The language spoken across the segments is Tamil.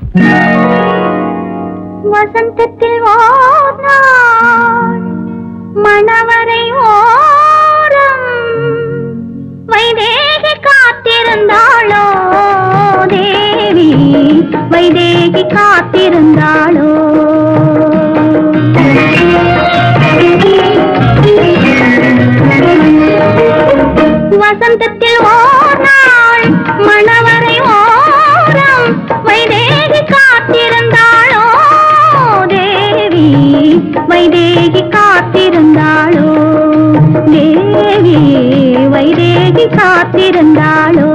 வசந்தத்தில் ஓர் நாள் மணவரை ஓரம் வைதேகி காத்திருந்தாளோ தேவி வைதேகி காத்திருந்தாளோ வசந்தத்தில் ஓர் நாள் மணவரை ஓரம் வைதேகி காத்திருந்தாளோ தேவி வைதேகி காத்திருந்தாளோ தேவி வைதேகி காத்திருந்தாளோ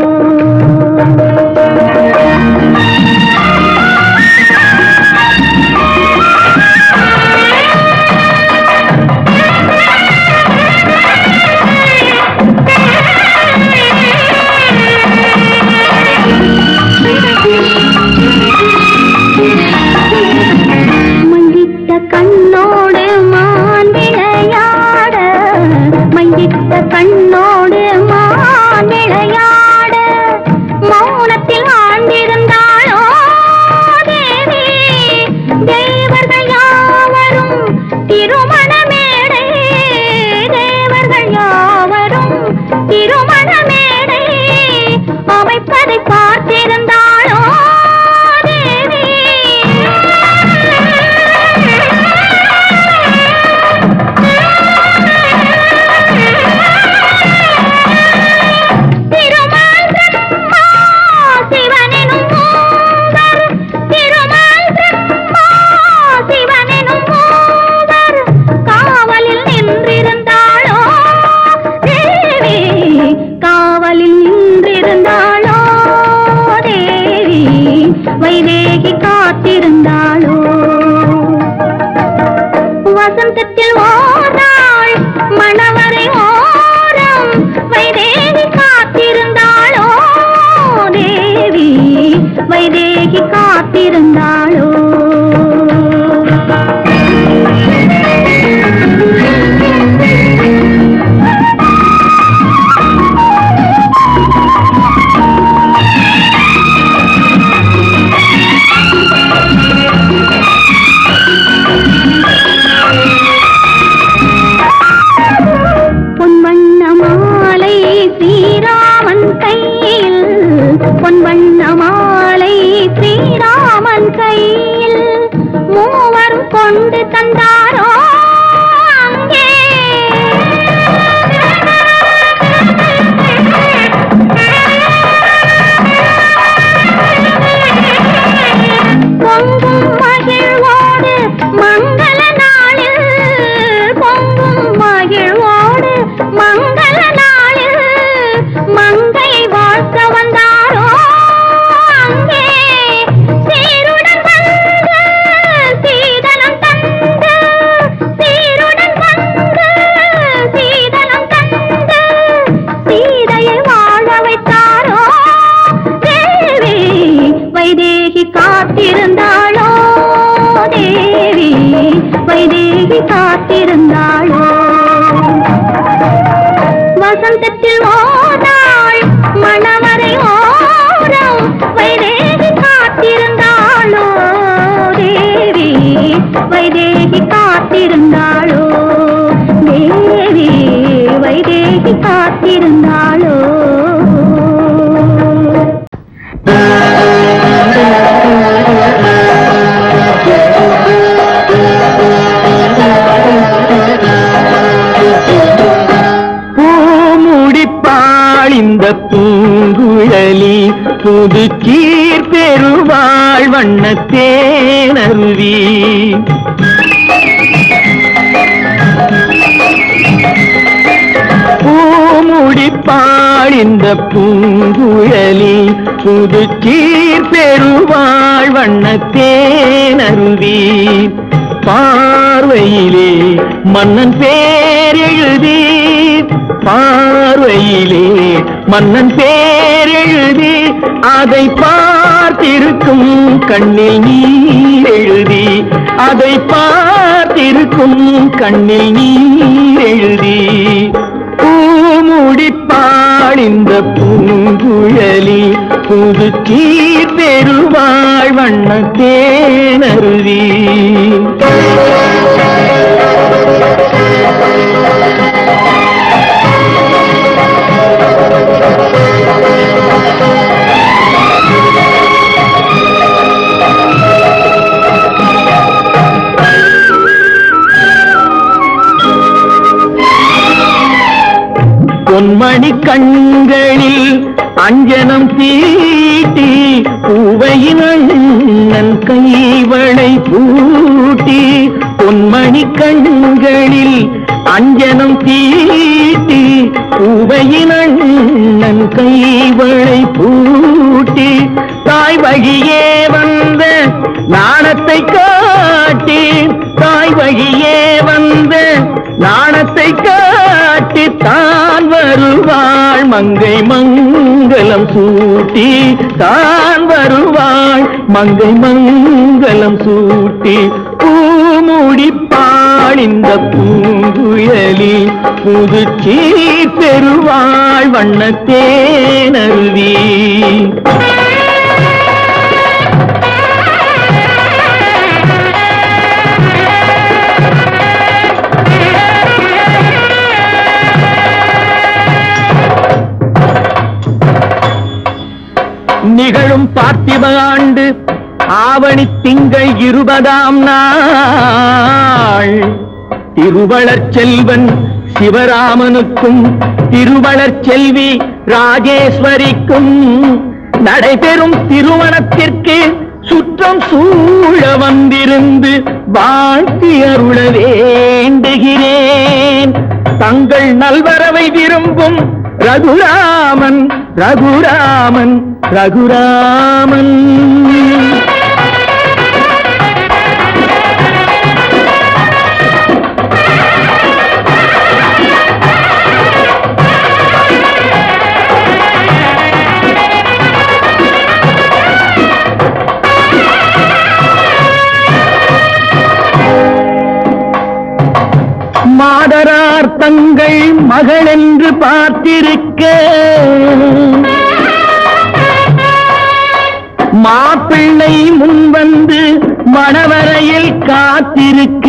மங்கிட்ட கண்ணோடு மான் விளையாட மங்கிட்ட கண்ணோடு மான் விளையாட மௌனத்தில் ஆழ்ந்திருந்தாளோ தேவி தேவர்கள் யாவரும் திருமண மேடை தேவர்கள் யாவரும் திருமண மேடை அமைப்பதை பார்த்திருந்தாளோ தேவி திருமால் பிரம்மா சிவனெனும் மூவர் திருமால் பிரம்மா சிவனெனும் மூவர் காவலில் நின்றிருந்தாளோ தேவி காவலில் நின்றிருந்தாளோ தேவி வைதேகி காத்திருந்தாளோ வசந்தத்தில் ஓர் நாள் மணவரை ஓரம் வைதேகி காத்திருந்தாளோ தேவி வைதேகி காத்திருந்தாளோ பொன்வண்ண மாலை ஸ்ரீராமன் கையில் பொன்வண்ண மாலை ஸ்ரீராமன் கையில் மூவரும் கொண்டு தந்தாரோ அங்கே பொங்கும் மகிழ்வோடு மங்கள நாளில் பொங்கும் மகிழ்வோடு மங்கள நாளில் மங்கையை வாழ்த்த வந்தாரோ அங்கே சீருடன் வந்து சீதனம் தந்து சீருடன் வந்து சீதனம் தந்து சீதையை வாழ வைத்தாரோ தேவி வைதேகி காத்திருந்தாளோ தேவி வைதேகி காத்திருந்தாளோ வசந்தத்தில் ஓநாள் மணவரை ஓரம் வைதேகி காத்திருந்தாளோ தேவி வைதேகி காத்திருந்தாளோ தேவி வைதேகி காத்திருந்தாளோ பூமுடிப்பாள் இந்த பூங்குழலி புது கீர் பெருவாள் வண்ணத்தேனருவி பூமுடிப்பாள் இந்த பூங்குழலி புது கீர் பெருவாள் வண்ணத்தேனருவி பார்வையிலே மன்னன் பேர் எழுதி பார்வையிலே மன்னன் பேர் எழுதி அதை பார்த்திருக்கும் கண்ணில் நீர் எழுதி அதை பார்த்திருக்கும் கண்ணில் நீர் எழுதி பூமுடிப்பாள் இந்த பூங்குழலி புது சீர் பெருவாழ் வண்ண தேனருவி பொன்மணி கண்களில் அஞ்சனம் தீட்டி பூவையின் அண்ணன் கைவளை பூட்டி பொன்மணி கண்களில் அஞ்சனம் தீட்டி பூவையின் அண்ணன் கைவளை பூட்டி தாய் வழியே வந்த நாணத்தை காட்டி தாய் வழியே வந்த நாணத்தை காட்டி தான் வருவாள் மங்கை மங்களம் சூட்டி தான் வருவாள் மங்கை மங்களம் சூட்டி பூமுடிப்பாள் இந்த பூங்குழலி புதுச்சி பெருவாள் வண்ணத்தேனருவி நிகழும் பார்த்திப ஆண்டு ஆவணி திங்கள் இருபதாம் நாள் திருவளர் செல்வன் சிவராமனுக்கும் திருவளர் செல்வி ராஜேஸ்வரிக்கும் நடைபெறும் திருமணத்திற்கு சுற்றம் சூழ வந்திருந்து வாழ்த்தி அருள வேண்டுகிறேன் தங்கள் நல்வரவை விரும்பும் ரகுராமன் ரகுராமன் ரகுராமன் மாதரார் தங்கள் மகள் என்று பார்த்திருக்க மாப்பிள்ளை முன்வந்து மணவரையில் காத்திருக்க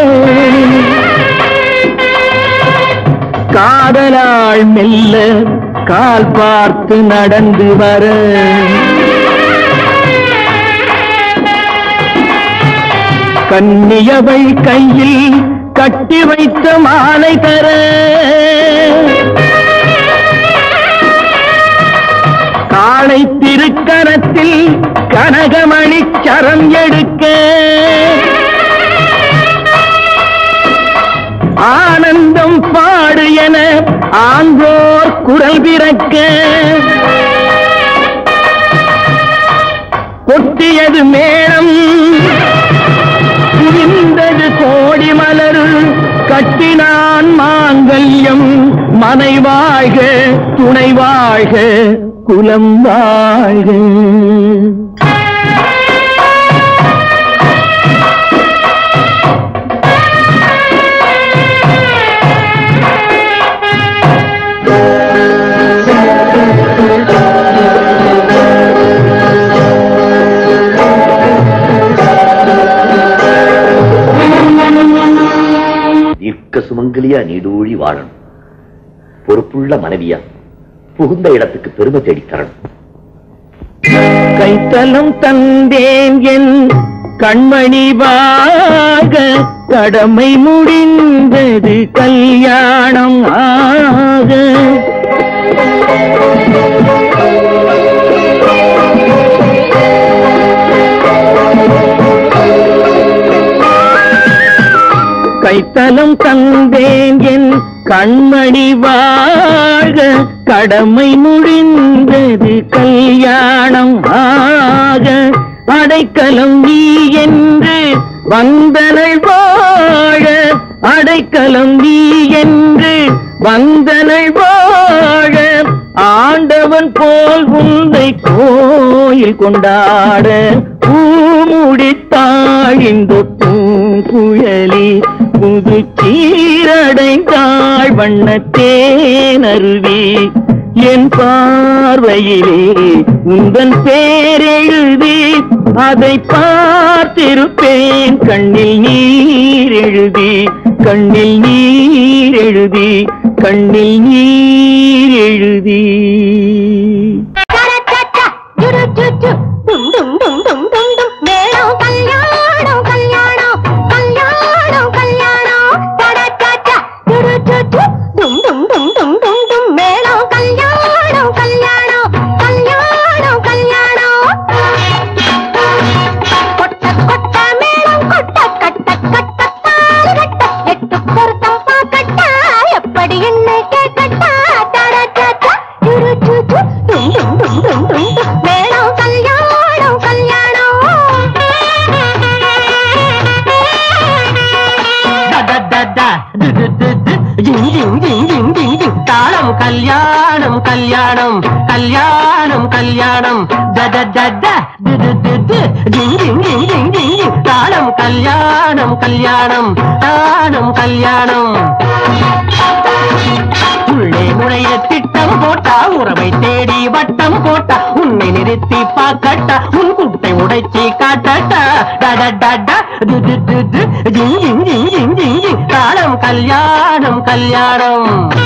காதலாள் மெல்ல கால் பார்த்து நடந்து வர கன்னியவள் கையில் கட்டி வைத்த மாலை தர காளை திருக்கரத்தில் கனகமணி சரம் எடுக்க ஆனந்தம் பாடு என ஆங்கோர் குரல் பிறக்க கொட்டியது மேளம் புரிந்தது கோடி மலர் கட்டினான் மாங்கல்யம் மனை வாழ்க துணை வாழ்க குலம் வாழ்க தீர்க்க சுமங்கலியா நீடூழி வாழணும் பொறுப்புள்ள மனைவியா புகுந்த இடத்துக்கு பெருமை தேடித் தரணும் கைத்தலம் தந்தேன் என் கண்மணி வாக கடமை முடிந்தது கல்யாணம் ஆக கைத்தலம் தந்தேன் என் கண்மணி வாழ்க கடமை முடிந்தது கல்யாணம் ஆக அடைக்கலம் நீ என்று வந்தனள் வாழ அடைக்கலம் நீ என்று வந்தனள் வாழ ஆண்டவன் போல் உந்தை கோயில் கொண்டாட பூமுடித்தாள் இந்த பூங்குழலி புது சீரடைந்தாள் வண்ணத்தேனருவி என் பார்வையிலே உந்தன் பேரெழுதி அதை பார்த்திருப்பேன் கண்ணில் நீர் எழுதி கண்ணில் நீர் எழுதி கண்ணில் நீர் எழுதி சரச்சச்ச, சுருச்சுச்சு, டும் டும் டும் டும் டும் டும். மேளம் கல்யாணம் கல்யாணம் கல்யாணம் கல்யாணம் சரச்சச்ச, சுருச்சுச்சு, டும் டும் டும் டும் டும் டும். மேளம் கல்யாணம் கல்யாணம் கல்யாணம் கல்யாணம் கொட்ட கொட்ட மேளம் கொட்ட கட்ட கட்ட தாலி கட்ட எட்டு பொருத்தம் பாக்கட்டா எப்படி என்ன கேட்கட்டா தரச்சா சுரு சுரு டும் டும் டும் டும் டும் டும் மேளம் கல்யாணம் கல்யாணம் தாளம் கல்யாணம் கல்யாணம் கல்யாணம் கல்யாணம் தாளம் கல்யாணம் கல்யாணம் தானம் கல்யாணம் உள்ளே நுழைய திட்டம் போட்டா உறவை தேடி வட்டம் போட்டா உன்னை நிறுத்தி பார்க்கட்டா உன் குட்டை உடைச்சி காட்டட்டா டட டட து து து து ஜிங் ஜிங் ஜிங் ஜிங் ஜிங் ஜிங் தாளம் கல்யாணம் கல்யாணம்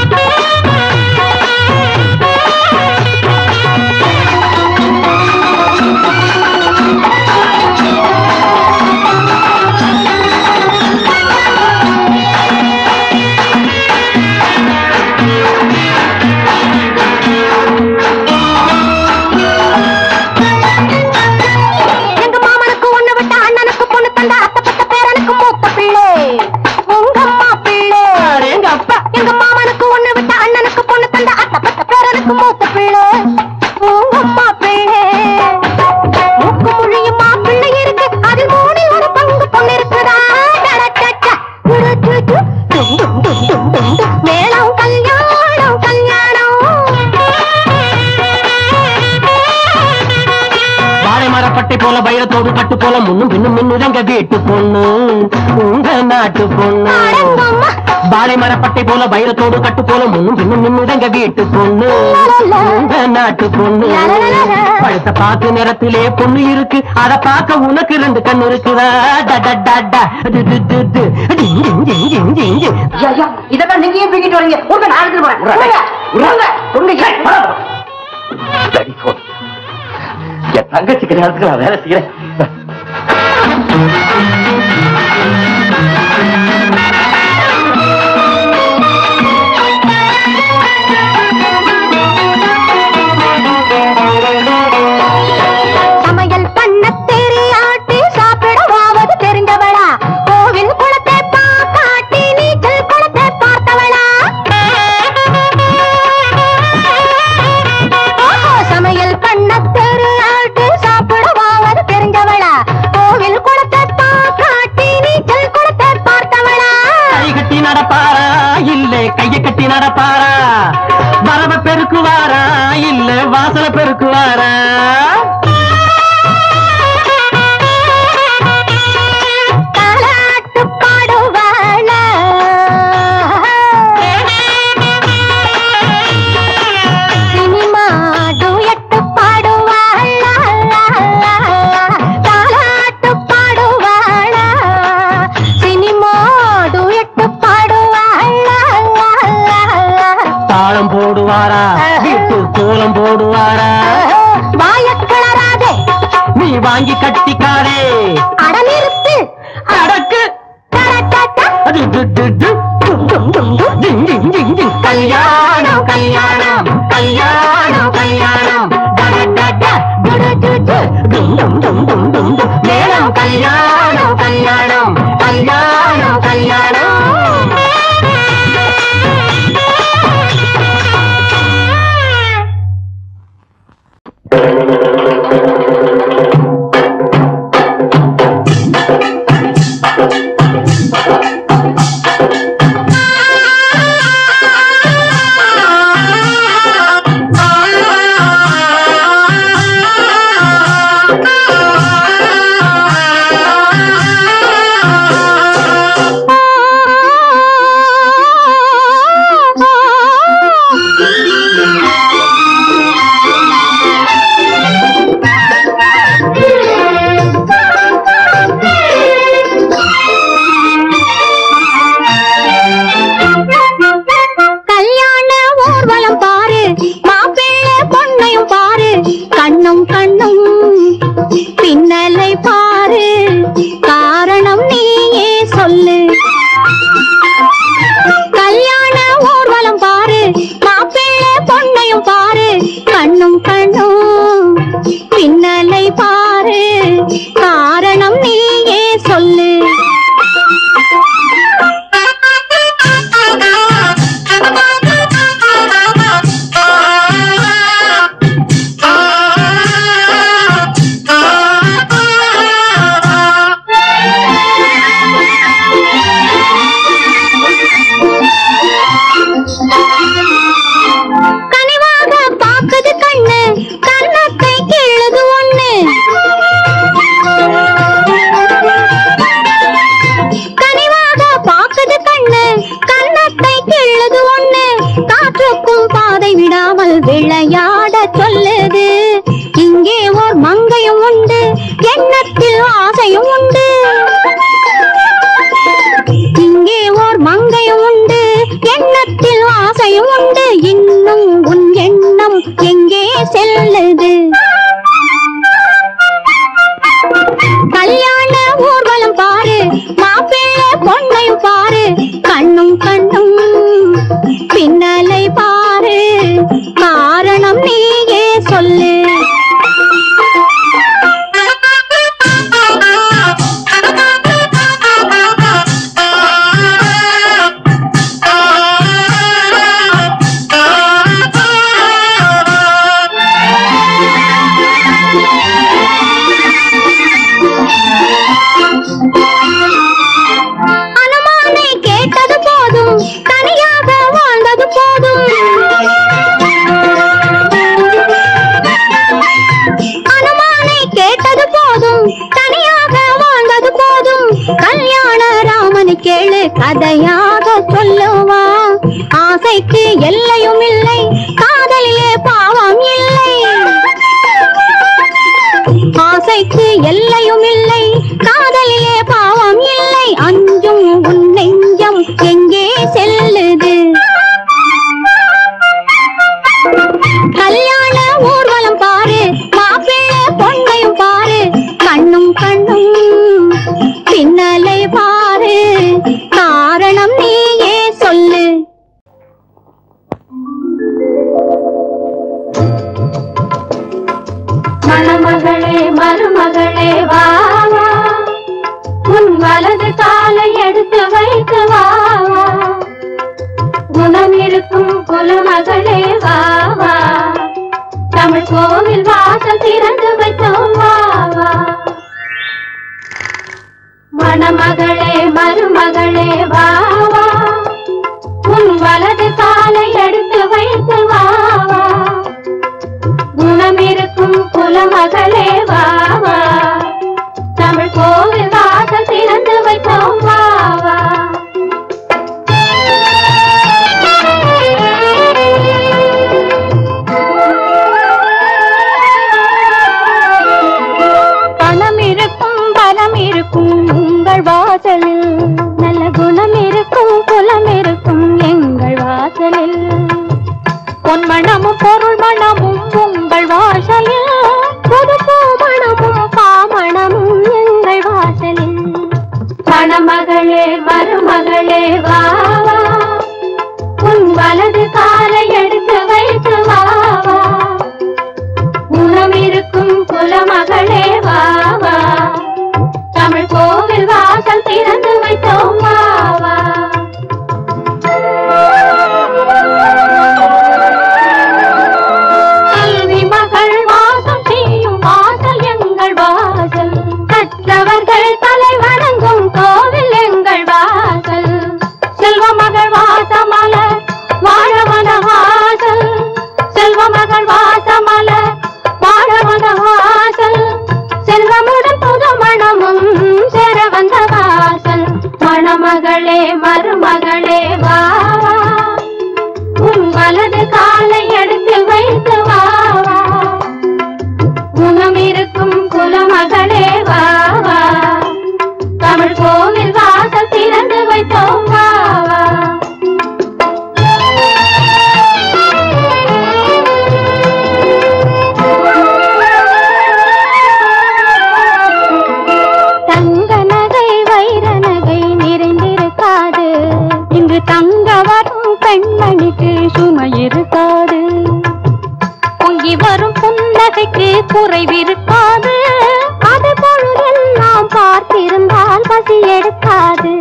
எங்க மாமனுக்கு ஒண்ணு விட்ட அண்ணனுக்கு பொண்ணு தந்த அத்தை பத்த பேரனுக்கு மூத்த பிள்ளை உங்க அம்மா பிள்ளை எங்க அப்பா எங்க மாமனுக்கு ஒண்ணு விட்ட அண்ணனுக்கு பொண்ணு தந்த அத்தை பத்த பேரனுக்கு மூத்த பிள்ளை உங்க அம்மா பிள்ளை மூக்கு மொழியும் மாப்பிள்ளை இருக்கு அதில் மூணில் ஒரு பங்கு பொண்ணு இருக்குதா டடடடா, துருதுது, டும் டும் டும் டும் டும் டும். மேளம் கல்யாணம் கல்யாணம் வாழை மரப்பட்டை போல வைரத்தோடு கட்டு போல முன்னும் பின்னும் மின்னுதங்க வீட்டு பொண்ணு உங்க நாட்டு பொண்ணு அடங்கம்மா. வாழை மரப்பட்டை போல வைரத்தோடு கட்டு போல முன்னும் பின்னும் மின்னுதங்க வீட்டு பொண்ணு உங்க நாட்டு பொண்ணு பழுத்த பாக்கு நிறத்திலே பொண்ணு இருக்கு அத பார்க்க உனக்கு ரெண்டு கண்ணு இருக்குதா டட டட டு டு டு டு. டிங் டிங் டிங் டிங் டிங் டிங். ஐயா இதெல்லாம் நீங்க ஏன் தூக்கிட்டு வரீங்க உங்க நான் எடுத்துட்டு போறேன் உங்க, உங்க, உங்க, ஏய், வா. Bloody phone. என் தங்கச்சி கல்யாணத்துக்கு நான் வேலை செய்யறேன் சமையல் பண்ண தெரியாட்டி சாப்பிடவாவது தெரிந்தவளா கோவில் குளத்தை பாக்காட்டி நீச்சல் குளத்தை பார்த்தவளா ஓஹோ, சமையல் பண்ண தெரியாட்டி சாப்பிடவாவது தெரிஞ்சவளா கோவில் குளத்தை பாக்காட்டி நீச்சல் குளத்தை பார்த்தவளா கை கட்டி நடப்பாரா இல்ல கைய கட்டி நடப்பாரா வரவ பெருக்குவாரா இல்ல வாசல பெருக்குவாரா தாலாட்டு பாடுவாளா சினிமா டுயட்டு பாடுவாளா தாலாட்டு பாடுவாளா சினிமா டுயட்டு பாடுவாளா தாளம் போடுவாரா வீட்டு கோலம் போடுவாரா வாயக் கிளறாதே நீ வாங்கி கட்டிக்காரே அட நிறுத்து அடக்கு டடடடா. அது டு டு டு. டும் டும் டும் டும். டிங் டிங் டிங் டிங். கல்யாணம் கல்யாணம் கல்யாணம் கல்யாணம் டட டட. டு டு டு டு. டும் டும் டும் டும் டும் டும். மேளம் கல்யாணம் கல்யாணம் கல்யாணம் கல்யாணம் ஆ கதையாக சொல்லுவான் ஆசைக்கு எல்லையும் இல்லை காதலிலே பாவம் இல்லை ஆசைக்கு எல்லையும் இல்லை காதலிலே பாவம் இல்லை அஞ்சும் உன் நெஞ்சம் எங்கே செல்லுது கல்யாண ஊர்வலம் பாரு மாப்பிள்ளை பொண்ணையும் பாரு கண்ணும் கண்ணும் பின்னலை பாரு காரணம் நீயே சொல்லு மணமகளே மருமகளே வா வா. உன் வலது காலை எடுத்து வைத்து வா வா. குணம் இருக்கும் குலமகளே வா வா தமிழ் கோவில் வாசல் திறந்து வைத்தோம் வா வா மணமகளே மருமகளே வா வா உன் வலது காலை எடுத்து வைத்து வா வா குணம் இருக்கும் குலமகளே வா வா தமிழ் கோவில் வாசல் திறந்து வைத்தோம் வா வா பணம் இருக்கும் பலம் இருக்கும் உங்கள் வாசலில் நல்ல குணம் இருக்கும் குலம் இருக்கும் எங்கள் வாசலில் பொன்மணமும் பொருள் மணமும் உங்கள் வாசலில் புது மணமும் பாமணமும் எங்கள் வாசலில் மணமகளே மருமகளே வா வா. உன் வலது காலை எடுத்து வைத்து வா வா. குணம் இருக்கும் குலமகளே வா வா தமிழ் கோவில் வாசல் திறந்து வைத்தோம் வா வா கல்வி மகள் வாசம் செய்யும் வாசல் எங்கள் வாசல் கற்றவர்கள் தலை வணங்கும் கோவில் எங்கள் வாசல் செல்வ மகள் வாசமல வாழவன வாசல் செல்வ மகள் வாசமல வாழவன வாசல் செல்வமுடன் புது மணமும் சேர வந்த வாசல் மணமகளே மருமகளே வா வா. உன் வலது காலை எடுத்து வைத்து வா வா. குணம் இருக்கும் குலமகளே வா வா தமிழ் கோவில் வாசல் திறந்து வைத்தோம் வா வா தங்க நகை வைர நகை நிறைந்திருக்காது இங்கு தங்க வரும் பெண்மணிக்கு சுமை இருக்காது பொங்கி வரும் புன்னகைக்கு குறைவிருக்காது அது பொழுதெல்லாம் பார்த்திருந்தால் பசி எடுக்காது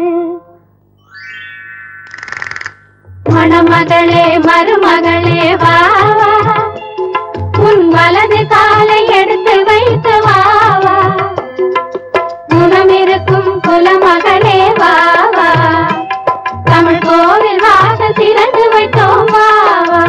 மணமகளே மருமகளே வா வா. உன் வலது காலை எடுத்து வைத்து வா வா குணம் இருக்கும் குலமகளே வா வா தமிழ் கோவில் வாசல் திறந்து வைத்தோம் வா வா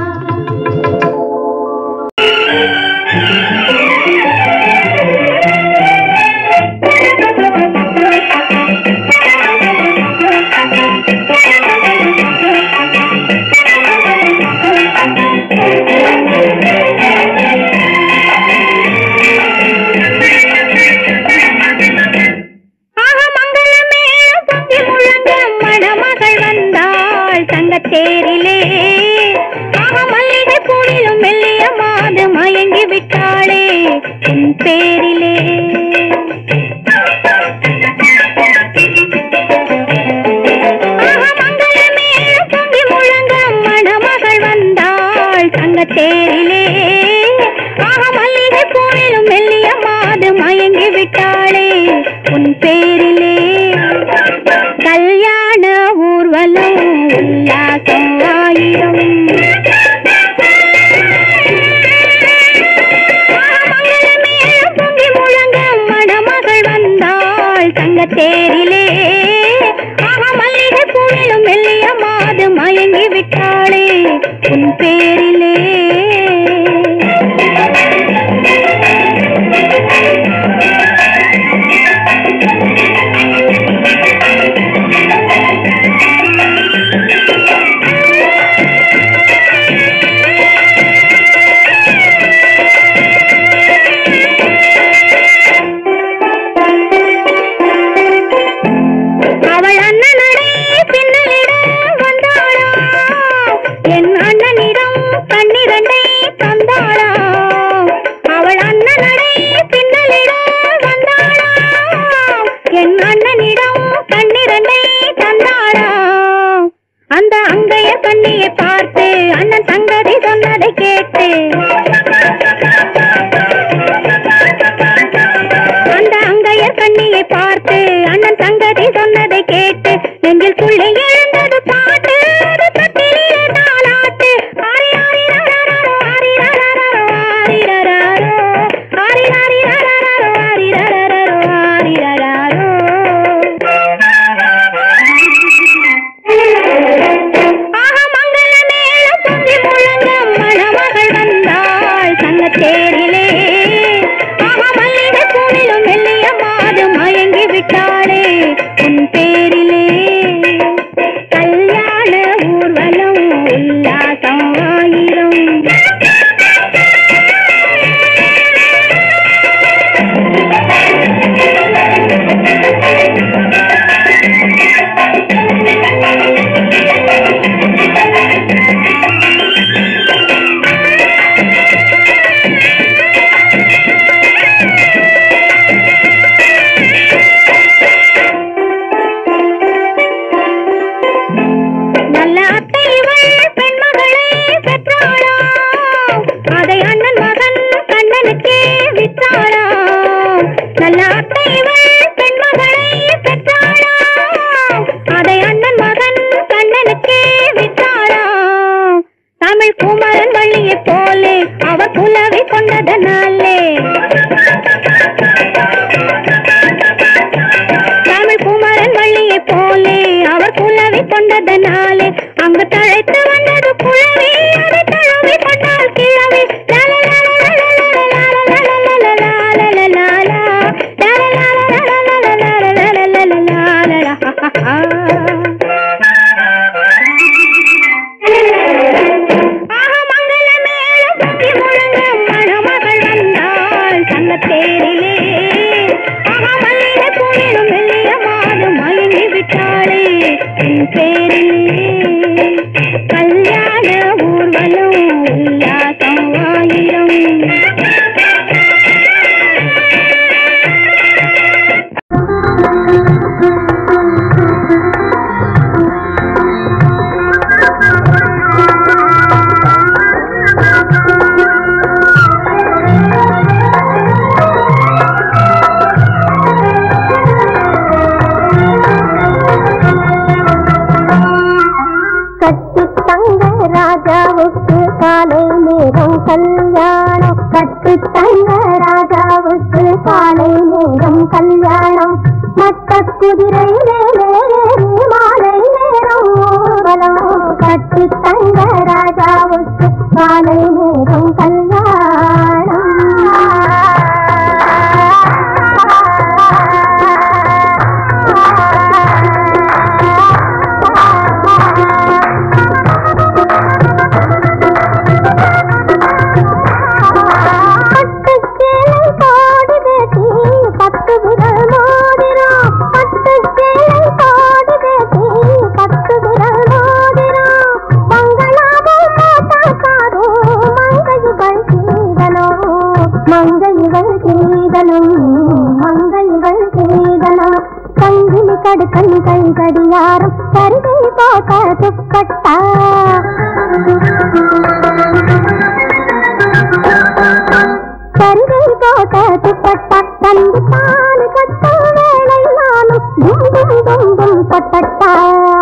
மங்களமேளம் பொங்கி முழங்க மணமகள் வந்தாள் தங்கத்தேரிலே ஆக மல்லிகை பூணிலும் மெல்லிய மாது மயங்கி விட்டாளே உன் பேரிலே ஆக மங்களமேளம் பொங்கி முழங்க மணமகள் வந்தாள் தங்கத்தேரிலே ஆக மல்லிகை பூணிலும் மெல்லிய மாது மயங்கி விட்டாளே உன் பேரிலே கல்யாண ஊர்வலம் உல்லாசம் ஆயிரம் மங்களமேளம் பொங்கி முழங்க மணமகள் வந்தாள் தங்கத்தேரிலே ஆக மல்லிகை பூவிலும் மெல்லிய மாது மயங்கி விட்டாளே உன் பேரிலே சொன்னதனாலே அங்கு தழைத்து வந்தது குழவி அதை தழுவி கொண்டால் கிழவி தேரிலே அகமல்லிட பூவிலும் மெல்லிய மாது மயங்கி விட்டாளே என் பேரிலே கல்யாண ஊர்வலம் உல்லாசம் ஆயிரம் கட்டி தங்க ராஜாவுக்கு காலை நேரம் கல்யாணம் கட்டி தங்க ராஜாவுக்கு காலை நேரம் கல்யாணம் மட்ட குதிரை மேலே ஏறி மாலை நேரம் ஊர்வலம் கட்டி தங்க ராஜாவுக்கு காலை நேரம் கல்யாணம் பட்டுச்சேலை காடு வேட்டி, பட்டு விரல் மோதிரம். பட்டுச்சேலை காடு வேட்டி, பட்டு விரல் மோதிரம். மங்களாவும் மாட்டாக்காரும் மங்கையுகள் சீதனம். மங்கையுகள் சீதனம், மங்கையுகள் சீதனம். கங்கிலி கடுக்கன் கை கடியாரம் கருகை பார்க்க துக்கட்டா கருகை போட்ட துப்பட்டா தந்து தானு கட்டும் வேளை நானும் டும் டும் டும் டும் தொட்டட்டா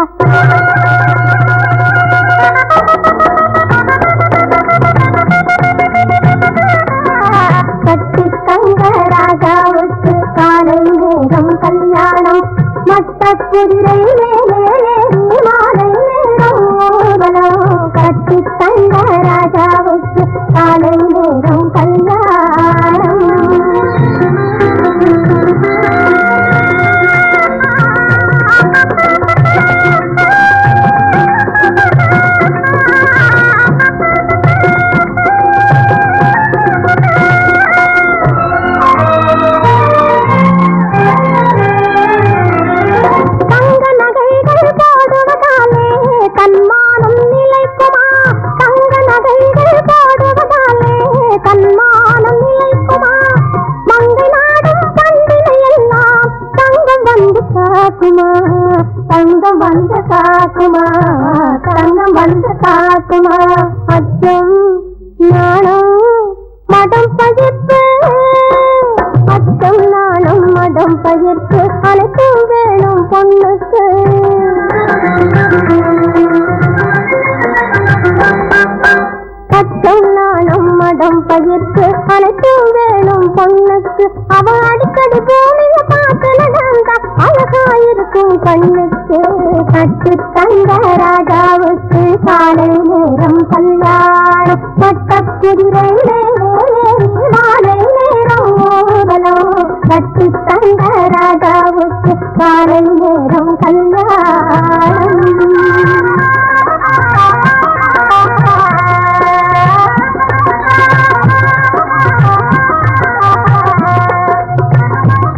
கட்டி தங்க ராஜாவுக்கு காலை நேரம் கல்யாணம் மத்த குதிரை மேலே ஏறி மாலை நேரம் ஊர்வலம் கட்டி தங்க ராஜாவுக்கு காலை நேரம் தங்க நகைகள் போடுவதாலே தன்மானம் நிலைக்குமா தங்க நகைகள் போடுவதாலே தன்மானம் நிலைக்குமா மங்கை நாடும் பண்டிகை எல்லாம் தங்கம் வந்து காக்குமா தங்கம் வந்து காக்குமா தங்கம் வந்து காக்குமா அச்சம் நாணம் மடம் பகிர்ப்பு அச்சம் நாணம் மடம் பகிர்ப்பு அனைத்தும் வேணும் பொண்ணுக்கு அச்சம் நாணம் மடம் பகிர்ப்பு அனைத்தும் வேணும் பொண்ணுக்கு அவ அடிக்கடி பூமிய பார்த்து நடந்தா அழகாயிருக்கும் கண்ணுக்கு கட்டு தங்க ராஜாவுக்கு காலை நேரம் கல்யாணம் பட்ட குதிரை மாலை நேரம் ஊர்வலம் கட்டி தங்க ராஜாவுக்கு காலை நேரம் கல்யாணம்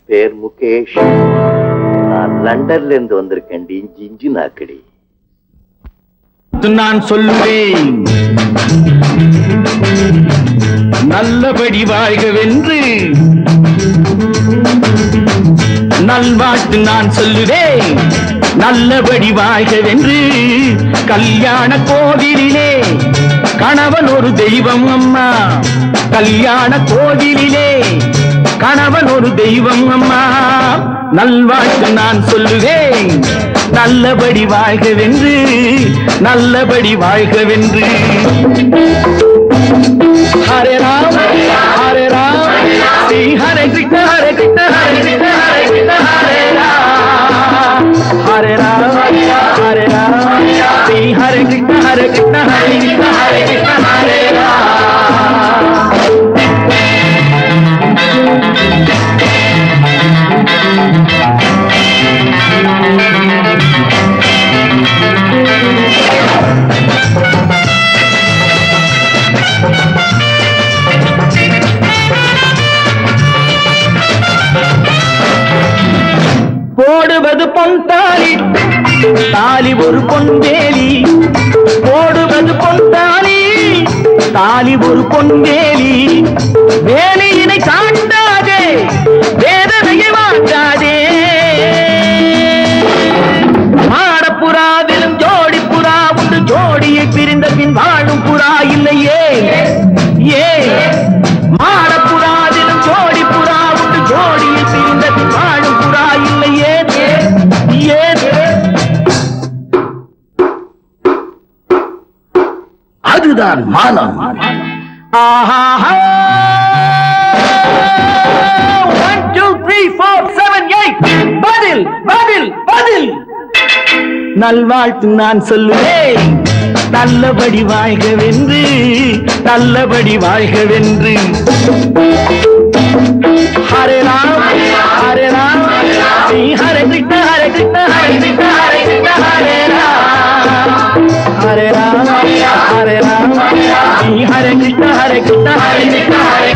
பேர் முகேஷ் நான் லண்டன்ல இருந்து வந்திருக்கேன் இஞ்சி இஞ்சி நாக்கடி நான் சொல்லுவேன் நல்லபடி வாழ்கவென்று நல்வாழ்த்து நான் சொல்லுவேன் நல்லபடி வாழ்கவென்று கல்யாண கோவிலிலே கணவன் ஒரு தெய்வம் அம்மா கல்யாண கோவிலிலே கணவன் ஒரு தெய்வம் அம்மா நல்வாழ்த்து நான் சொல்லுவேன் நல்லபடி வாழ்கவென்று நல்லபடி வாழ்கவென்று ஹரே ராம் ஹரே ராம் ஸ்ரீ ஹரே கிருஷ்ண ஹரே கிருஷ்ண ஹரே கிருஷ்ண ஹரே கிருஷ்ண ஹரே ராம் ஹரே ராம் ஹரே ராம் ஸ்ரீ ஹரே கிருஷ்ண ஹரே கிருஷ்ண ஹரே கிருஷ்ண ஹரே கிருஷ்ண ஹரே ராம் போடுவது பொன் தாலி தாலி ஒரு பொன் வேலி போடுவது பொன் தாலி தாலி ஒரு பொன் வேலி வேலியினை காண்டாதே வேதனையை மாட்டாதே மாடப்புறாவிலும் ஜோடி புறா உண்டு ஜோடியை பிரிந்த பின் வாழும் புறா இல்லையே ஏ மாடப்புறாவிலும் ஜோடி புறா உண்டு ஜோடியை பிரிந்த பின் வாழும் புறா இல்லையே ஏன் அதுதான் மானம் ஆஹா one two three four seven eight பதில் பதில் பதில் நல்வாழ்த்து நான் சொல்லுவேன் நல்லபடி வாழ்கவென்று நல்லபடி வாழ்கவென்று ஹரே ராம் ஹரே ராம் ஸ்ரீ ஹரே கிருஷ்ண ஹரே கிருஷ்ண ஹரே கிருஷ்ண ஹரே கிருஷ்ண ஹரே ராம் ஹரே ராம் ஹரே ராம் ஸ்ரீ ஹரே கிருஷ்ண ஹரே கிருஷ்ண ஹரே கிருஷ்ண ஹரே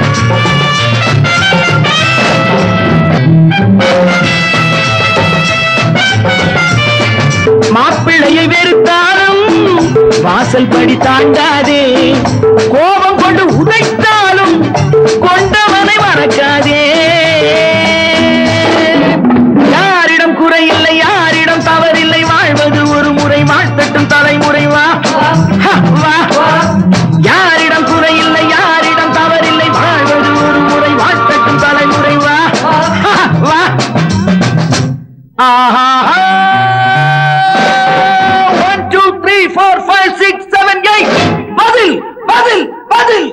மாப்பிள்ளையை வெறுத்தாலும் வாசல் படி தாண்டாதே கோபம் கொண்டு உதைத்தாலும் கொண்டவனை மறக்காதே யாரிடம் குறையில்லை யாரிடம் தவறில்லை வாழ்வது ஒரு முறை வாழ்த்தட்டும் தலைமுறை வா ஹ, வா யாரிடம் குறையில்லை யாரிடம் தவறில்லை வாழ்வது ஒரு முறை வாழ்த்தட்டும் தலைமுறை வா ஹ, வா ஆஹா one two three four five six seven eight பதில் பதில் பதில்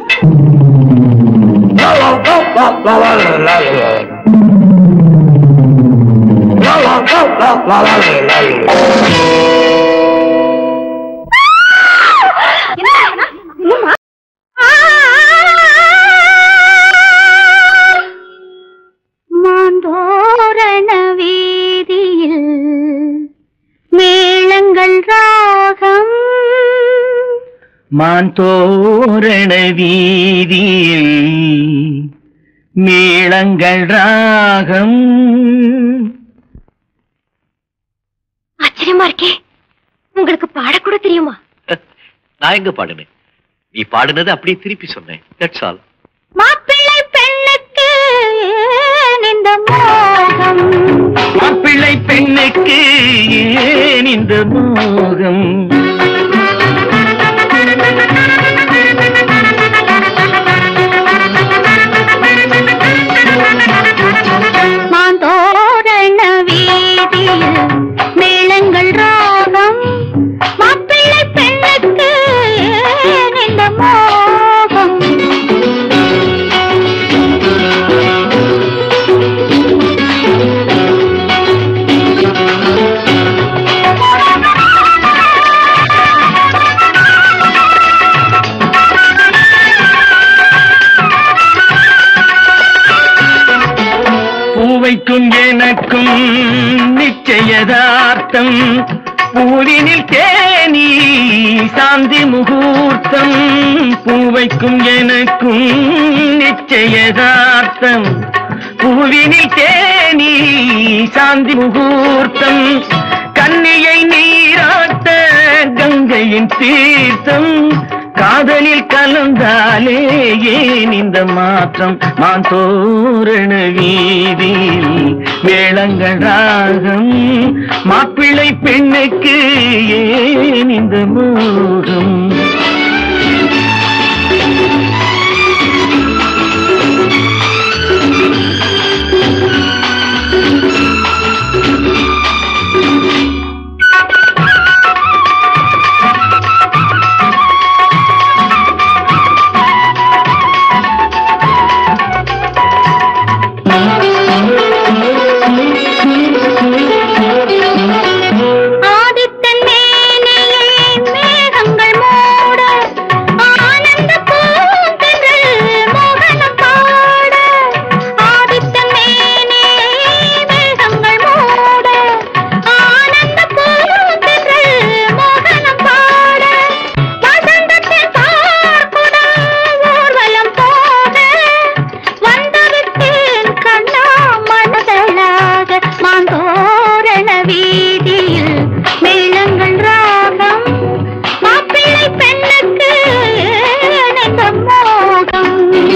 மாந்தோரண வீதியில் மேளங்கள் ராகம் மான் தோரண வீதியில் மேளங்கள் ராகம் ஆச்சரியமா இருக்கே உங்களுக்கு பாடக்கூட தெரியுமா நான் எங்க பாடுனேன் நீ பாடுனது அப்படியே திருப்பி சொன்னேன் தட்ஸ் ஆல் மாப்பிள்ளை பெண்ணுக்கு ஏன் இந்த மோகம் மாப்பிள்ளை பெண்ணுக்கு ஏன் இந்த மோகம் மாந்தோரண வீதியில் மேளங்கள் ராகம் மாப்பிள்ளை பெண்ணுக்கு ஏன் இந்த மோகம் பூவைக்கும் எனக்கும் நிச்சயதார்த்தம் பூவினில் தேனி சாந்தி முகூர்த்தம் பூவைக்கும் எனக்கும் நிச்சயதார்த்தம் பூவினில் தேனி தேனி சாந்தி முகூர்த்தம் கன்னியை நீராட்ட கங்கையின் தீர்த்தம் காதலில் கலந்தாலே ஏன் இந்த மாற்றம் மான் தோரண வீதியில் மேளங்கள் ராகம் மாப்பிள்ளை பெண்ணுக்கு ஏன் இந்த மோகம் ஆதித்தன் மேனியை மேகங்கள் மூட ஆனந்த பூந்தென்றல் மோகனம் பாட ஆதித்தன் மேனியை மேகங்கள் மூட ஆனந்த பூந்தென்றல் மோகனம் பாட வசந்தத்தின் பார்க்குடம் ஊர்வலம் போக வந்துவிட்டேன் கண்ணா மனதளாக மாந்தோரண வீதியில் மேளங்கள் ராகம் மாப்பிள்ளை பெண்ணுக்கு நின்ற மோகம்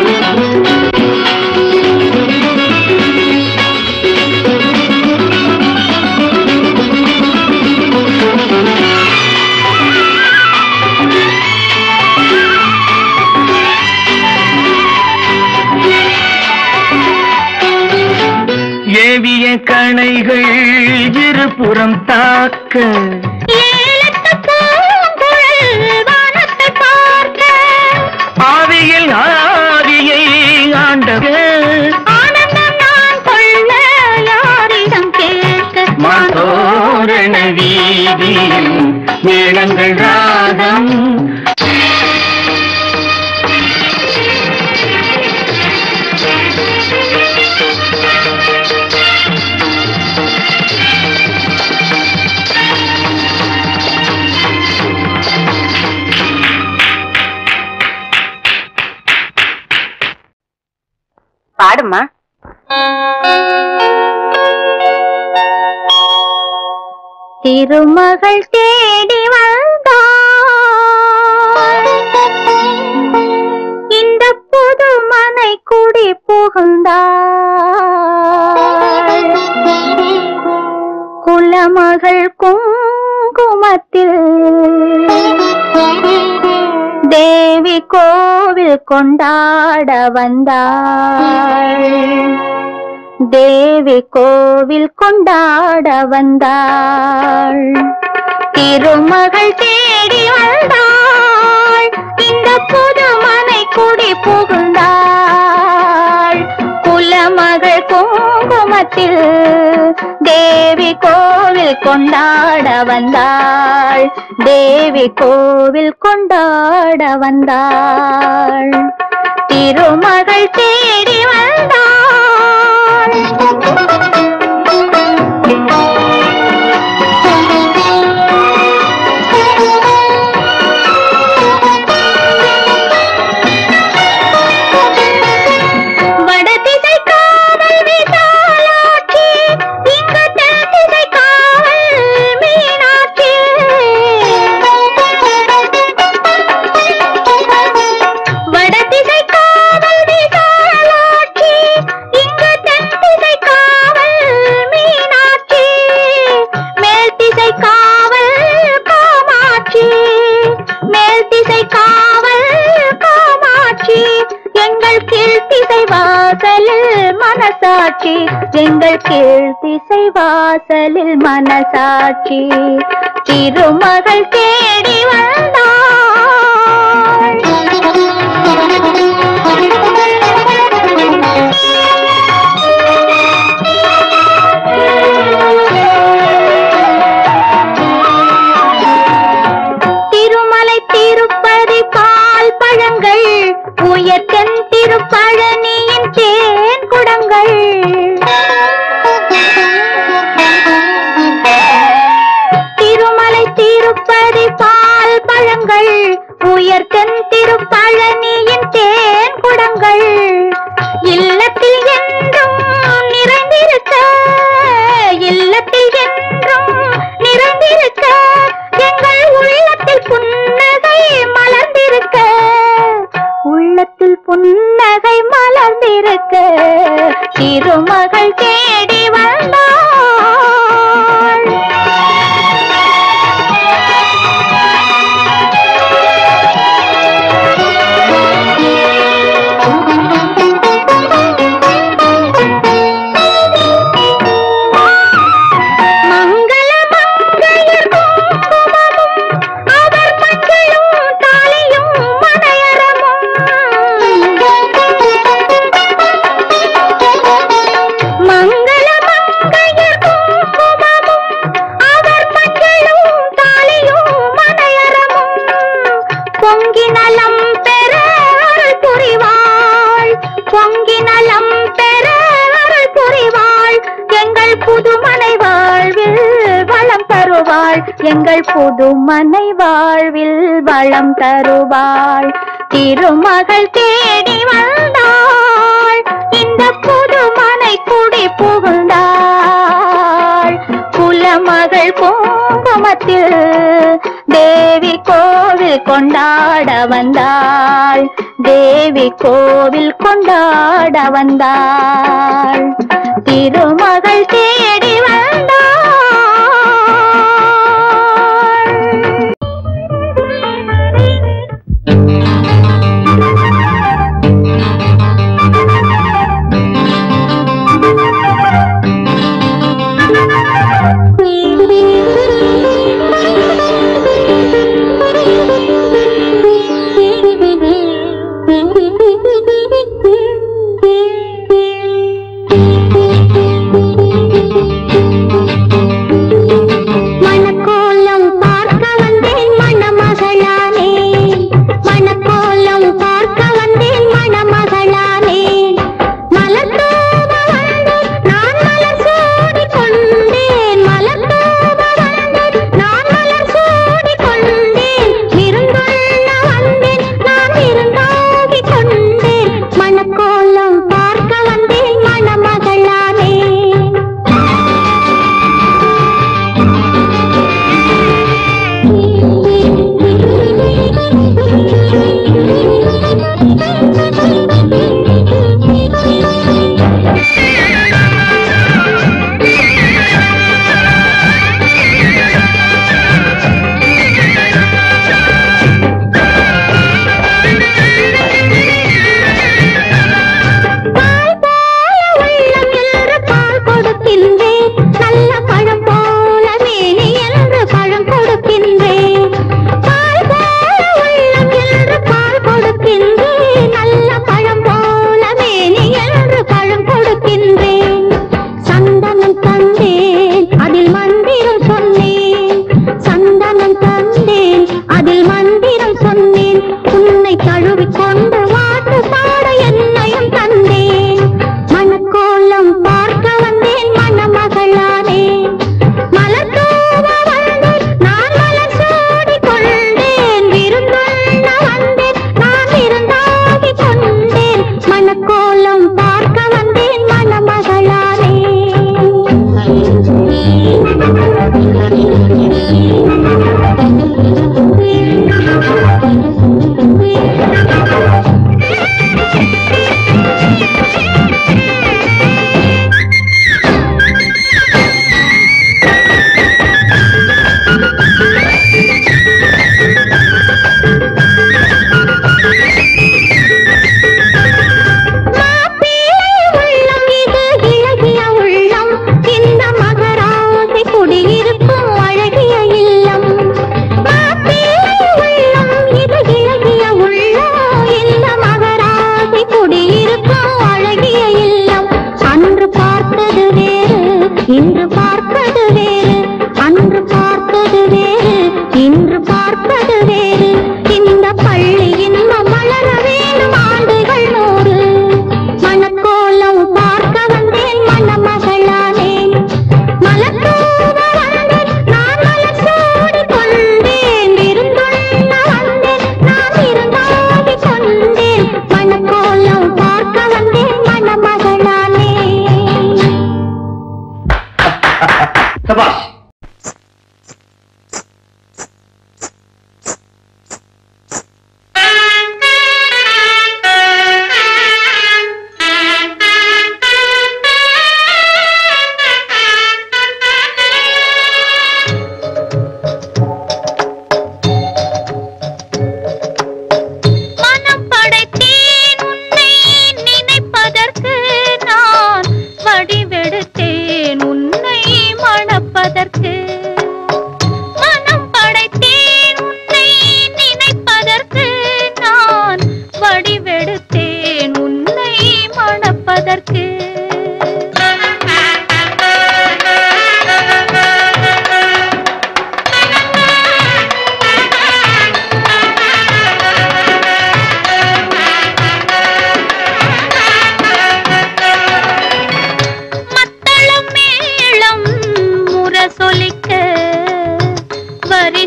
ஏவிய கணைகள் இருபுறம் தாக்க ஏலத்து பூங்குழல் வானத்தை பார்க்க ஆவியில் ஆவியை ஆண்டவர் ஆனந்தம் நான் கொள்ள யாரிடம் கேட்க மாதோரண வீதியில் மேளங்கள் ராகம் பாடுமா திருமகள் தேடி வந்தாள் இந்த புது மனை குடி புகுந்தாள் குலமகள் குங்குமத்தில் தேவி கோவில் கொண்டாட வந்தாள் தேவி கோவில் கொண்டாட வந்தாள் திருமகள் தேடி வந்தாள் இந்த புது மனை குடி புகுந்தாள் குலமகள் குங்குமத்தில் தேவி கோவில் கொண்டாட வந்தாள் தேவி கோவில் கொண்டாட வந்தாள் திருமகள் தேடி வந்தாள் வடதிசை காவல் விசாலாட்சி இங்கு தென்திசை காவல் மீனாட்சி வடதிசை காவல் விசாலாட்சி இங்கு தென்திசை காவல் மீனாட்சி மேல் திசை காவல் காமாட்சி மேல் திசை காவல் காமாட்சி எங்கள் கீழ் திசை வாசலில் மனசாட்சி எங்கள் கீழ் திசை வாசலில் மனசாட்சி திருமகள் தேடி வந்தாள் திருமலை திருப்பதி பால் பழங்கள் உயர்த்தன் திருப்பழனியின் தேன் குடங்கள் திருமலை திருப்பதி பால் பழங்கள் உயர்த்தன் திருப்பழனியின் தேன் குடங்கள் இல்லத்தில் என்றும் நிறைந்திருக்க எங்கள் புது மனை வாழ்வில் வளம் தருவாள் திருமகள் தேடி வந்தாள் இந்த புது மனை குடி புகுந்தாள் குலமகள் குங்குமத்தில் தேவி கோவில் கொண்டாட வந்தாள் தேவி கோவில் கொண்டாட வந்தாள் திருமகள் தேடி வந்தாள்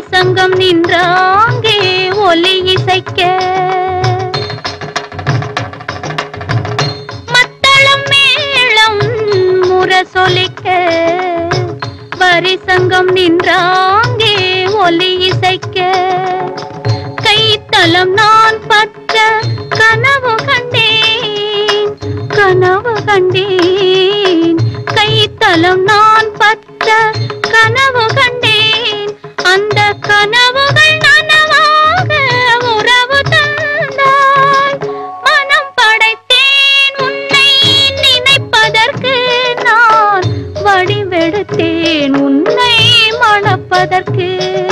வரிசங்கம் நின்றாங்கே ஒலி இசைக்க மத்தளம் மேளம் முரசொலிக்க வரிசங்கம் நின்றாங்கே ஒலி இசைக்க கைத்தலம் நான் பற்ற கனவு கண்டேன் கனவு கண்டேன் கைத்தலம் நான் பற்ற கனவு கண்டேன் அந்த கனவுகள் நனவாக உறவு தந்தாய் மனம் படைத்தேன் உன்னை நினைப்பதற்கு நான் வடிவெடுத்தேன் உன்னை மணப்பதற்கு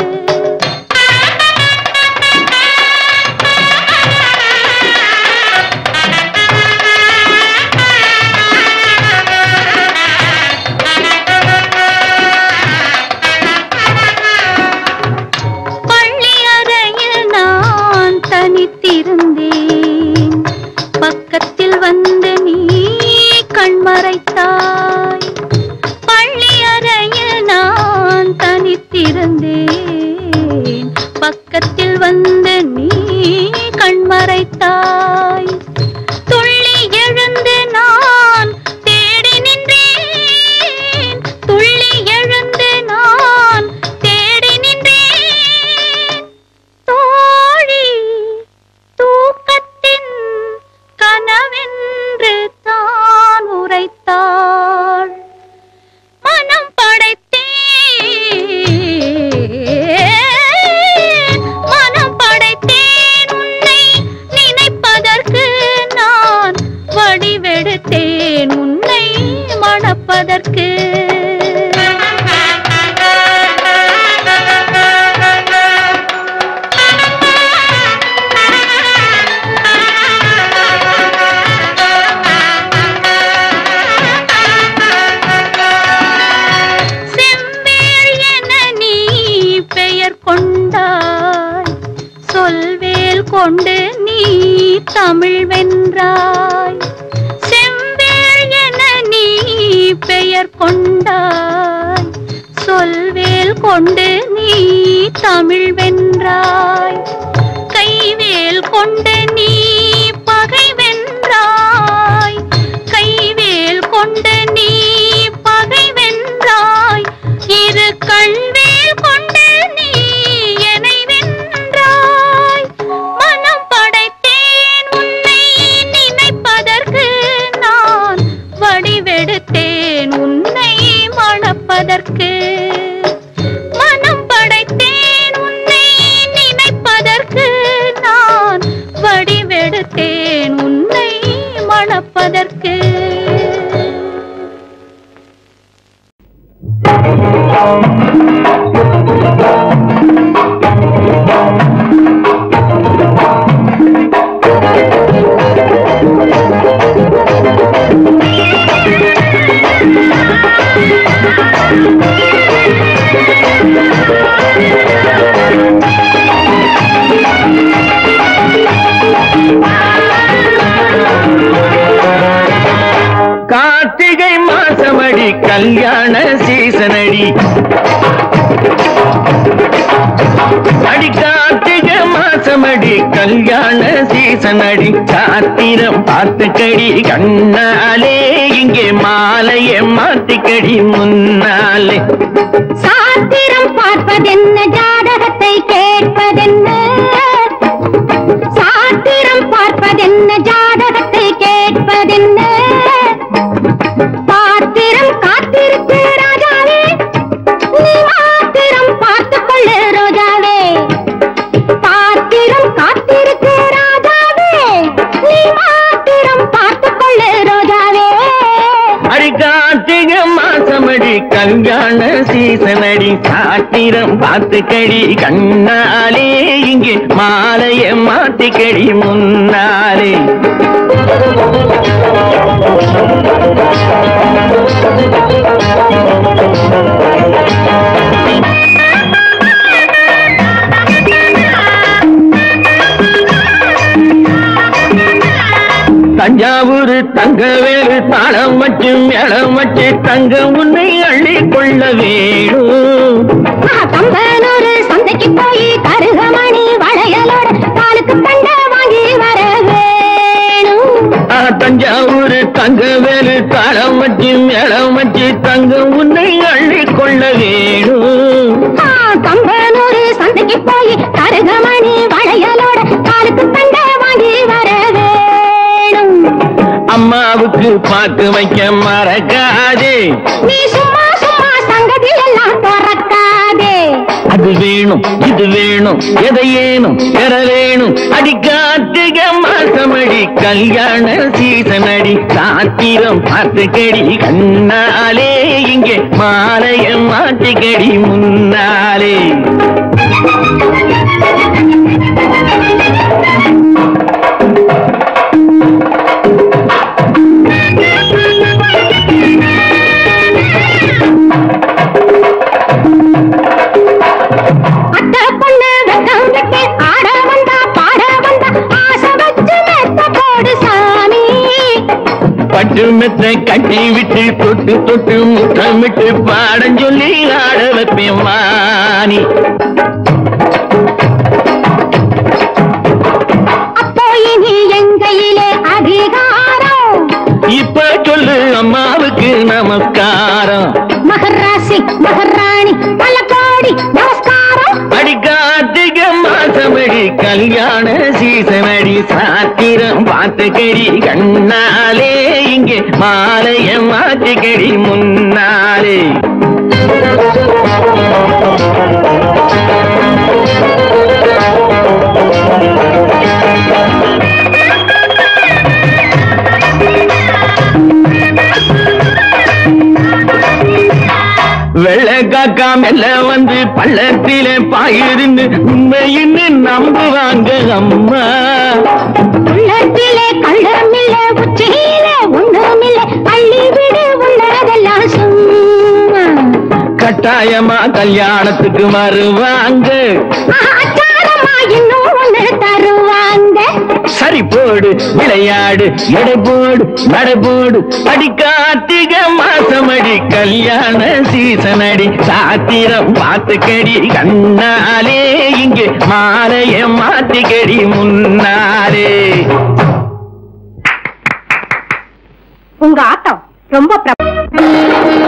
பள்ளி அறையில் நான் தனித்திருந்தேன் பக்கத்தில் வந்து நீ கண்மறைத்தாய் பள்ளி அறையில் நான் தனித்திருந்தேன் பக்கத்தில் வந்து நீ கண்மறைத்தாய் துள்ளி எழுந்து நான் தேடி நின்றேன் துள்ளி எழுந்து நான் தேடி நின்றேன் தோழி தூக்கத்தின் கனவென்று தான் உரைத்தாள் மனம் படைத்தேன் மனம் படைத்தேன் உன்னை நினைப்பதற்கு நான் வடிவெடுத்தேன் உன்னை மணப்பதற்கு செவ்வேள் என நீ பெயர் கொண்டாய் சொல்வேல் கொண்டு நீ தமிழ் வென்றாய் செவ்வேள் என நீ பெயர் கொண்டாய் சொல்வேல் கொண்டு நீ தமிழ் வென்றாய் கைவேல் கொண்டு நீ பகை வென்றாய் கைவேல் கொண்டு நீ பகை வென்றாய் இரு கல்வேல் கொண்டு நீ என்னை வென்றாய் மனம் படைத்தேன் உன்னை நினைப்பதற்கு நான் வடிவெடுத்தேன் உன்னை மணப்பதற்கு மனம் படைத்தேன் உன்னை நினைப்பதற்கு நான் வடிவெடுத்தேன் உன்னை மணப்பதற்கு கார்த்திகை மாசமடி கல்யாண சீசனடி அடி கார்த்திகை மாசமடி கல்யாண சீசனடி சாத்திரம் பார்த்துக்கடி கண்ணாலே இங்கே மாலையை மாத்திக்கடி முன்னாலே சாத்திரம் பார்ப்பதென்ன ஜாதகத்தை கேட்பதென்ன சாத்திரம் பார்ப்பதென்ன ஜாதகத்தை கேட்பதென்ன பாத்திரம் காத்திருக்கு ராஜாவே நீ மாத்திரம் பார்த்துக் கொள்ளு ரோஜாவே பாத்திரம் காத்திருக்கு ராஜாவே நீ மாத்திரம் பார்த்துக் கொள்ளு ரோஜாவே அடி கார்த்திகை மாசமடி கல்யாண சீசனடி சாத்திரம் பார்த்துக்கடி கண்ணாலே இங்கே மாலையை மாத்திக்கடி முன்னாலே தஞ்சாவூர் தங்க வேறு தாளம் வச்சு மேளம் வச்சு தங்க உன்னை அள்ளி கொள்ள வேணும் கம்பனூர் சந்தைக்கு சந்தைக்கு போய் கருகமணி வளையலோட காலுக்கு தண்டை வாங்கி வர வேணும் ஆ, தஞ்சாவூர் தங்க வேலு தாளம் வச்சு மேளம் வச்சு தங்கம் உன்னை அள்ளி கொள்ள வேணும் ஆ, கம்பனூர் சந்தைக்கு போய் கருகமணி வளையலோட காலுக்கு தண்டை வாங்கி வர வேணும் அம்மாவுக்கு பாக்கு வைக்க மறக்காதே நீ சும்மா சும்மா சங்கதி எல்லாம் துறக்காதே அது வேணும் இது வேணும் எதை ஏனும் பெற வேணும் அடி கார்த்திக மாசமடி கல்யாண சீசன் அடி சாத்திரம் பார்த்துக்கடி கண்ணாலே இங்கே மாலைய மாட்டிக்கடி முன்னாலே அத்தை பொண்ணு வெட்கம் கட்டி ஆட வந்தா பாட வந்தா ஆசை வச்சு மெத்த போடு சாமி பட்டு மெத்த கட்டி விட்டு தொட்டு தொட்டு முத்தமிட்டு பாடம் சொல்லி ஆட வைப்பேன் வாணி அப்போ இனி எங்கையிலே அதிகாரம் இப்ப சொல்லு அம்மாவுக்கு நமஸ்காரம் மகராசி மகராணி பல கோடி நமஸ்காரம் அடி கார்த்திக மாசமடி கல்யாண சீசனடி சாத்திரம் பார்த்துக்கடி கண்ணாலே இங்கே மாலைய மாத்திக்கடி முன்னாலே வெள்ளை காக்கா மெல்ல வந்து பள்ளத்திலே பாயிருந்து உண்மையின்னு நம்புவாங்க அம்மா உள்ளத்திலே கள்ளமில்ல உச்சியிலே ஒண்ணுமில்ல அள்ளி விடு உள்ளதெல்லாம் சும்மா கட்டாயமா கல்யாணத்துக்கு வருவாங்க ஆச்சாரமா இன்னும் ஒண்ணு தருவாங்க சரி போடு விளையாடு எடை போடு நடை போடு அடி கார்த்திக மாசமடி கல்யாண சீசனடி சாத்திரம் பார்த்துக்கடி கண்ணாலே இங்கே மாலைய மாத்திக்கடி முன்னாலே உங்க ஆட்டம் ரொம்ப பிர-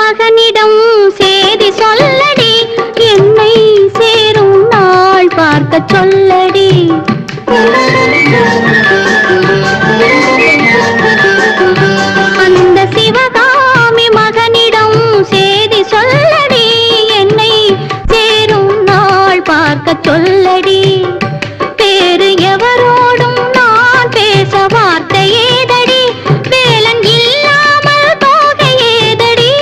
மகனிடம் சேதி சொல்லடி என்னை சேரும் நாள் பார்க்க சொல்லடி அந்த சிவகாமி மகனிடம் சேதி சொல்லடி என்னை சேரும் நாள் பார்க்க சொல்லடி வேறு எவரோடும் நான் பேச வார்த்தை ஏதடி வேலன் இல்லாமல் போக ஏதடி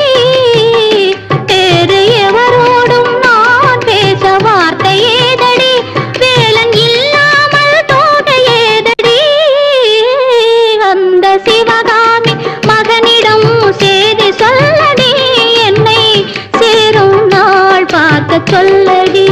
வேறு எவரோடும் நான் பேச வார்த்தை ஏதடி வேலன் இல்லாமல் போக ஏதடி அந்த சிவகாமி மகனிடம் சேதி சொல்லடி என்னை சேரும் நாள் பார்க்க சொல்லடி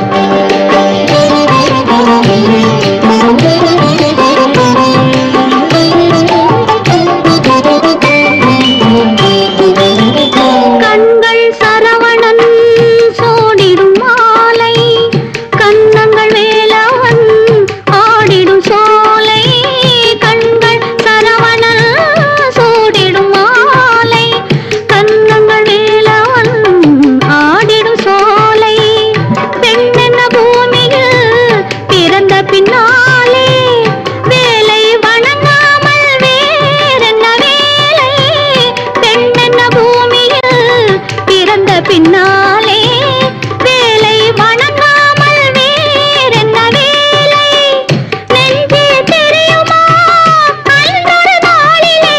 கண்கள் சரவணன் சோடிடும் மாலை கண்ணங்கள் வேலவன் ஆடிடும் சோலை கண்கள் சரவணன் சோடிடும் மாலை கண்ணங்கள் வேலவன் ஆடிடும் சோலை பெண்ணென்ன பூமியில் பிறந்த பின்னாலே வேலை வணங்காமல் வேறென்ன வேலை பெண்ணென்ன பூமியில் பிறந்த பின்னாலே வேலை வணங்காமல் வேறென்ன வேலை நெஞ்சே தெரியுமா அன்றொரு நாளிலே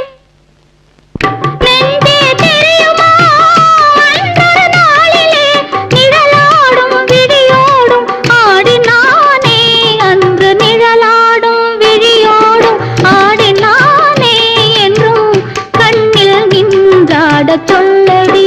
நெஞ்சே தெரியுமா அன்றொரு நாளிலே நிழலாடும் விழியோடும் ஆடினானே அன்று நிழலாடும் விழியோடும் ஆடினானே என்றும் கண்ணில் நின்றாடச் சொல்லடி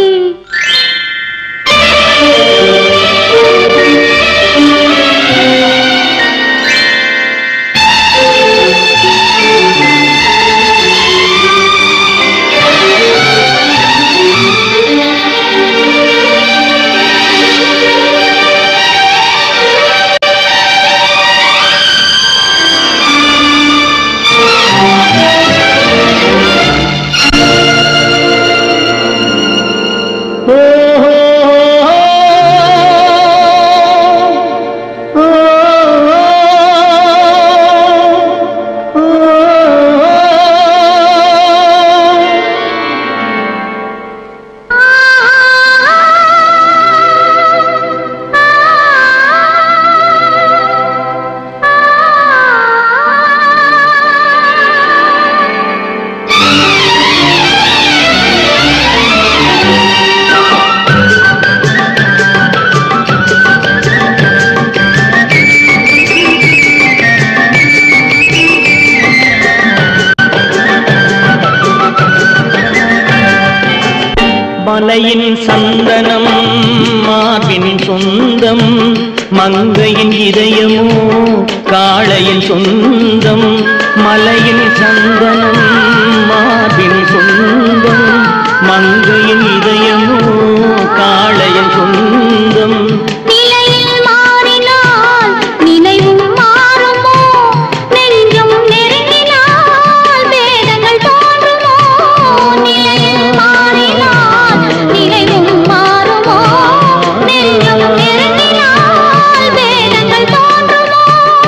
மலையின் சந்தனம் மார்பின் சொந்தம் மங்கையின் இதயமோ காளையின் சொந்தம் மலையின் சந்தனம் மார்பின் சொந்தம் மங்கையின் இதயமோ காளையின் சொந்தம் நிலையில் மாறினால் நினைவும் மாறுமோ நெஞ்சம் நெருங்கினால் வேதங்கள் தோன்றுமோ நிலையில் மாறினால் நினைவும் மாறுமோ நெஞ்சம் நெருங்கினால் வேதங்கள் தோன்றுமோ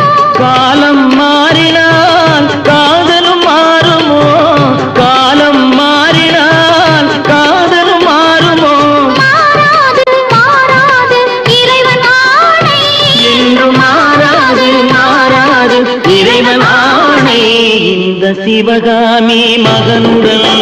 காலம் மாறினால் காதலும் மாறுமோ காலம் மாறினால் காதலும் மாறுமோ மாறாது மாறாது இறைவன் ஆணை என்றும் மாறாது மாறாது இறைவன் ஆணை இந்த சிவகாமி மகனுடன்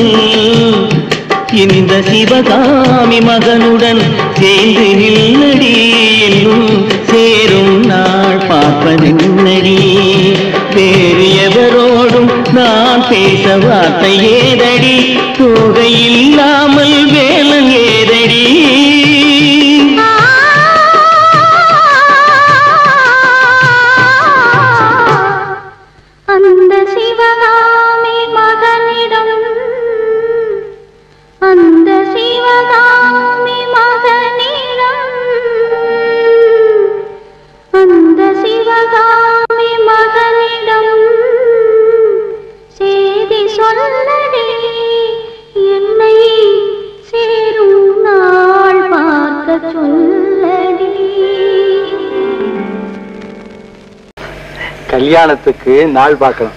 இந்த சிவகாமி மகனுடன் சேர்ந்து நில்லடி என்னும் சேரும் நாள் பார்ப்பதென்னடி வேறு எவரோடும் நான் பேச வார்த்தை ஏதடி தோகை இல்லாமல் வேலன் ஏதடி அந்த சிவகாமி மகனிடம் அந்த சிவகாமி மகனிடம் அந்த சிவகாமி மகனிடம் செய்தி சொல்லடி என்னை கல்யாணத்துக்கு நாள் பார்க்கணும்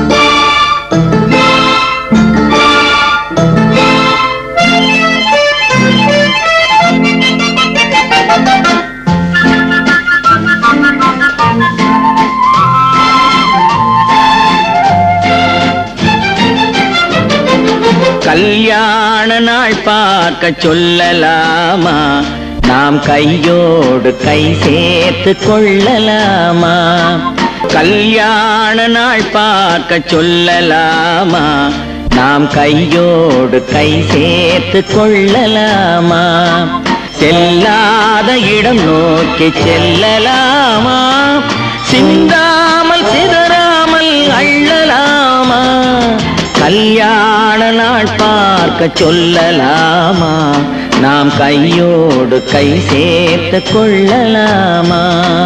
கல்யாண நாள் பார்க்க சொல்லலாமா நாம் கையோடு கை சேர்த்து கொள்ளலாமா கல்யாண நாள் பார்க்க சொல்லலாமா நாம் கையோடு கை சேர்த்து கொள்ளலாமா செல்லாத இடம் நோக்கி செல்லலாமா சிந்தாமல் சிதறாமல் அள்ளலாமா கல்யாண நாள் பார்க்க சொல்லலாமா நாம் கையோடு கை சேர்த்து கொள்ளலாமா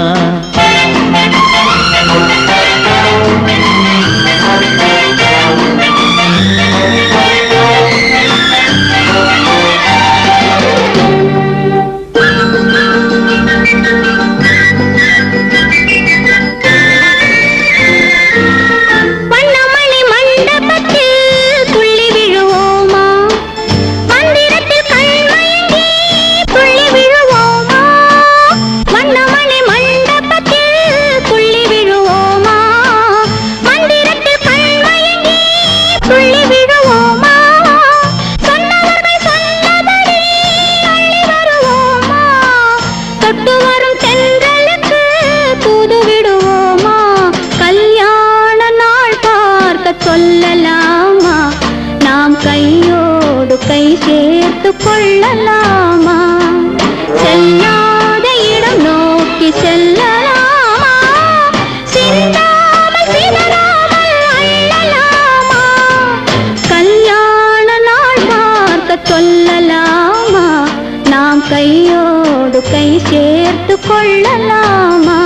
வண்ணமணி மண்டபத்தில் துள்ளி விழுவோமா மந்திரத்தில் கண்மயங்கி துள்ளி விழுவோமா வண்ணமணி மண்டபத்தில் துள்ளி விழுவோமா மந்திரத்தில் கண்மயங்கி துள்ளி விழுவோமா சொன்னவர்கள் சொன்னபடி அள்ளி வருவோமா தொட்டு வரும் தென்றலுக்கு தூது விடுவோமா கல்யாண நாள் பார்க்க சொல்லலாமா நாம் கையோடு கை சேர்த்து கொள்ளலாமா செல்லாத இடம் நோக்கி செல்லலாமா சிந்தாமல் சிதறாமல் அள்ளலாமா கல்யாண நாள் பார்க்க சொல்லலாமா நாம் கையோடு கை சேர்த்து கொள்ளலாமா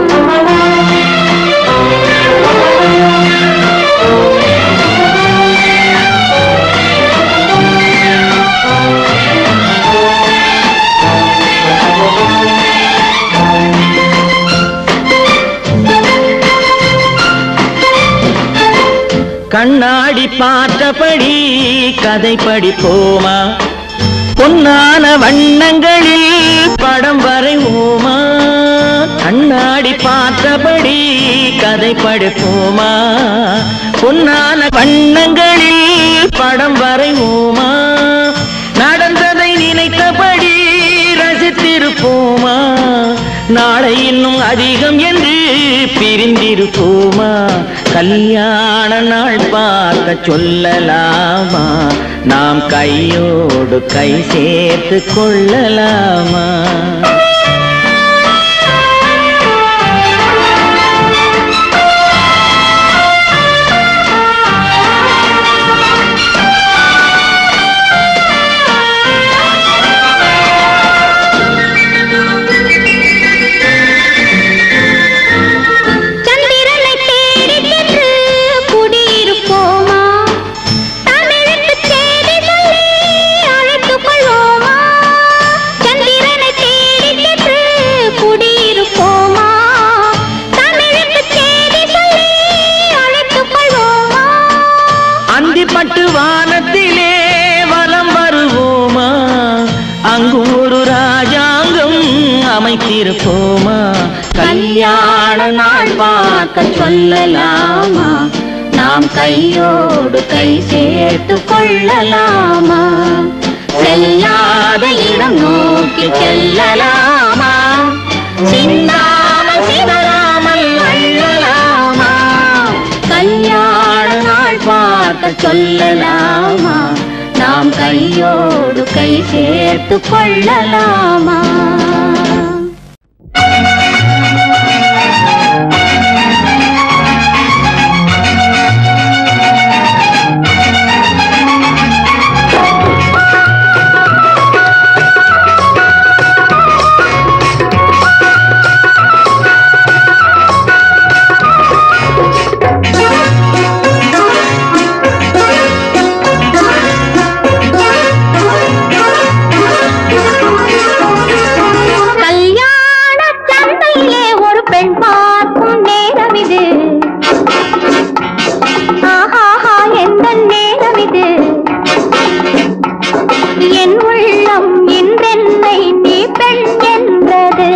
கண்ணாடி பார்த்தபடி கதை படிப்போமா பொன்னான வண்ணங்களில் படம் வரைவோமா கண்ணாடி பார்த்தபடி கதை படிப்போமா பொன்னான வண்ணங்களில் படம் வரைவோமா நடந்ததை நினைத்தபடி ரசித்திருப்போமா நாளை இன்னும் அதிகம் என்று பிரிந்திருப்போமா கல்யாண நாள் பார்க்க சொல்லலாமா நாம் கையோடு கை சேர்த்து கொள்ளலாமா சந்திரனை தேடிச் சென்று குடியிருப்போமா தமிழுக்குச் செய்தி சொல்லி அழைத்துக் கொள்வோமா சந்திரனை தேடிச் சென்று குடியிருப்போமா தமிழுக்குச் செய்தி சொல்லி அழைத்துக் கொள்வோமா அந்திப்பட்டு வானத்திலே வலம் வருவோமா அங்கு ஒரு ராஜாங்கம் அமைத்திருப்போமா கல்யாண நாள் பார்க்க சொல்லலாமா நாம் கையோடு கை சேர்த்து கொள்ளலாமா செல்லாத இடம் நோக்கி செல்லலாமா சிந்தாமல் சிதறாமல் அள்ளலாமா கல்யாண நாள் பார்க்க சொல்லலாமா நாம் கையோடு கை சேர்த்து கொள்ளலாமா Thank you. என் உள்ளம் இன்றென்னை நீ பெண் என்றது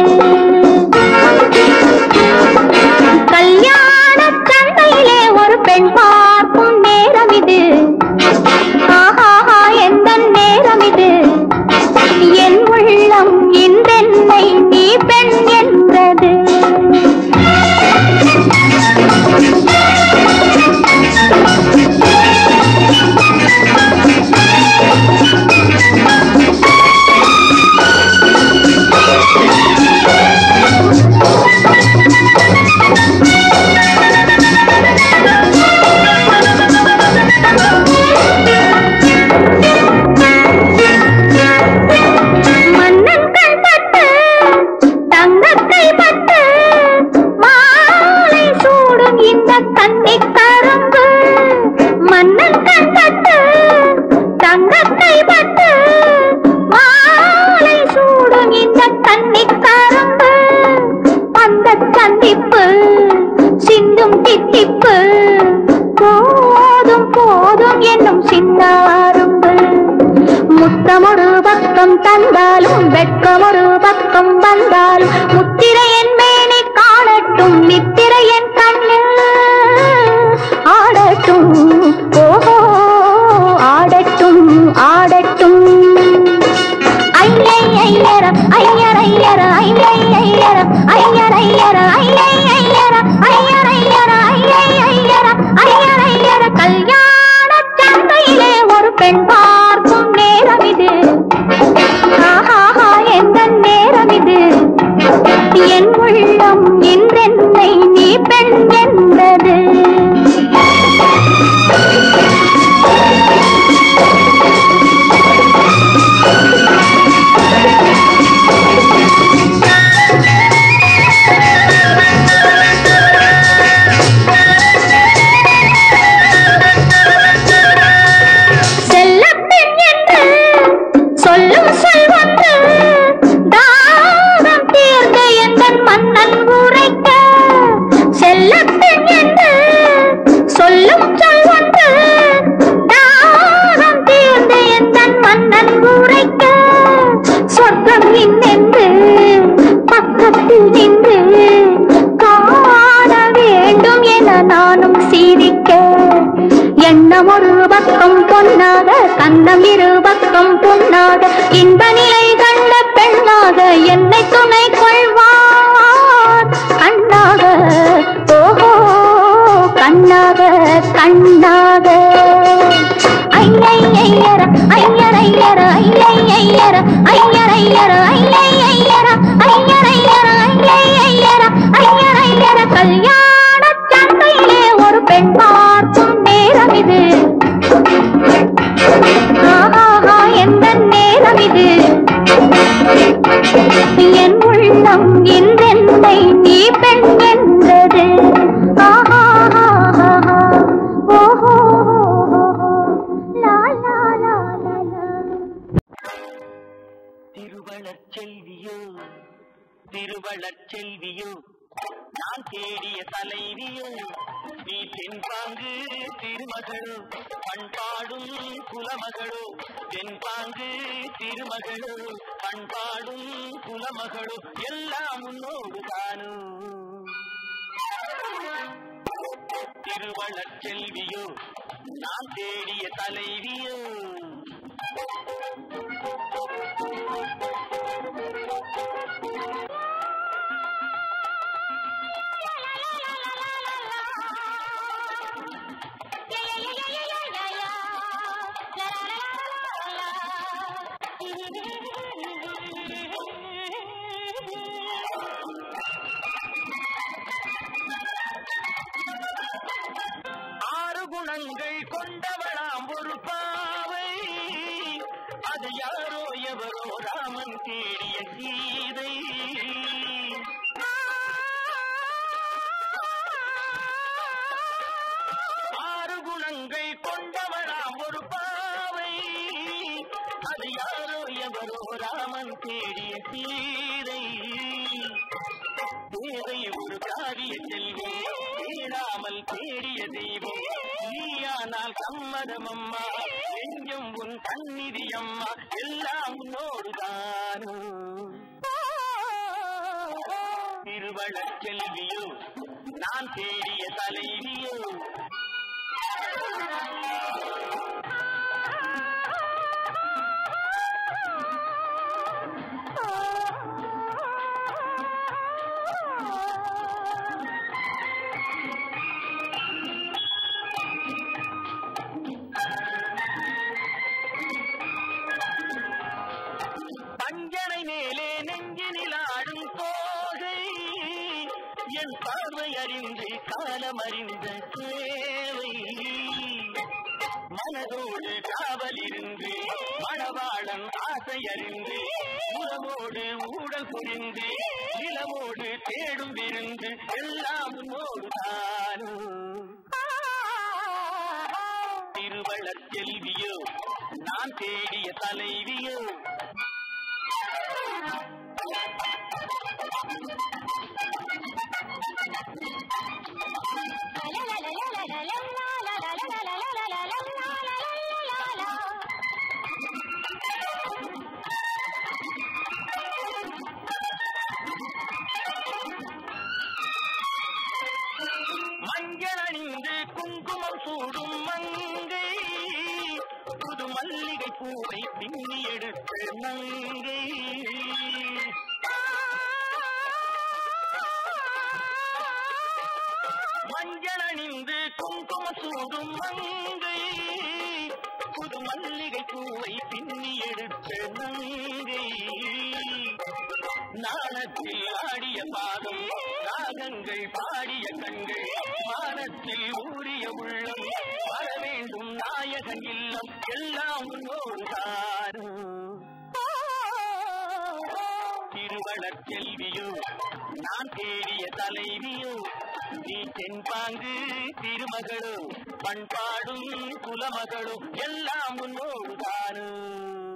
கல்யாண சந்தையிலே ஒரு பெண் பார்க்கும் நேரம் இது ஆஹாஹா எந்த நேரம் இது என் உள்ளம் இன்றென்னை நீ பெண் என்றது மன்னன் கண் பட்டு தங்கக்கை பட்டு மாலை சூடும் இந்த கன்னி கரும்பு மன்னன் கண் பட்டு தங்கக்கை பட்டு மாலை சூடும் இந்த கன்னி கரும்பு அந்த சந்திப்பு சிந்தும் தித்திப்பு போதும் போதும் என்னும் சின்ன அரும்பு முத்தமொரு பக்கம் தந்தாலும் வெட்கமொரு பக்கம் வந்தாலும் முத்திரை என் மேனி காணட்டும் நித்திரை என் கண்ணில் ஆடட்டும் ஓஹோ ஆடட்டும் ஆடட்டும் ஐயை ஐயர ஐயர் ஐயர ஐயை ஐயர ஐயர் ஐயர ஐயை ஐயர ஐயர் ஐயர ஐயை ஐயர ஐயர் ஐயர கல்யாண சந்தையிலே ஒரு பெண் பார்க்கும் நேரம் இது ஆஹாஹா எந்த நேரம் இது என் உள்ளம் இன்றென்னை நீ பெண் என்றது செல்லப்பெண் என்று சொல்லும் சொல்வன்று தாகம் தீர்ந்த எந்தன் மன்னன் உரைக்க செல்லப்பெண் என்று சொல்லும் சொல்வன்று தாகம் தீர்ந்த எந்தன் மன்னன் உரைக்க சொர்க்கம் இன்னென்று பக்கத்தில் நின்று காண வேண்டும் என நானும் சிரிக்க எண்ணம் ஒரு பக்கம் பொன்னாக கண்ணம் இரு பக்கம் பொன்னாக இன்ப நிலை கண்ட பெண்ணாக என்னை துணை கொள்வான் கண்ணாக ஓஹோ கண்ணாக கண்ணாக ஐயை ஐயர ஐயர் ஐயர ஐயை ஐயர ஐயர் ஐயர ஐயை ஐயர ஐயர் ஐயர ஐயை ஐயர ஐயர் ஐயர கல்யாண சந்தையிலே ஒரு பெண் பார்க்கும் நேரம் இது ஆஹாஹா எந்த நேரம் இது என் உள்ளம் இன்றென்னை நீ பெண் என்றது ஆஹாஹாஹா. ஓஹோ லா லா லா லா லா திருவளர் செல்வியோ திருவளர் செல்வியோ நான் தேடிய தலைவியோ நீ தென்பாங்கு திருமகளோ பண்பாடும் குலமகளோ தென்பாங்கு திருமகளோ பண்பாடும் குலமகளோ எல்லாம் உன்னோடு தானோ திருவளர் செல்வியோ நான் தேடிய தலைவியோ ஆறு குணங்கள் கொண்டவளாம் ஒரு பாவை அது யாரோ எவரோ ராமன் தேடிய சீதை ஆறு குணங்கள் கொண்டவளாம் ஒரு பாவை அது யாரோ எவரோ ராமன் தேடிய சீதை தேவை ஒரு காரிய செல்வி தேடாமல் தேடிய தெய்வம் நீயானால் சம்மதம் அம்மா நெஞ்சம் உன் கண்ணிதியம்மா எல்லாம் உன்னோடுதானோ திருவள செல்வியோ நான் தேடிய தலைவியோ பஞ்சனை மேலே நெஞ்சினில் ஆடும் தோகை என் பார்வை அறிந்து காலம் அறிந்த சேவை மனதோடு காவல் இருந்து மணவாளன் ஆசை அறிந்து உறவோடு ஊடல் புரிந்து நிலவோடு தேடும் விருந்து எல்லாம் உன்னோடு தானும் திருவள்ளச் செல்வியோ நான் தேடிய தலைவியோ மஞ்சள் அணிந்து குங்குமம் சூடும் மங்கை புது மல்லிகை பூவை பின்னி எடுத்த மங்கை மஞ்சள் அணிந்து குங்கும சூடும் மங்கை புது மல்லிகை பூவை பின்னி எடுத்த மங்கை நாணத்தில் ஆடிய பாதம் ராகங்கள் பாடிய கண்கள் வானத்தில் ஊறிய உள்ளம் வர வேண்டும் நாயகன் இல்லம் எல்லாம் உன்னோடு தாரும் திருவளர் செல்வியோ நான் தேடிய தலைவியோ நீ தென்பாங்கு திருமகளோ பண்பாடும் குலமகளோ எல்லாம் உன்னோடு தாரும்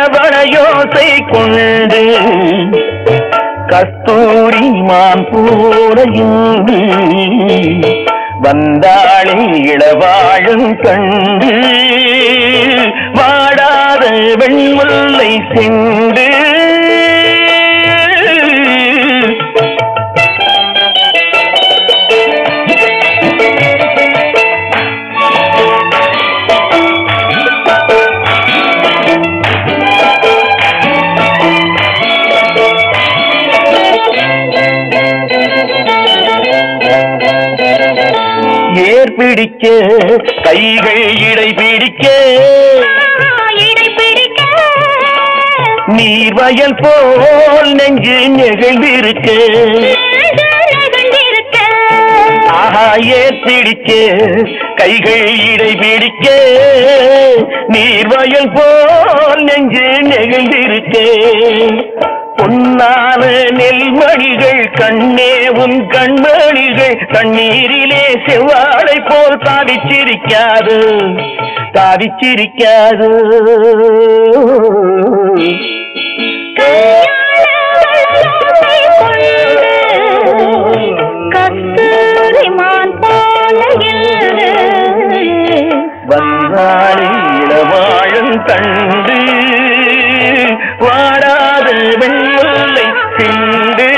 வளையோசை கொண்டு கஸ்தூரி மான் போரையோடு வந்தாளே இளவாழும் கண்டு வாடாத வெண்முல்லை செண்டு ஏர் பிடிக்க கைகள் இடை பிடிக்க இடை பிடிக்க நீர் வயல் போல் நெஞ்சு நெகிழ்ந்திருக்க நெகிழ்ந்திருக்க ஆஹா ஏர் பிடிக்க கைகள் இடை பிடிக்க நீர் வயல் போல் நெஞ்சு நெகிழ்ந்திருக்க பொன்னான நெல்மணிகள் கண்ணே உன் கண்மணிகள் கண்ணீரிலே செவ்வாழை போல் தாவிச்சிரிக்காது தாவிச்சிரிக்காது கஸ்தூரிமான் போல இரு. வந்தாளி இளவாழம் கண்டு வாடாத வெண்முல்லை சிந்து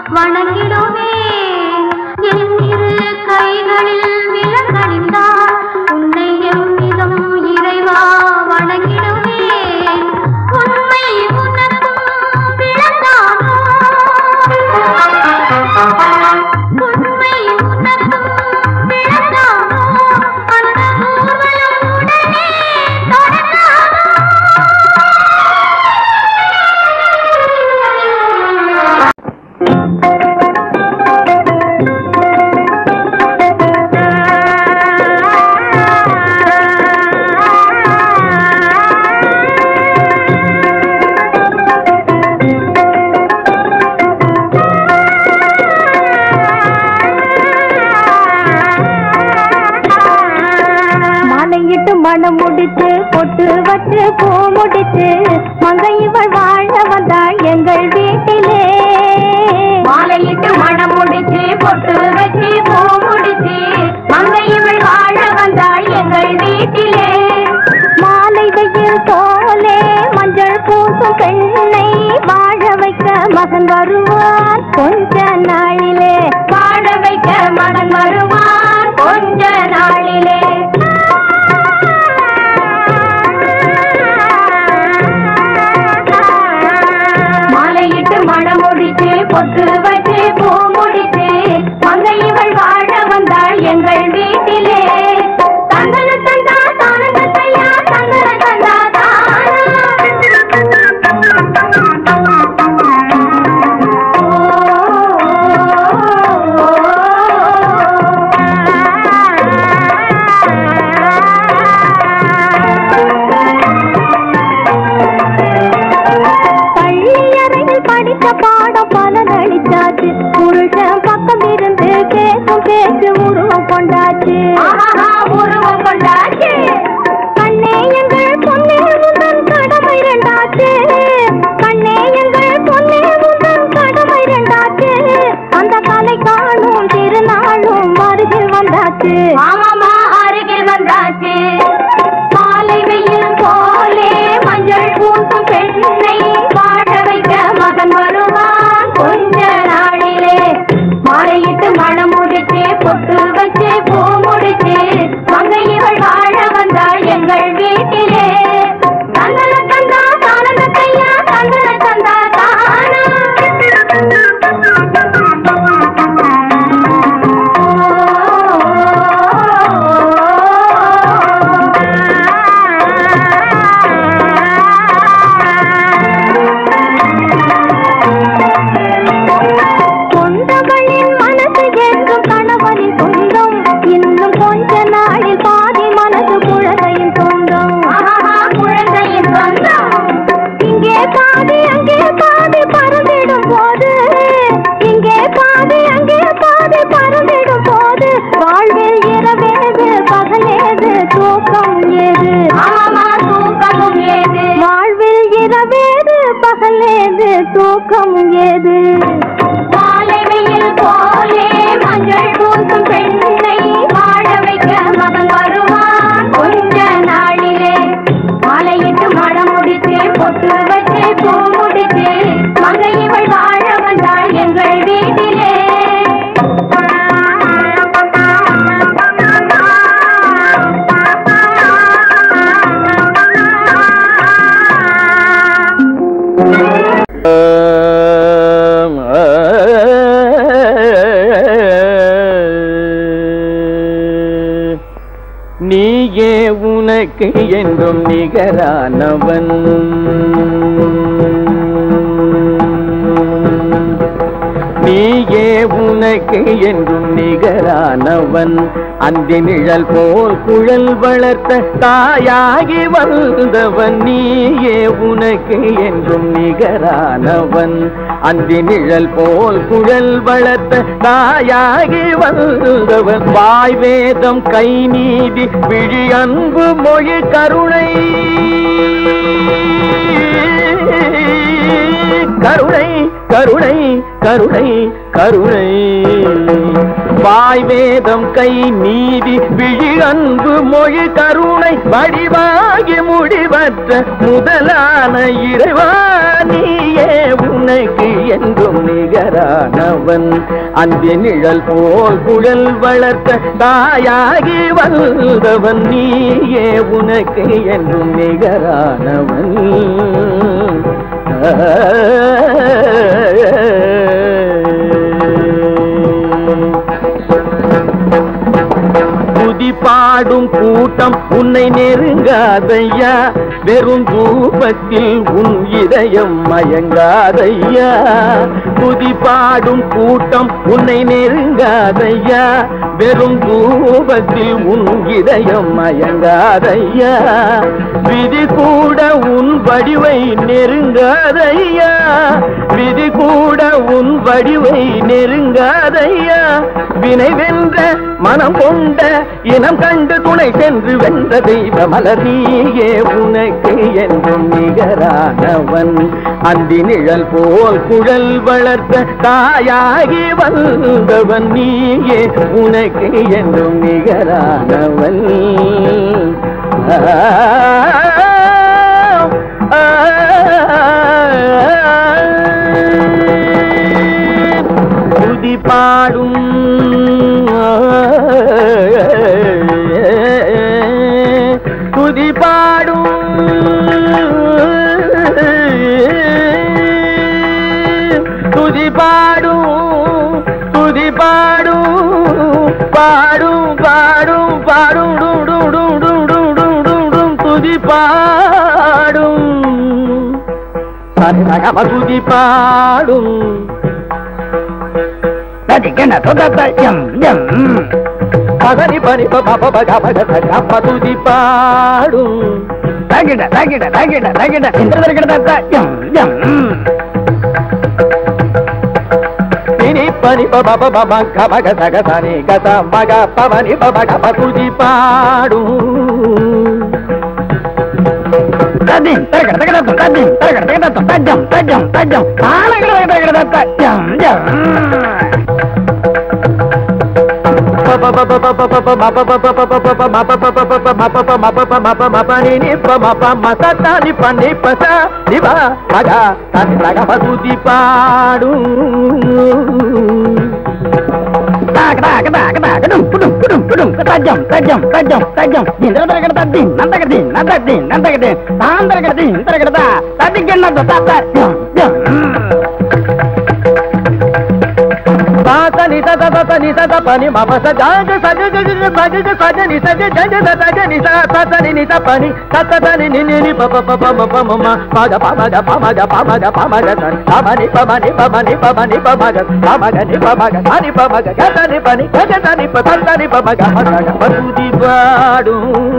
வணங்கிடுவேன் என் இரு கைகளில் விலங்கணிந்தார் உன்னை எவ்விதம் இறைவா வணங்கிடுவேன் உண்மை உனக்கும் விளங்காமோ உண்மை உனக்கும் விளங்காமோ அந்த ஊர்வலம் உடனே தொடங்காமோ மாலையிட்டு மனம் முடிச்சு பொட்டு வச்சு பூ முடிச்சு மங்கை இவள் வாழ வந்தாள் எங்கள் வீட்டிலே மாலையிட்டு மனம் முடிச்சு பொட்டு வச்சு பூ முடிச்சு மங்கை இவள் வாழ வந்தாள் எங்கள் வீட்டிலே மாலை வெயில் போலே மஞ்சள் பூசும் பெண்ணை வாழ வைக்க மகன் வருவான் கொஞ்ச நாளிலே வாழ வைக்க மகன் வருவான் கொஞ்ச நாளிலே மாலையிட்டு மனம் முடிச்சு பொட்டு வச்சு பூ முடிச்சு மங்கை இவள் வாழ வந்தாள் எங்கள் வீட்டிலே தந்தன தந்தா தானந்தையா தந்தன தந்தா பள்ளியறையில் படித்த பாடம் பலனளித்தாச்சு புருஷன் பக்கம் இருந்து பேசும் பேச்சு உருவம் கொண்டாச்சு உருவம் கொண்டாச்சு கண்ணே எங்கள் பொன்னே உந்தன் கடமை ரெண்டாச்சு கண்ணே எங்கள் பொன்னே உந்தன் கடமை ரெண்டாச்சு அந்த கலை காணும் திருநாளும் அருகில் வந்தாச்சு ஆமாமா அருகில் வந்தாச்சு மாலை வெயில் போலே மஞ்சள் பூசும் பெண்ணை வாழ வைக்க மகன் வருவான் கொஞ்ச நாளிலே மாலையிட்டு மனம் முடிச்சு பொட்டு வச்சு பூ முடிச்சு மங்கை இவள் வாழ வந்தாள் எங்கள் வீட்டிலே தந்தன தந்தா தானந்த கையா தந்தன தந்தா கொண்டவளின் மனசு என்றும் கணவனின் சொந்தம் இன்னும் கொஞ்ச நாளில் பாதி மனசு குழந்தையின் சொந்தம் குழந்தையின் சொந்தம் இங்கே பாதி அங்கே பாதி பறந்திடும் போது இங்கே பாதி அங்கே பாதி பறந்திடும் போது வாழ்வில் இரவேது பகலேது தூக்கம் ஏது ஆமா தூக்கம் ஏது வாழ்வில் இரவேது பகலேது தூக்கம் ஏது மாலை வெயில் போலே மஞ்சள் பூசும் பெண்ணை வாழ வைக்க மகன் வருவான் கொஞ்ச நாளிலே மாலையிட்டு மடம் முடிச்சு பொட்டு வச்சு பூ முடிச்சு மங்கை இவள் வாழ வந்தாள் எங்கள் வீட்டிலே நீயே உனக்கு என்றும் நிகரானவன் நீயே உனக்கு என்றும் நிகரானவன் அந்தி நிழல் போல் குழல் வளர்த்த தாயாகி வந்தவன் நீயே உனக்கு என்றும் நிகரானவன் அந்தி நிழல் போல் குழல் வளர்த்த தாயாகி வந்தவன் வாய் வேதம் கை நீதி விழி அன்பு மொழி கருணை கருணை கருணை கருணை கருணை வாய் வேதம் கை நீதி விழி அன்பு மொழி கருணை வடிவாகி முடிவற்ற முதலான இறைவா நீயே உனக்கு என்றும் நிகரானவன் அன்பு நிழல் போல் குழல் வளர்த்த தாயாகி வந்தவன் நீயே உனக்கு என்றும் நிகரானவன் துதி பாடும் கூட்டம் உன்னை நெருங்காதையா வெறும் தூபத்தில் உன் இதயம் மயங்காதையா துதி பாடும் கூட்டம் உன்னை நெருங்காதையா வெறும் தூபத்தில் உன் இதயம் மயங்காதையா விதி கூட உன் வடிவை நெருங்காதையா விதி கூட உன் வடிவை நெருங்காதையா வினை வென்ற மனம் கொண்ட இனம் கண்டு துணை சென்று வென்ற தெய்வ மலர் நீயே உனக்கு என்றும் நிகரானவன் அந்தி நிழல் போல் குழல் வளர்த்த தாயாகி வந்தவன் நீயே உனக்கு என்றும் நிகரானவன் ஆ, ஆ, துதி பாடும் துதி பாடும் துதி பாடும் துதி பாடும் பாடும் பாடும் பாடும் டும் டும் டும் டும் டும் டும் டும் டும் துதி பாடும் சரி துதி பாடும் ததிக்கன தொதத்த எம் எம் பகரி பனி பப பக பக கப்ப துதி பாடும் தகிட தகிட தகிட தகிட இந்திரதற்கிட தத்த எம் எம் பினி பனி பப பப மக மக சக சனி கச மக பவனி பப கப துதி பாடும் ததிம் தரகட தகட ததிம் தரகட தகட தஜம் தஜம் தஜம் தாளகட தகட தத்த எம் எம் தாக தாக தாக தாக டும் புடும் புடும் புடும் தஜம் தஜம் தஜம் தஜம் இந்திரதற்கிட தத்திம் நந்தகதி நந்தகதி நந்தகதி தாந்தரகதி இந்திரகட ததிக்கன தத்த எம் எம் సాసని సద సని సద పని మమ సజాగ సగ గగ సగ సగ ని సగ జగ సగ ని స సని ని స పని సత సని ని ని ని ప ప ప ప మ ప మ మ పగ ప మగ ప మగ ప మగ ప మగ సని ప మని ప మని ప మని ప మని ప మగ ప మగ ని ప మగ సని ప మగ గ సని పని గగ సని ప స సని ప మగ ప మగ ప తుది పాడు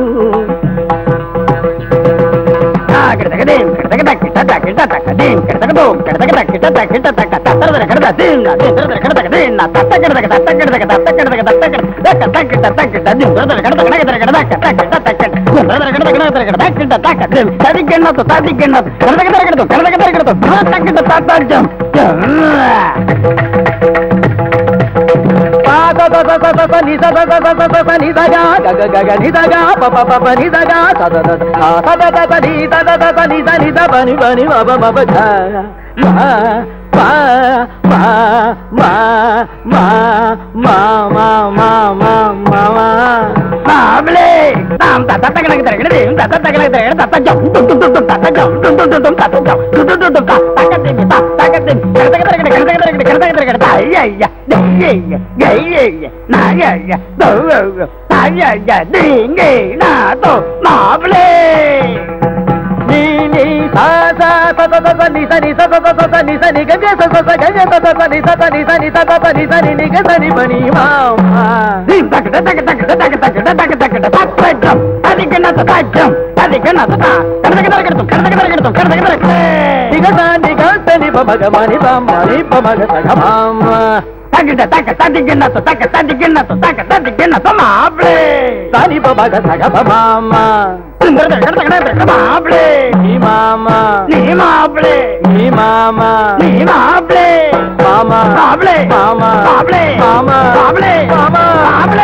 நீ நீ சா சா ச ச ச ச நி ச நி ச ச ச ச ச நி ச நி க க ச ச ச க க ச ச ச நி ச ச நி ச நி ச ச ச நி ச நி நி க ச நி ப நி மா மா தக்க தக்க தக்க தக்க தக்க தக்க தக்க தக்க தக்க தக்க தக்க தக்க தக்க ததிக்கண்ணா ததா கடதக தரகட்டும் கடதக தரகட்டும் கடதக தரகட்டும் நிகழ்தா நிகழ்த்த நிப மக மணி பாம் நிப மக சகமாம் தகிட்ட தக்க ததிக்கண்ணா தக்க ததிக்கண்ணா தக்க ததிக்கண்ணா மாப்ளே தனிப மக சகமாமா கடதக கடதக மாப்ளே நீ மாமா நீ மாப்ளே நீ மாமா நீ மாப்ளே மாமா மாப்ளே மாமா மாப்ளே மாமா மாப்ளே மாமா மாப்ளே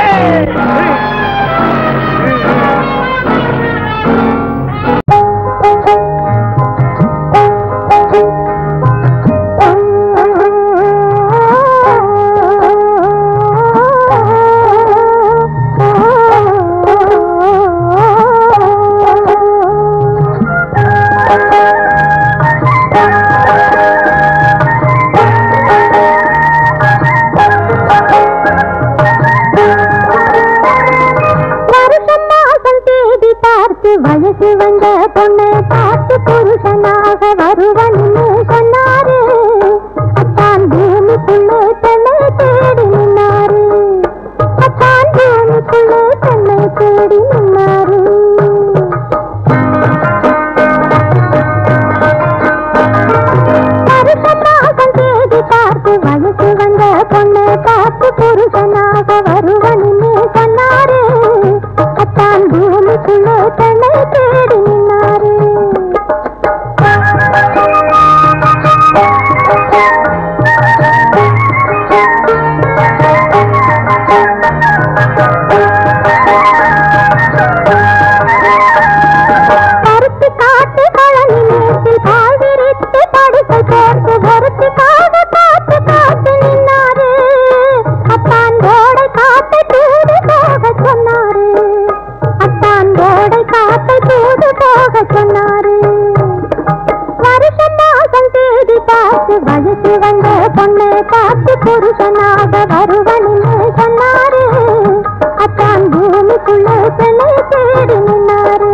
வருஷம் மாசம் தேடி பார்த்து வயசு வந்த பொண்ணு பார்த்து புருஷனாக வருவன்னு சொன்னாரு அத்தான் பூமிக்குள்ளே தன்னை தேடி நின்னாரு அத்தான் பூமிக்குள்ளே தன்னை தேடி நின்னாரு வருஷம் மாசம் தேடி பார்த்து வயசு வந்த பொண்ணு பார்த்து புருஷனாக வருவன்னு சொன்னாரு அத்தான் பூமிக்குள்ளே தன்னை தேடி நின்னாரு கருத்து காட்டு கழனி மேட்டில் பால் விரித்து படுக்கை போட்டு வருத்திக்காக காத்து காத்து நின்னாரு அத்தான் கோடை காத்தை தூது போக சொன்னாரு அத்தான் கோடை காத்தை தூது போக சொன்னாரு வருஷம் மாசம் தேடி பார்த்து வயசு வந்த பொண்ணை பார்த்து புருஷனாக வருவன்னு சொன்னாரு அத்தான் பூமிக்குள்ள பெண்ணை தேடி நின்னாரு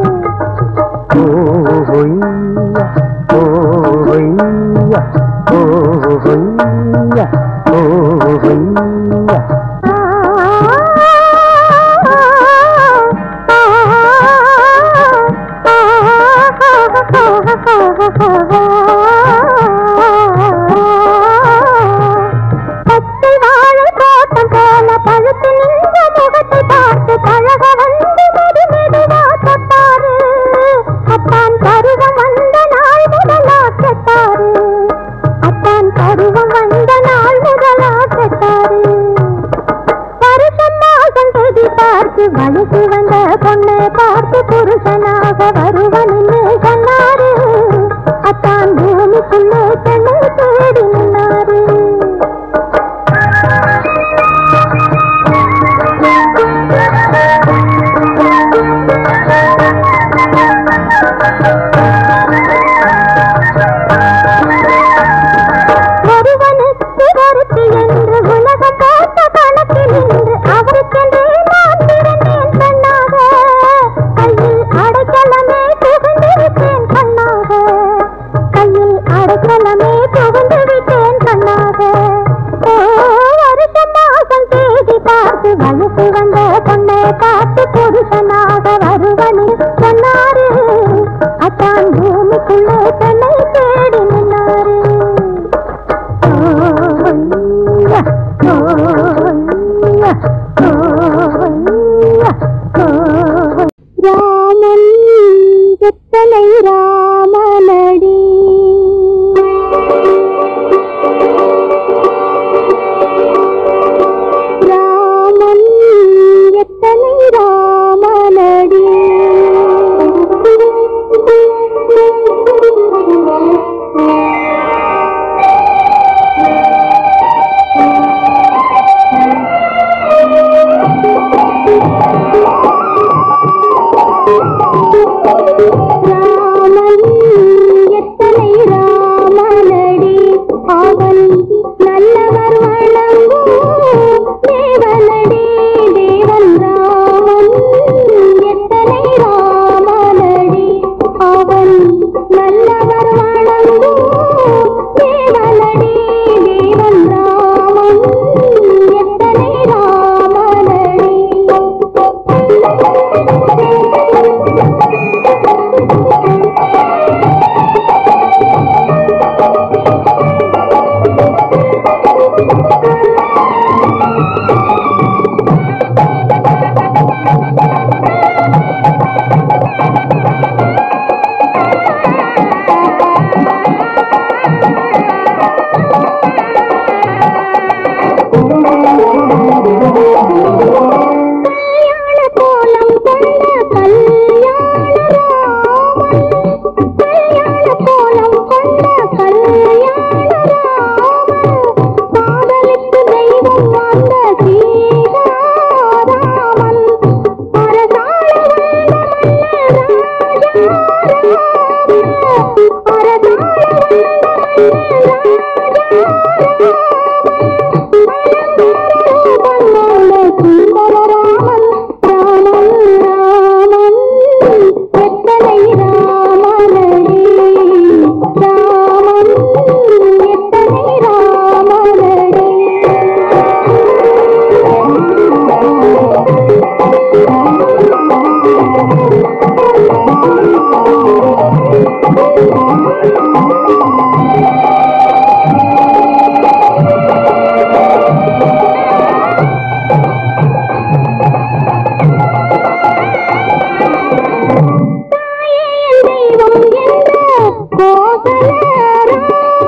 பச்சை வாழை தோட்டம் போல பழுத்து நின்ற முகத்தை பார்த்து பழக வந்து மெது மெதுவா தொட்டாரு அத்தான் பருவம் வந்த நாள் முதலா கெட்டாரு அத்தான் பருவம் வந்த நாள் முதலா கெட்டாரு வருஷம் மாசம் தேதி பார்த்து வயசு வந்த பொண்ணை பார்த்து புருஷனாக வருவன்னு சொன்னாரு அத்தான் பூமிக்குள்ளே பெண்ணை தேடி நின்னாரு ஒருவனுக்கு ஒருத்தி என்று உலகம் போட்ட கணக்கில் நின்று அவருக்கென்றே நான் பிறந்தேன் கண்ணாக கையில் அடைக்கலமே புகுந்து விட்டேன் கண்ணாக கையில் அடைக்கலமே புகுந்து விட்டேன் கண்ணாக ஓ வருஷம் மாசம் தேடி பார்த்து வயசு வந்த பொண்ணை பார்த்து புருஷனாக வருவனு சொன்னாரு அத்தான் பூமிக்குள்ளே பெண்ணை தேடி நின்னாரு ராமன் எத்தனை ராமனடி ராமன் எத்தனை ராமனடி ராமன் எத்தனை ராமனடி அவன் நல்லவர் வணங்கும் தேவனடி தேவன் ராமன் எத்தனை ராமனடி அவன் நல்லவர் வணங்கும் தேவனடி தேவன் ராமன் எத்தனை ராமனடி கல்யாண கோலம் கொண்ட கல்யாண ராமன் கல்யாண கோலம் கொண்ட கல்யாண ராமன் காதலுக்கு தெய்வம் வந்த சீதாராமன் அரசாள வந்த மன்னர் ராஜா தெய்வம் என்ற கோசலராமன்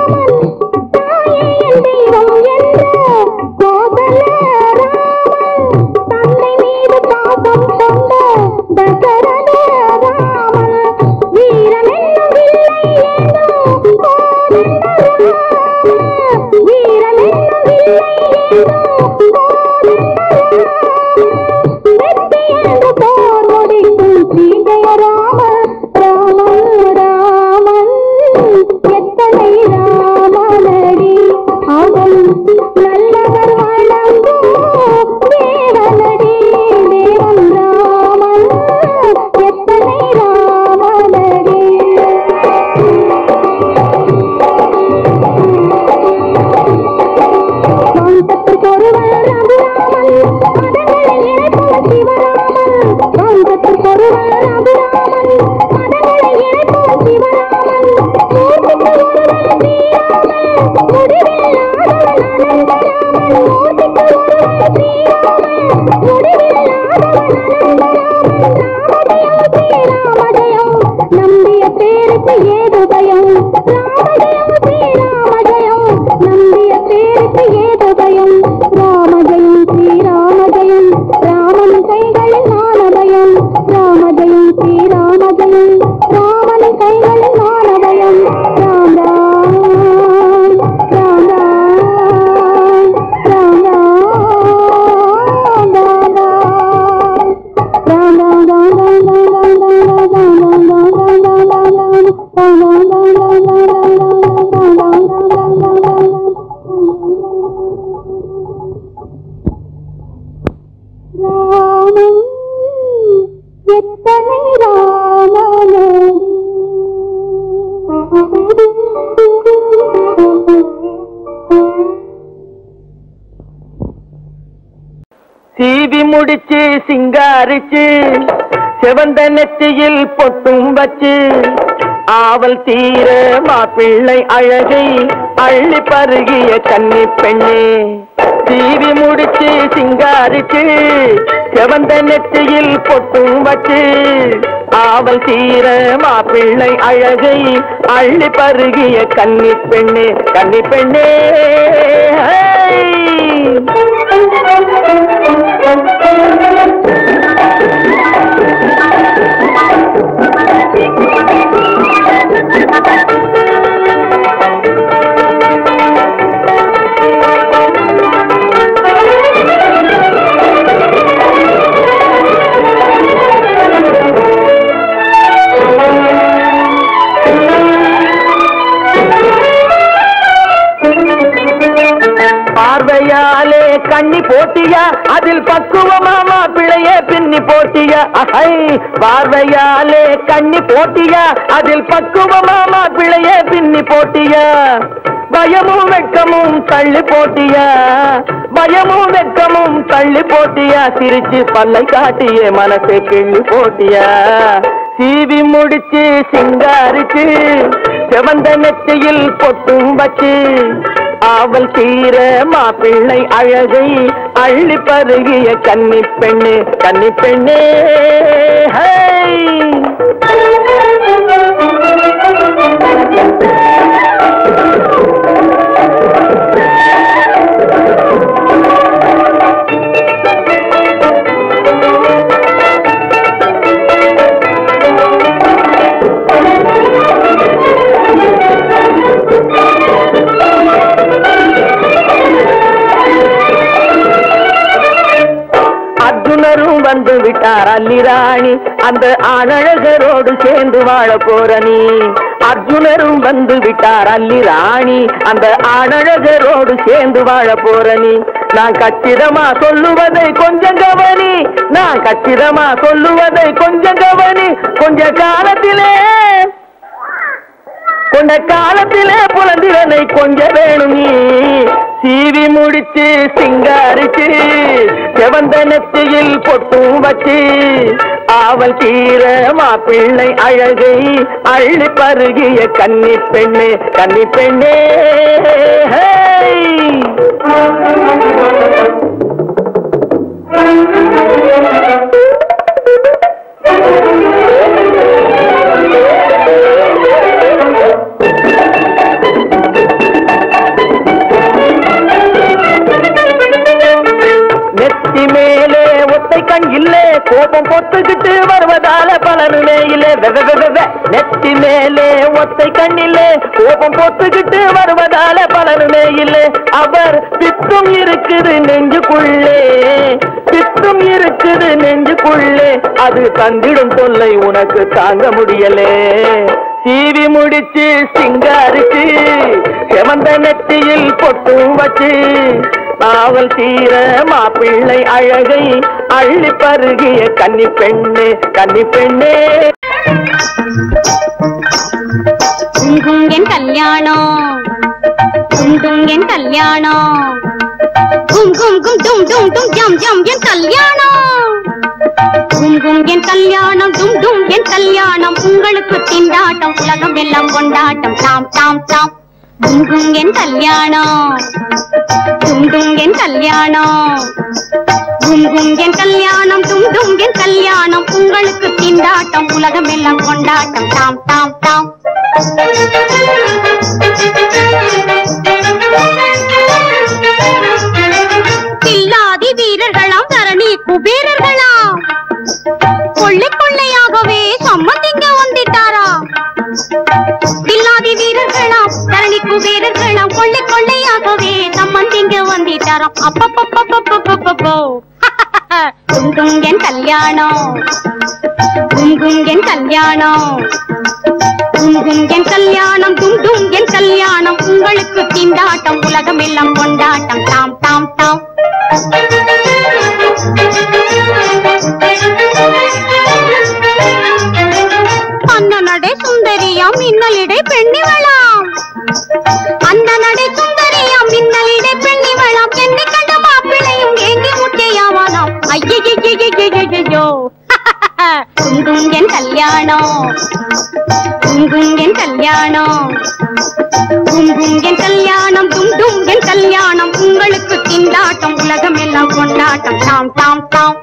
தாயின் தெய்வம் என்ற கோசலராமன் தந்தை மீது பாசம் கொண்ட தசரத ராமன் வீரமென்னும் வில்லை ஏந்தும் கோதண்ட ராமன் வீரமென்னும் வில்லை ஏந்தும் கோதண்ட வெற்றி என்று போர் முடிக்கும் சீதைய ராம ராமன் ராமன் எத்தனை ராமனடி அவன் நல்லவர் வழங்கும் தேவனடி தேவன் ராமன் எத்தனை ராமனடி காந்தத்தில் பொருவல் ரகுராமன் மதங்களை இணைப்பவர் சிவராமன் காந்தத்தில் பொருவல் ரகுராமன் மதங்களை இணைப்பவர் சிவராமன் மூர்த்திக்கு ஒருவன் ஸ்ரீராமன் முடிவில்லாதவன் அனந்தராமன் மூர்த்திக்கு ஒருவன் ஸ்ரீராமன் முடிவில்லாதவன் அனந்தராமன் ராமஜயம் ஸ்ரீராமஜயம் நம்பிய பேருக்கு ஏது பயம் ராமஜயம் ஸ்ரீராமஜயம் நம்பிய பேருக்கு ஏது பயம் ராமஜயம் ஸ்ரீராமஜயம் ராமன் கைகளில் ஞானபயம் ராமஜயம் ஸ்ரீராமஜயம் ராமன் கைகளில் ஞானபயம் ராம் ராம் ராம் ராம் ராம் ராம் ராம் ராம் ராமன் எத்தனை ராமனடி சீவி முடிச்சு சிங்காரிச்சு செவந்த நெத்தியில் பொட்டும் வச்சு ஆவல் தீர மாப்பிள்ளை அழகை அள்ளி பருகிய கன்னி பெண்ணே சீவி முடிச்சு சிங்காரிச்சு செவந்த நெத்தியில் பொட்டும் வச்சு ஆவல் தீர மாப்பிள்ளை அழகை அள்ளி பருகிய கன்னி பெண்ணே கன்னி பெண்ணே ஹை! பார்வையாலே கண்ணி போட்டியா அதில் பக்குவமாமா பிழையே பின்னி போட்டியா அஹை பார்வையாலே கண்ணி போட்டியா அதில் பக்குவமாமா பிழையே பின்னி போட்டியா பயமும் வெட்கமும் தள்ளி போட்டியா பயமும் வெட்கமும் தள்ளி போட்டியா சிரிச்சு பல்லை காட்டிய மனசை கிள்ளி போட்டியா சீவி முடிச்சு சிங்காரிச்சு செவந்த நெத்தியில் பொட்டும் வச்சு ஆவல் தீர மாப்பிள்ளை அழகை அள்ளி பருகிய கன்னி பெண்ணே கன்னி பெண்ணே ஹை! அர்ஜுனரும் வந்து விட்டார் அல்லிராணி அந்த ஆணழகரோடு சேர்ந்து வாழ போற நீ அர்ஜுனரும் வந்து விட்டார் அல்லிராணி அந்த ஆணழகரோடு சேர்ந்து வாழ போற நீ நான் கச்சிதமா சொல்லுவதை கொஞ்சம் கவனி நான் கச்சிதமா சொல்லுவதை கொஞ்சம் கவனி கொஞ்ச காலத்திலே கொண்ட காலத்திலே புலந்திரனை கொஞ்ச வேணும் நீ சீவி முடிச்சு சிங்காரிச்சு செவந்த நெத்தியில் பொட்டும் வச்சு ஆவல் தீர மாப்பிள்ளை அழகை அள்ளி பருகிய கன்னி பெண்ணே கன்னி பெண்ணே ஹே! நெத்தி மேலே ஒத்தை கண் இல்லே கோபம் பொத்துக்கிட்டு வருவதால பலனுமே இல்லே வெ, வெ, வெ, வெ, வெ. நெத்தி மேலே ஒத்தை கண் இல்லே கோபம் பொத்துக்கிட்டு வருவதால பலனுமே இல்லே அவர் பித்தும் இருக்குது நெஞ்சுக்குள்ளே பித்தும் இருக்குது நெஞ்சுக்குள்ளே அது தந்திடும் தொல்லை உனக்கு தாங்க முடியலே சீவி முடிச்சு சிங்காரிச்சு செவந்த நெத்தியில் பொட்டும் வச்சு ஆவல் தீர மாப்பிள்ளை அழகை அள்ளி பருகிய கன்னி பெண்ணே கன்னி பெண்ணே குங்கும் என் கல்யாணம் குங்கும் என் கல்யாணம் கும் கும் கும் டும் டும் டும் ஜம் ஜம் என் கல்யாணம் குங்கும் என் கல்யாணம் டும் டும் என் கல்யாணம் உங்களுக்கு திண்டாட்டம் உலகம் எல்லாம் கொண்டாட்டம் தாம் தாம் தாம் குங்கும் என் கல்யாணம் டும் டும் என் கல்யாணம் குங்கும் என் கல்யாணம் டும் டும் என் கல்யாணம் உங்களுக்கு திண்டாட்டம் உலகம் எல்லாம் கொண்டாட்டம் தாம் தாம் தாம் பில்லாதி வீரர்களாம் தரணி குபேரர்களாம் கொள்ளை கொள்ளையாகவே சம்மந்திங்க வந்துட்டாரா பில்லாதி வீரர்களாம் தரணி குபேரர்களாம் கொள்ளை கொள்ளையாகவே சம்மந்திங்க வந்துட்டாராம் அப்பப்பப்பப்பப்பப்பப்போ குங்கும் என் கல்யாணம் குங்கும் என் கல்யாணம் குங்கும் என் கல்யாணம் டும் டும் என் கல்யாணம் உங்களுக்கு திண்டாட்டம் உலகம் எல்லாம் கொண்டாட்டம் தாம் தாம் தாம் அண்ணனடை சுந்தரியாம் மின்னலிடை பெண்ணிவளாம் அண்ணனடை சுந்தரியாம் மின்னலிடை பெண்ணிவளாம் என்னை கண்ட மாப்பிளையும் ஏங்கி முட்டையாவானாம் ஐயோ குங்கும் என் கல்யாணம் குங்கும் என் கல்யாணம் குங்கும் என் கல்யாணம் டும் டும் என் கல்யாணம் உங்களுக்கு திண்டாட்டம் உலகம் எல்லாம் கொண்டாட்டம் தாம் தாம் தாம்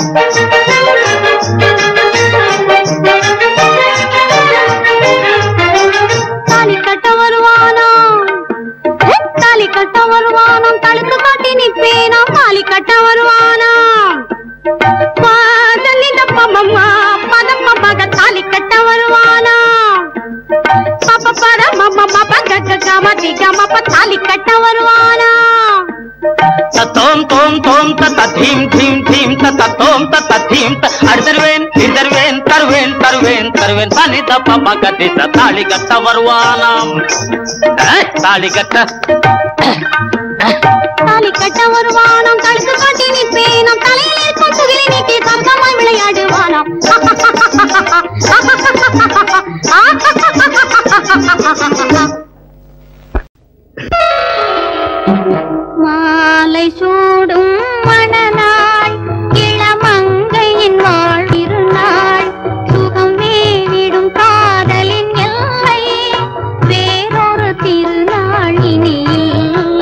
தாலி கட்ட வருவானாம் தாலி கட்ட வருவானாம் தழுத்து காட்டி நிற்பேனாம் தாலி கட்ட வருவானாம் பாதலிட பமம்மா பதம்ம பக தாலி கட்ட வருவானாம் பப்ப பர மம்ம மப கக கம திக மப்ப தாலி கட்ட வருவானாம் தத்தோம் தோம் தோம் தத்த தீம் தீம் தீம் தத்த தோம் தத்த தீம் த அடுத்தருவேன் இந்தருவேன் தருவேன் தருவேன் தருவேன் தனி தப்ப பக்கத்தி தாலி கட்ட வருவானாம் ஏய், தாலி கட்ட தாலி கட்ட வருவானாம் தழுத்து காட்டி நிற்பேனாம் தலையில் இருக்கும் துகிலை நீட்டி சந்தமாய் விளையாடுவானாம் மாலை சூடும் மணநாள் இளமங்கையின் வாழ்விருநாள் சுகம் வேவிடும் காதலின் எல்லை வேறொரு திருநாள் இனி இல்லை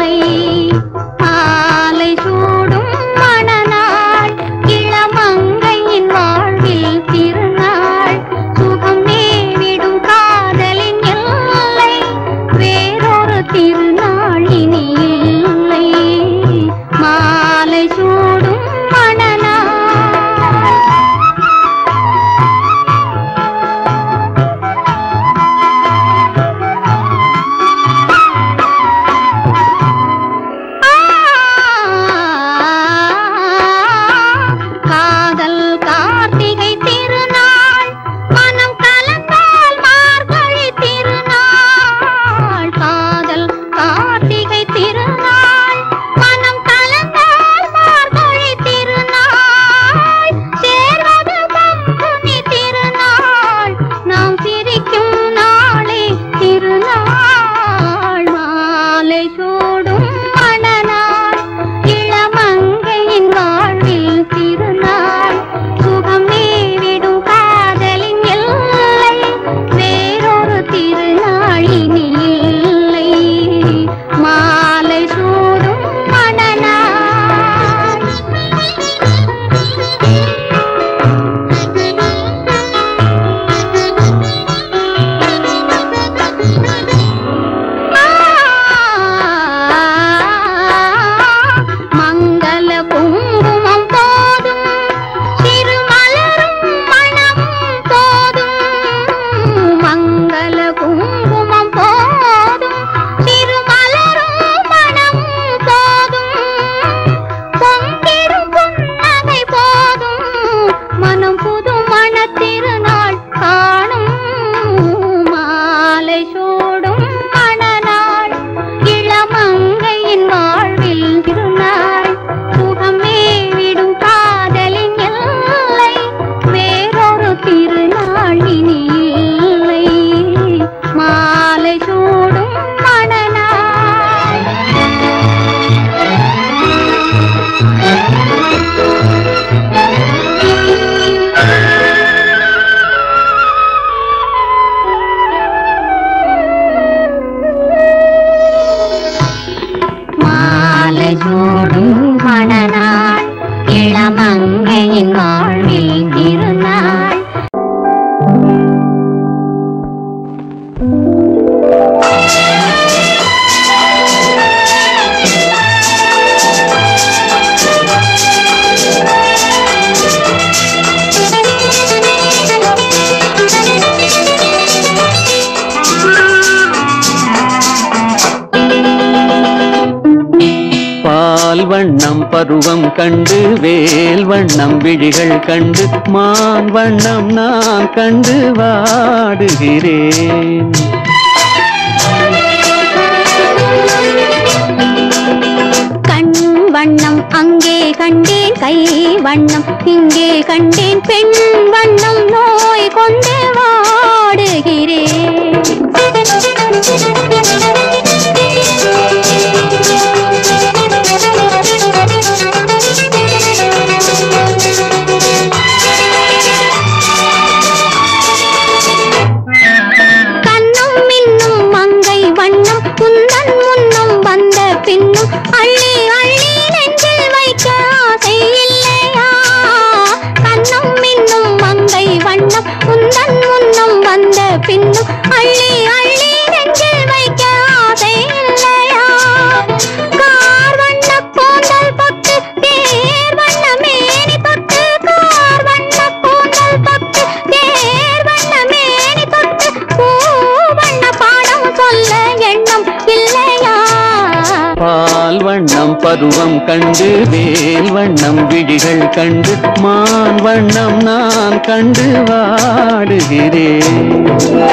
மலஜூடும் மணநாள் இளமங்கையின் வாழ்வில் திருநாள் பால் வண்ணம் பருவம் கண்டு வேல் வண்ணம் விழிகள் கண்டு மான் வண்ணம் நான் கண்டு வாடுகிறேன் கண் வண்ணம் அங்கே கண்டேன் கை வண்ணம் இங்கே கண்டேன் பெண் வண்ணம் நோய் கொண்டு வாடுகிறேன் கண்ணும் மின்னும் மங்கை வண்ணம் குந்தன் முன்னும் வந்த பின்னும் அள்ளி அள்ளி நெஞ்சில் வைக்க ஆசை இல்லையா கண்ணும் மின்னும் மங்கை வண்ணம் குந்தன் முன்னும் வந்த பின்னும் அள்ளி அள்ளி நெஞ்சில் வைக்க ஆசை இல்லையா கார் வண்ண கூந்தல் பட்டு தேர் வண்ண மேனி தொட்டு கார் வண்ண கூந்தல் பட்டு தேர் வண்ண மேனி தொட்டு பூ வண்ண பாடம் சொல்ல எண்ணம் இல்லையா பால் வண்ணம் பருவம் கண்டு வேல் வண்ணம் விழிகள் கண்டு மான் வண்ணம் நான் கண்டு வாடுகிறேன்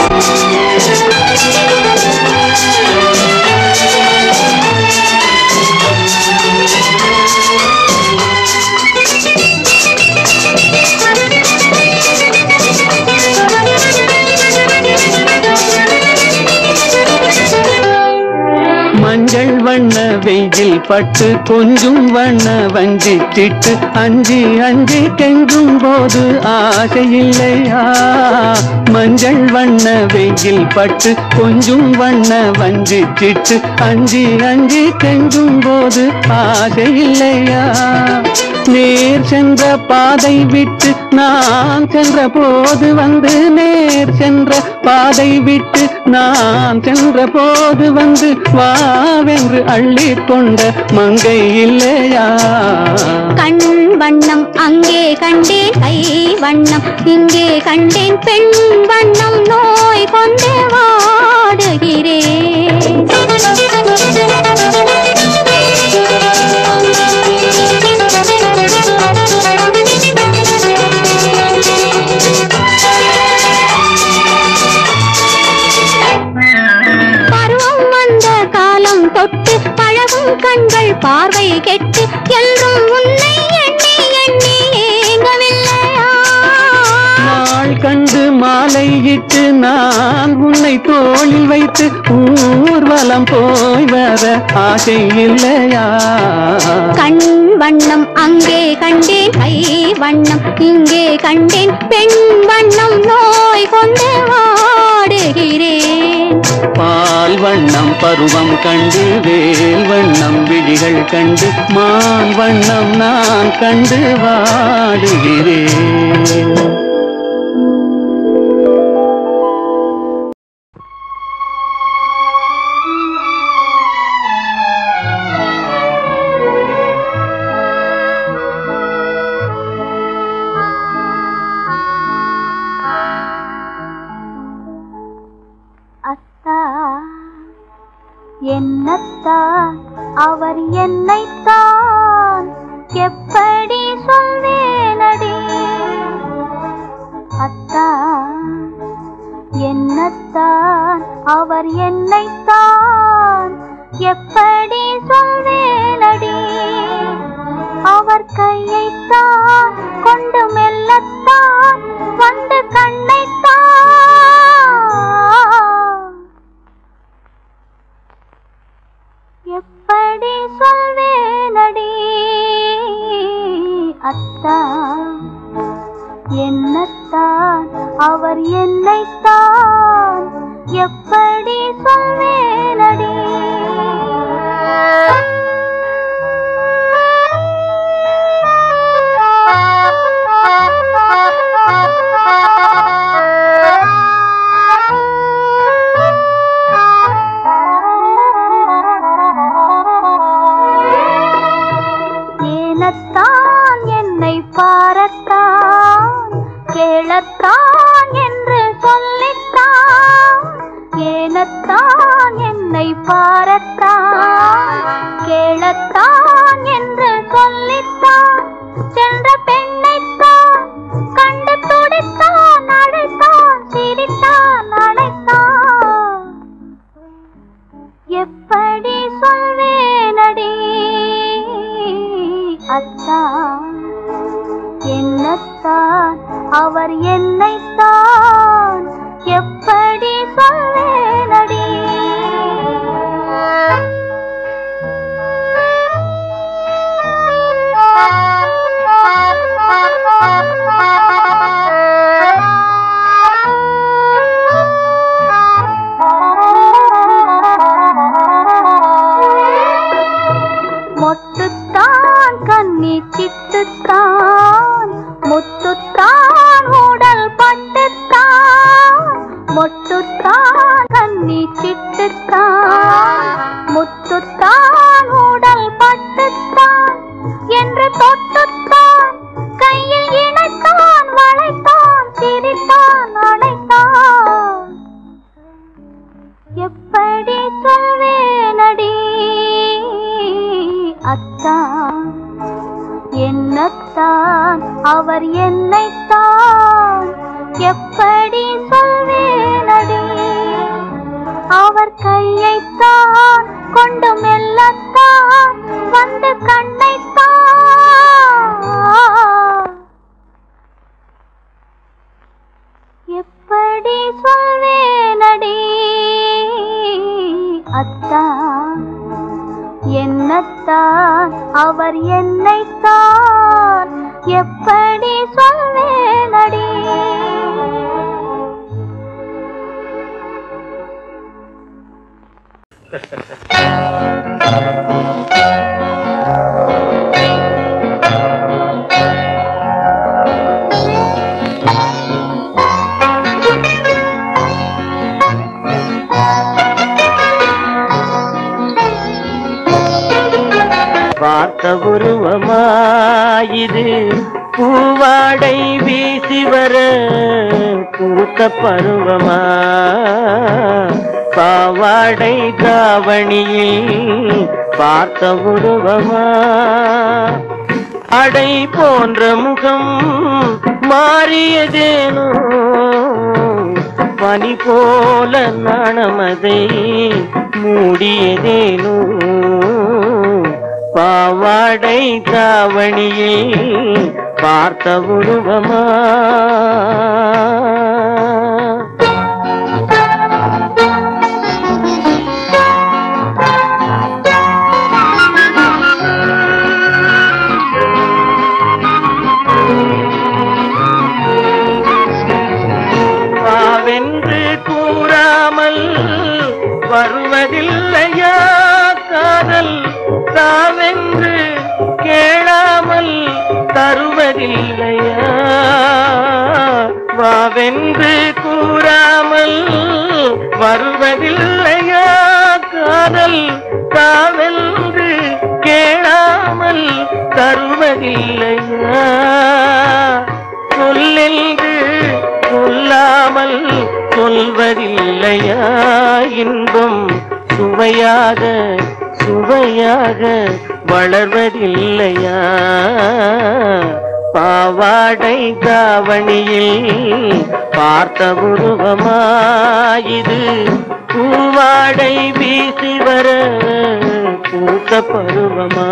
மஞ்சள் வண்ண வெயில் பட்டு கொஞ்சும் வண்ண வஞ்சி சிட்டு அஞ்சி அஞ்சி கெஞ்சும் போது ஆசை இல்லையா மஞ்சள் வண்ண வெயில் பட்டு கொஞ்சும் வண்ண வஞ்சி சிட்டு அஞ்சி அஞ்சி கெஞ்சும் போது ஆசை இல்லையா நேர் சென்ற பாதை விட்டு நான் சென்ற போது வந்து நேர் சென்ற பாதை விட்டு நான் சென்ற போது வந்து வாவென்று அள்ளி கொண்ட மங்கை இல்லையா கண் வண்ணம் அங்கே கண்டேன் கை வண்ணம் இங்கே கண்டேன் பெண் வண்ணம் நோய் கொண்டு வாடுகிறேன் பருவம் வந்த காலம் தொட்டு பழகும் கண்கள் பார்வை கெட்டு என்றும் உன்னை எண்ணி எண்ணி ஏங்கவில்லையா நாள் கண்டு மாலையிட்டு நான் உன்னை தோளில் வைத்து ஊர்வலம் போய் வர ஆசை இல்லையா கண் வண்ணம் அங்கே கண்டேன் கை வண்ணம் இங்கே கண்டேன் பெண் வண்ணம் நோய் கொண்டு வாடுகிறேன் பால் வண்ணம் பருவம் கண்டு வேல் வண்ணம் விழிகள் கண்டு மான் வண்ணம் நான் கண்டு வாடுகிறேன் அத்தா என்னத்தான் அவர் என்னைத்தான் எப்படி சொல்வேனடி அத்தா என்னத்தான் அவர் என்னைத்தான் எப்படி சொல்வேனடி அவர் கையைத்தான் கொண்டு மெல்லத்தான் வந்து கண்ணைத்தான் எப்படி சொல்வேனடி அத்தா என்னத்தான் அவர் என்னைத்தான் எப்படி சொல்வேனடி சென்ற பெண்ணைத்தான் கண்டு துடித்தான் அழைத்தான் சிரித்தான் அழைத்தான் எப்படி சொல்வேனடி அத்தான் என்னத்தான் அவர் என்னைத்தான் எப்படி சொல்வேனடி மொட்டுத்தான் கண்ணி சிட்டுத்தான் முத்துத்தான் உடல் பட்டுத்தான் மொட்டுத்தான் கண்ணி சிட்டுத்தான் முத்துத்தான் உடல் பட்டுத்தான் என்று தொட்டுத்தான் கையில் இணைத்தான் வளைத்தான் சிரித்தான் அணைத்தான் எப்படி சொல்வேனடி அத்தான் என்னத்தான் அவர் என்னைத்தான் எப்படி சொல்வேனடி அவர் கையைத்தான் கொண்டு மெல்லத்தான் வந்து கண்ணைத்தான் எப்படி சொல்வேனடி அத்தான் என்னத்தான் அவர் என்னைத்தான் எப்படி சொல்வேனடி பார்த்த உருவமாயிது பூவாடை வீசி வர பூத்த பருவமா பாவாடை தாவணியில் பார்த்த உருவமா அடை போன்ற முகம் மாறியதேனோ பனி போல நாணமதை மூடியதேனோ பாவாடை தாவணியில் பார்த்த உருவமா வாவென்று கூறாமல் வருவதில்லையா காதல் தாவென்று கேளாமல் தருவதில்லையா வாவென்று கூறாமல் வருவதில்லையா காதல் தாவென்று கேளாமல் தருவதில்லையா சொல்லென்று சொல்லாமல் சொல்வதில்லையா இன்பம் சுவையாக சுவையாக வளர்வதில்லையா பாவாடை தாவணியில் பார்த்த உருவமாயிது பூவாடை வீசி வர பூத்த பருவமா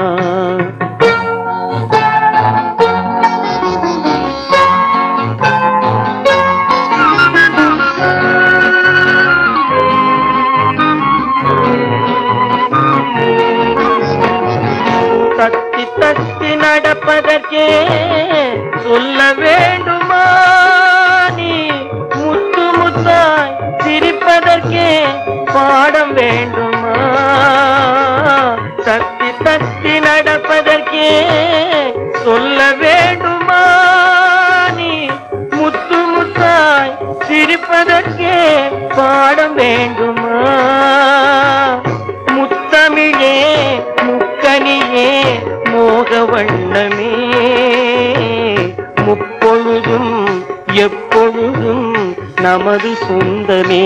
தத்தி தத்தி நடப்பதற்கே சொல்ல வேண்டுமா நீ முத்து முத்தாய் சிரிப்பதற்கே பாடம் வேண்டுமா தத்தி தத்தி நடப்பதற்கே சொல்ல வேண்டுமா நீ முத்து முத்தாய் சிரிப்பதற்கே பாடம் வேண்டுமா முத்தமிழே முக்கனியே மோக வண்ணமே முப்பொழுதும் எப்பொழுதும் நமது சொந்தமே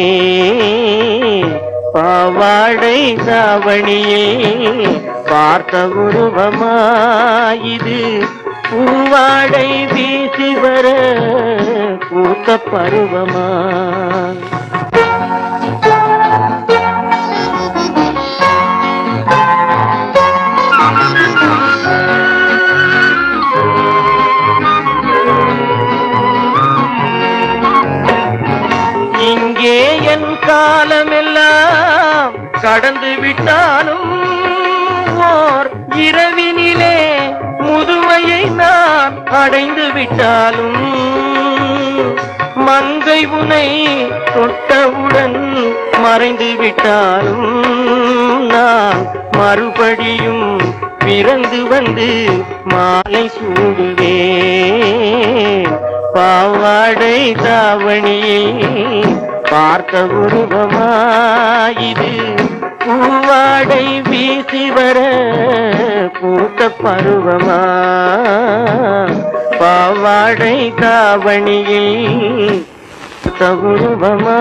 பாவாடை தாவணியே பார்த்த உருவமாயிது பூவாடை வீசி வர பூத்த பருவமா இங்கே என் காலமெல்லாம் கடந்து விட்டாலும் ஓர் இரவினிலே முதுமையை நான் அடைந்து விட்டாலும் மங்கை உனை தொட்டவுடன் மறைந்து விட்டாலும் நான் மறுபடியும் பிறந்து வந்து மாலை சூடுவேன் பாவாடை தாவணியில் பார்த்த உருவமாயிது பூவாடை வீசி வர பூத்த பருவமா பாவாடை தாவணியில் பார்த்த உருவமா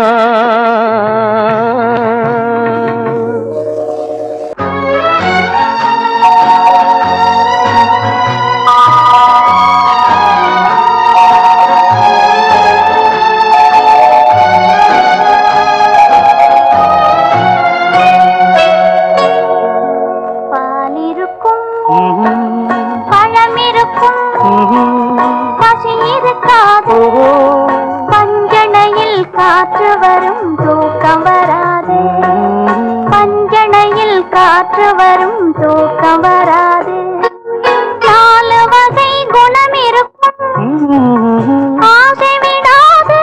பாலிருக்கும் பழமிருக்கும் பசி இருக்காது பஞ்சணையில் காற்று வரும் தூக்கம் வராது பஞ்சணையில் காற்று வரும் தூக்கம் வராது நாலு வகை குணம் இருக்கும் ஆசை விடாது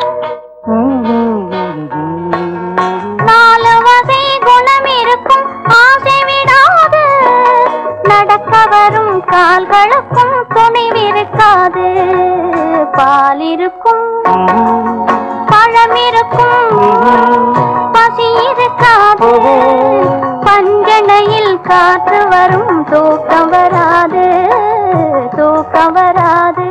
நாலு வகை குணம் இருக்கும் ஆசை விடாது நடக்க வரும் கால்களுக்கும் துணிவிருக்காது பால் இருக்கும் பழம் இருக்கும் பசி இருக்காது பஞ்சனையில் காற்று வரும் தூக்கம் வராது தூக்கம் வராது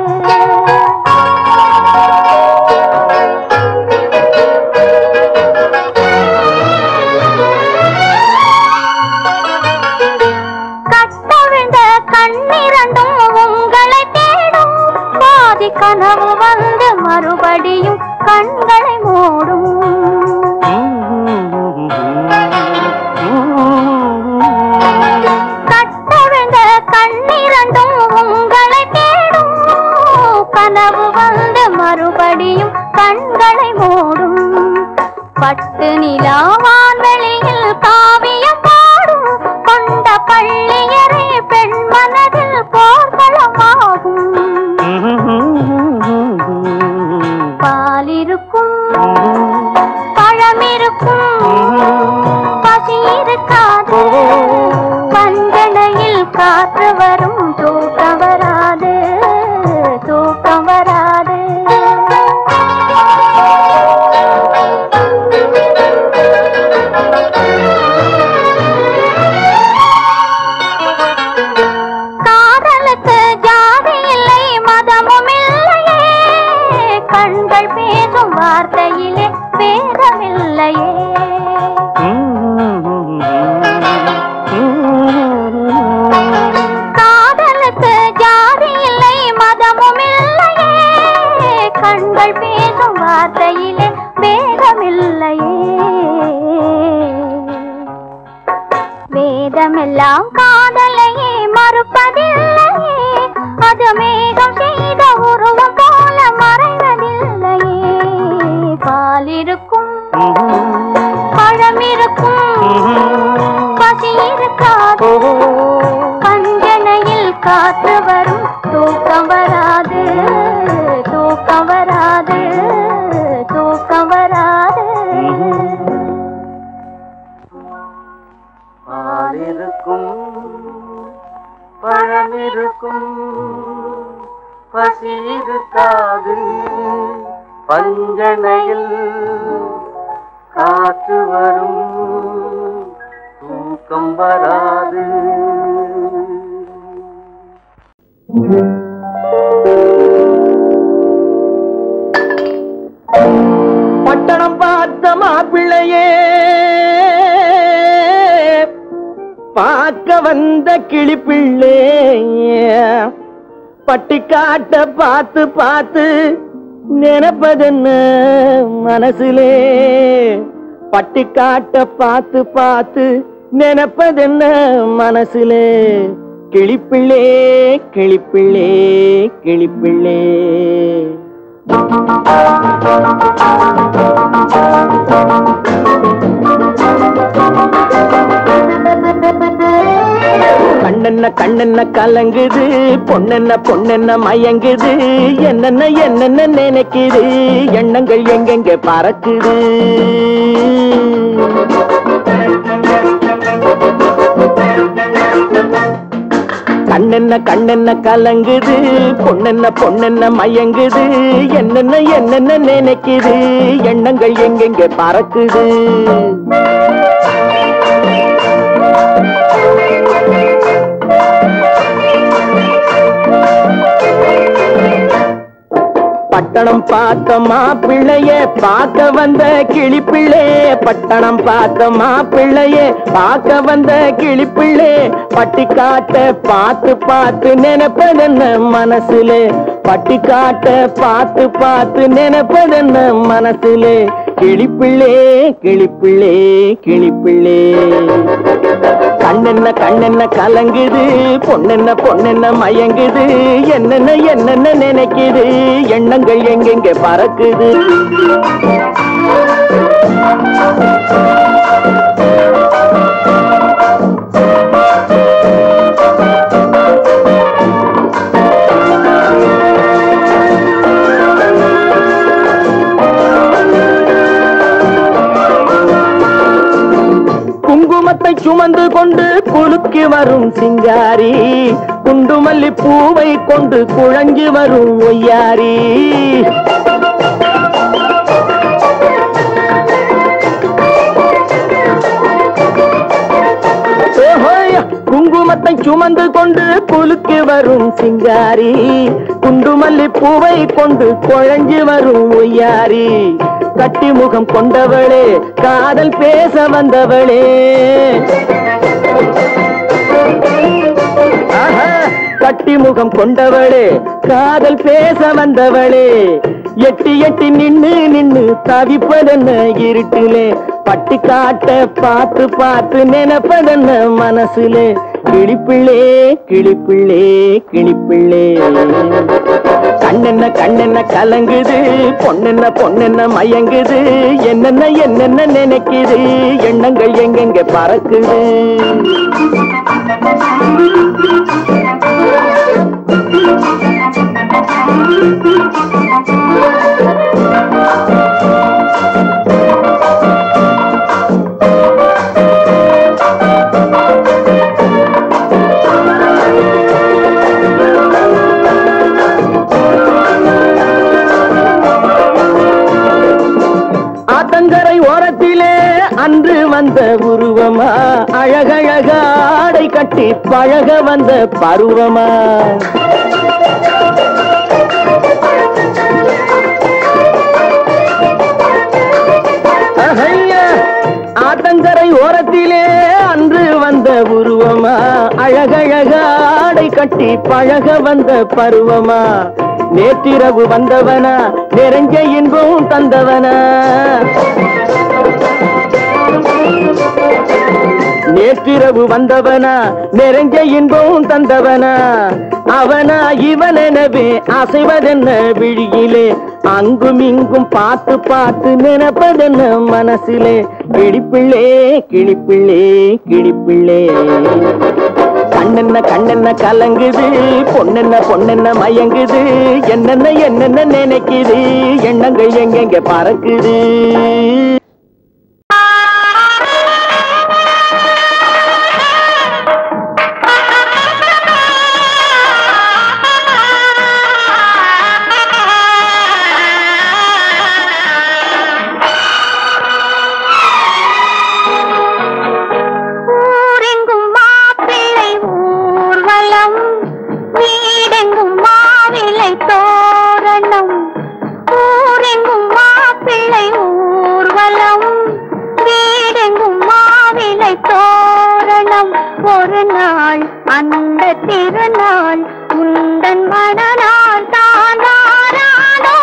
கட்டவிழ்ந்த கண்ணிரண்டும் உங்களை தேடும் பாதி கனவு வந்து மறுபடியும் கண்களை மூடும் கட்டவிழ்ந்த கண்ணிரண்டும் உங்களை தேடும் கனவு வந்து மறுபடியும் கண்களை மூடும் பட்டு நிலாவான் வெளியில் காவியம் பாடும் கொண்ட பள்ளியறை பெண் மனதில் போர்க்களமாகும் பாலிருக்கும் பழமிருக்கும் பசி இருக்காது பஞ்சனையில் காற்று வரும் தூக்கம் வராது தூக்கம் வராது காதலுக்கு ஜாதி இல்லை மதமும் இல்லையே கண்கள் பேசும் வார்த்தையிலே பேதமில்லையே காதலுக்கு ஜாதி இல்லை மதமும் இல்லையே கண்கள் பேசும் வார்த்தையிலே பேதமில்லையே வேதமெல்லாம் காதலையே மறுப்பதில்லையே அது மேகம் செய்த உருவம் போல மறைவதில்லையே பாலிருக்கும் பழமிருக்கும் பசி இருக்காது கஞ்சனையில் காற்று வரும் தூக்கம் வராது தூக்கம் வராது தூக்கம் வராது பாலிருக்கும் பழமிருக்கும் பசி இருக்காது பஞ்சனையில் காற்று வரும் தூக்கம் வராது பட்டணம் பார்த்த மாப்பிள்ளையே பார்க்க வந்த கிளிப்பிள்ளே பட்டிக்காட்ட பார்த்து பார்த்து நினைப்பதென்ன மனசுலே பட்டிக்காட்ட பார்த்து பார்த்து நினைப்பதென்ன மனசுலே கிளிப்பிள்ளே கிளிப்பிள்ளே கிளிப்பிள்ளே கண்ணென்ன கண்ணென்ன கலங்குது பொண்ணென்ன பொண்ணென்ன மயங்குது என்னென்ன என்னென்ன நினைக்குது எண்ணங்கள் எங்கெங்க பறக்குது கண்ணென்ன கண்ணென்ன கலங்குது பொண்ணென்ன பொண்ணென்ன மயங்குது என்னென்ன என்னென்ன நினைக்குது எண்ணங்கள் எங்கெங்க பறக்குது பட்டணம் பார்த்த மாப்பிள்ளைய பார்க்க வந்த கிளிப்பிள்ளே பட்டணம் பார்த்த மாப்பிள்ளைய பார்க்க வந்த கிளிப்பிள்ளே பட்டிக்காட்ட பார்த்து பார்த்து நினைப்பதென்ன மனசுலே பட்டிக்காட்ட பார்த்து பார்த்து நினைப்பதென்ன மனசுலே கிளிப்பிள்ளே கிளிப்பிள்ளே கிளிப்பிள்ளே கண்ணென்ன கண்ணென்ன கலங்குது பொண்ணென்ன பொண்ணென்ன மயங்குது என்னென்ன என்னென்ன நினைக்குது எண்ணங்கள் எங்கெங்க பறக்குது குங்குமத்தை சுமந்து கொண்டு குலுக்கி வரும் சிங்காரி குண்டுமல்லி பூவை கொண்டு குழஞ்சி வரும் ஒய்யாரி ஓஹோய், குங்குமத்தை சுமந்து கொண்டு குலுக்கி வரும் சிங்காரி குண்டுமல்லி பூவை கொண்டு குழஞ்சி வரும் ஒய்யாரி கட்டி முகம் கொண்டவளே காதல் பேச வந்தவளே ஆஹா, கட்டி முகம் கொண்டவளே காதல் பேச வந்தவளே எட்டி எட்டி நின்னு நின்னு தவிப்பதென்ன இருட்டிலே பட்டி காட்ட பார்த்து பார்த்து நினைப்பதென்ன மனசுலே கிளிப்பிள்ளே கிளிப்பிள்ளே கிளிப்பிள்ளே கண்ணென்ன கண்ணென்ன கலங்குது பொண்ணென்ன பொண்ணென்ன மயங்குது என்னென்ன என்னென்ன நினைக்குது எண்ணங்கள் எங்கெங்க பறக்குது ஆத்தங்கரை ஓரத்திலே அன்று வந்த உருவமா அழகழக ஆடை கட்டி பழக வந்த பருவமா அஹையா, ஆத்தங்கரை ஓரத்திலே அன்று வந்த உருவமா அழகழக ஆடை கட்டி பழக வந்த பருவமா நேற்றிரவு வந்தவனா நிறைஞ்ச இன்பம் தந்தவனா நேற்றிரவு வந்தவனா நிறைஞ்ச இன்பம் தந்தவனா அவனா இவனெனவே அசைவதென்ன விழியிலே அங்கும் இங்கும் பார்த்து பார்த்து நினைப்பதென்ன மனசிலே கிளிப்பிள்ளே கிளிப்பிள்ளே கிளிப்பிள்ளே கண்ணென்ன கண்ணென்ன கலங்குது பொண்ணென்ன பொண்ணென்ன மயங்குது என்னென்ன என்னென்ன நினைக்குது எண்ணங்கள் எங்கெங்க பறக்குது ஊரெங்கும் மாப்பிள்ளை ஊர்வலம் வீடெங்கும் மாவிலை தோரணம் ஊரெங்கும் மாப்பிள்ளை ஊர்வலம் வீடெங்கும் மாவிலை தோரணம் ஒரு நாள் அந்த திருநாள் உந்தன் மனநாள் தான் வாராதோ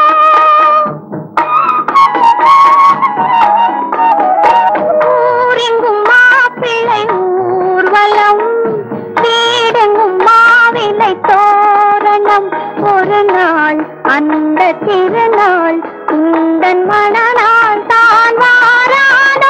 ஊரெங்கும் மாப்பிள்ளை ஊர்வலம் வீடெங்கும் மாவிலை தோரணம் ஒரு நாள் அந்த திருநாள் உந்தன் மனநாள் தான் வாராதோ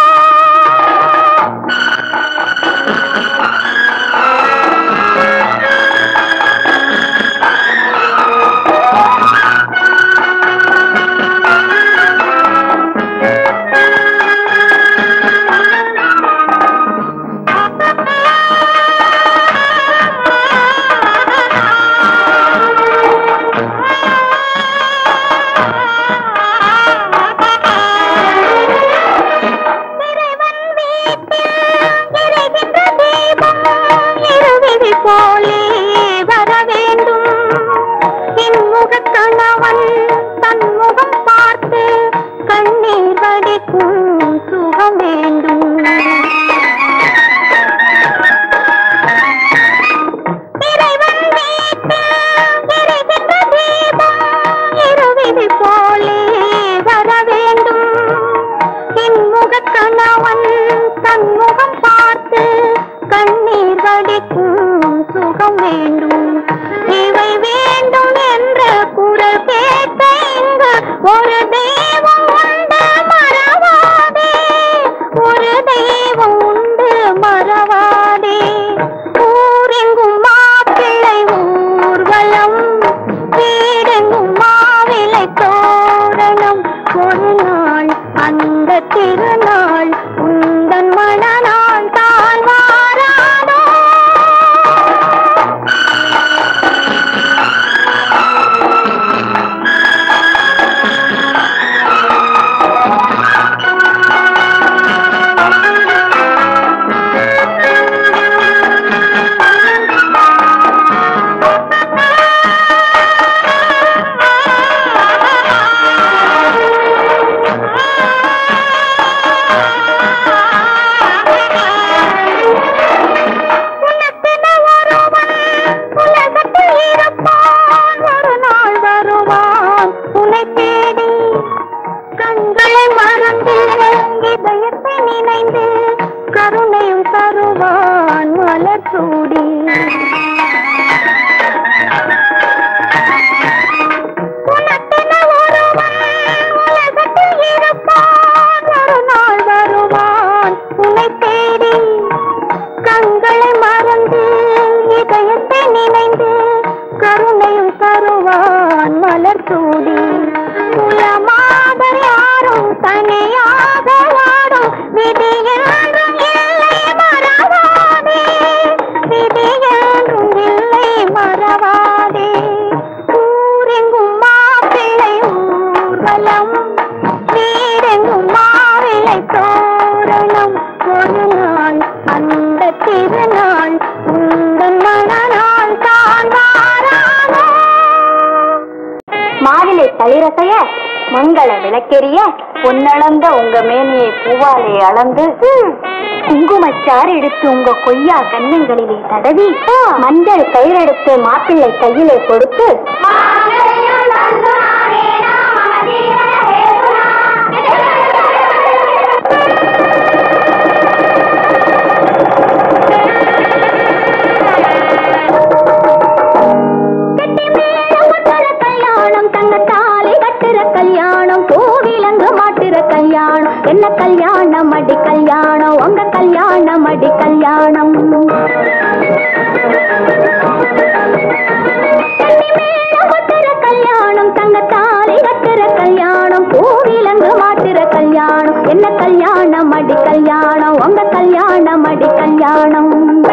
இறைவன் வீட்டில் எரிகின்ற தீபம் இருவிழி போலே வர வேண்டும் இன்முகக் கணவன் தன் முகம் பார்த்து கண்ணீர் வடிக்கும் சுகம் வேண்டும் இறைவன் வீட்டில் எரிகின்ற தீபம் இருவிழி போலே வர வேண்டும் இன்முகக் கணவன் தன் முகம் பார்த்து கண்ணீர் வடிக்கும் சுகம் வேண்டும் இவை வேண்டும் என்ற குரல் கேட்க இங்கு ஒரு தெய்வம் உண்டு மறவாதே ஒரு தெய்வம் உண்டு மறவாதே ஊரெங்கும் மாப்பிள்ளை ஊர்வலம் வீடெங்கும் மாவிலை தோரணம் ஒரு நாள் அந்த திருநாள் உந்தன் மனநாள் தான் வாராதோ உனக்கென ஒருவன் உலகத்தில் இருப்பான் ஒரு நாள் வருவான் உன்னை தேடி கண்களை மறந்து இதயத்தை நினைந்து கருணையும் தருவான் மலர் சூடி உனக்கென ஒருவன் உலகத்தில் இருப்பான் ஒரு நாள் வருவான் உன்னை தேடி கண்களை மறந்து இதயத்தை நினைந்து கருணையும் தருவான் மலர் சூடி குலமாக யாரும் தனியாக வாடும் விதி என்றும் இல்லை மறவாதே விதி என்றும் இல்லை மறவாதே ஊரெங்கும் மாப்பிள்ளை ஊர்வலம் வீடெங்கும் மாவிளை தோரணம் ஒரு நாள் அந்த திருநாள் உங்கள் மனநாள் தான் வாராதோ மாவிலை தளிரசைய மங்கள விளக்கெரிய பொன்னளந்த உங்க மேனியை பூவாலே அளந்து குங்குமச்சாறு எடுத்து உங்க கொய்யா கன்னங்களிலே தடவி மஞ்சள் கயிறெடுத்து மாப்பிள்ளை கையிலே கொடுத்து கல்யாணம் தங்க தாலி கட்டுற கல்யாணம் பூவிலங்கு மாட்டுற கல்யாணம் என்ன கல்யாணம் அடி கல்யாணம் உங்க கல்யாணம் அடி கல்யாணம் கட்டுற கல்யாணம் தங்க தாலி கட்டுற கல்யாணம் பூவிலங்கு மாட்டுற கல்யாணம் என்ன கல்யாணம் அடி கல்யாணம் உங்க கல்யாணம் அடி கல்யாணம்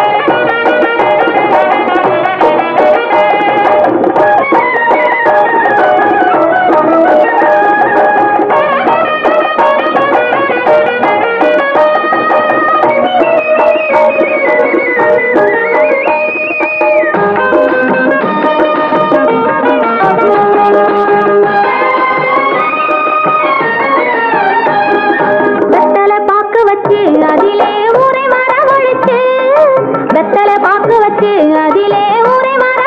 வெத்தலை பாக்கு வச்சு அதிலே ஊரை வரவழைச்சு வெத்தலை பாக்கு வச்சு அதிலே ஊரை வர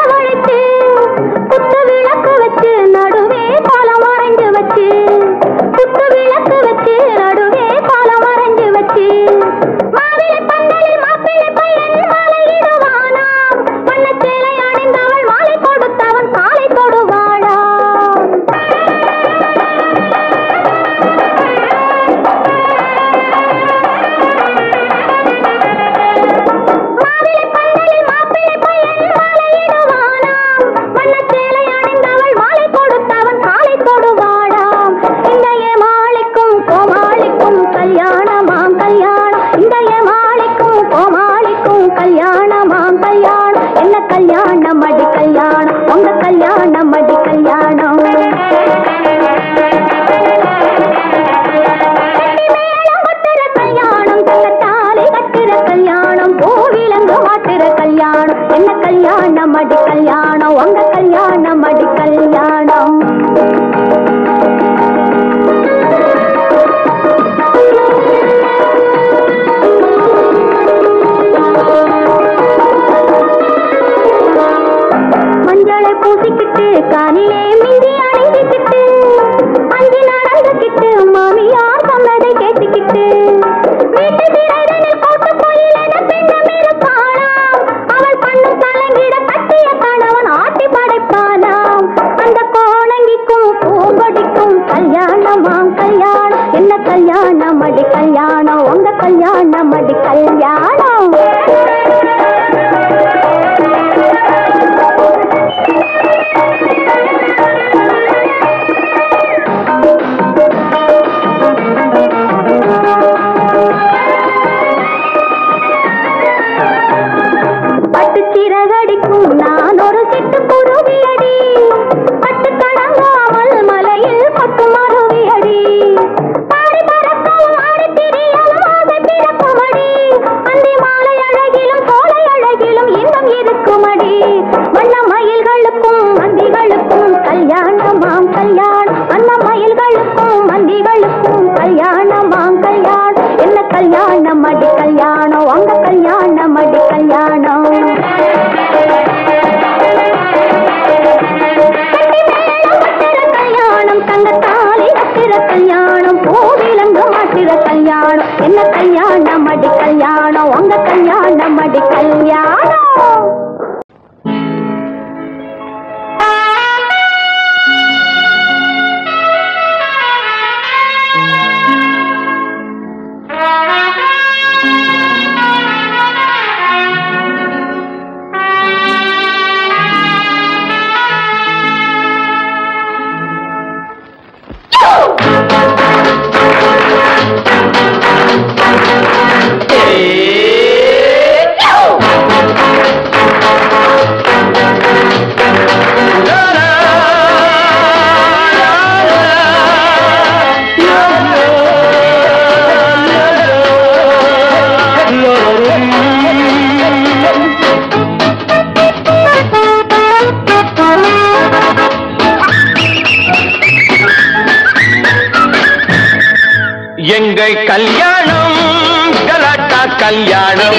எங்கள் கல்யாணம் கலாட்டா கல்யாணம்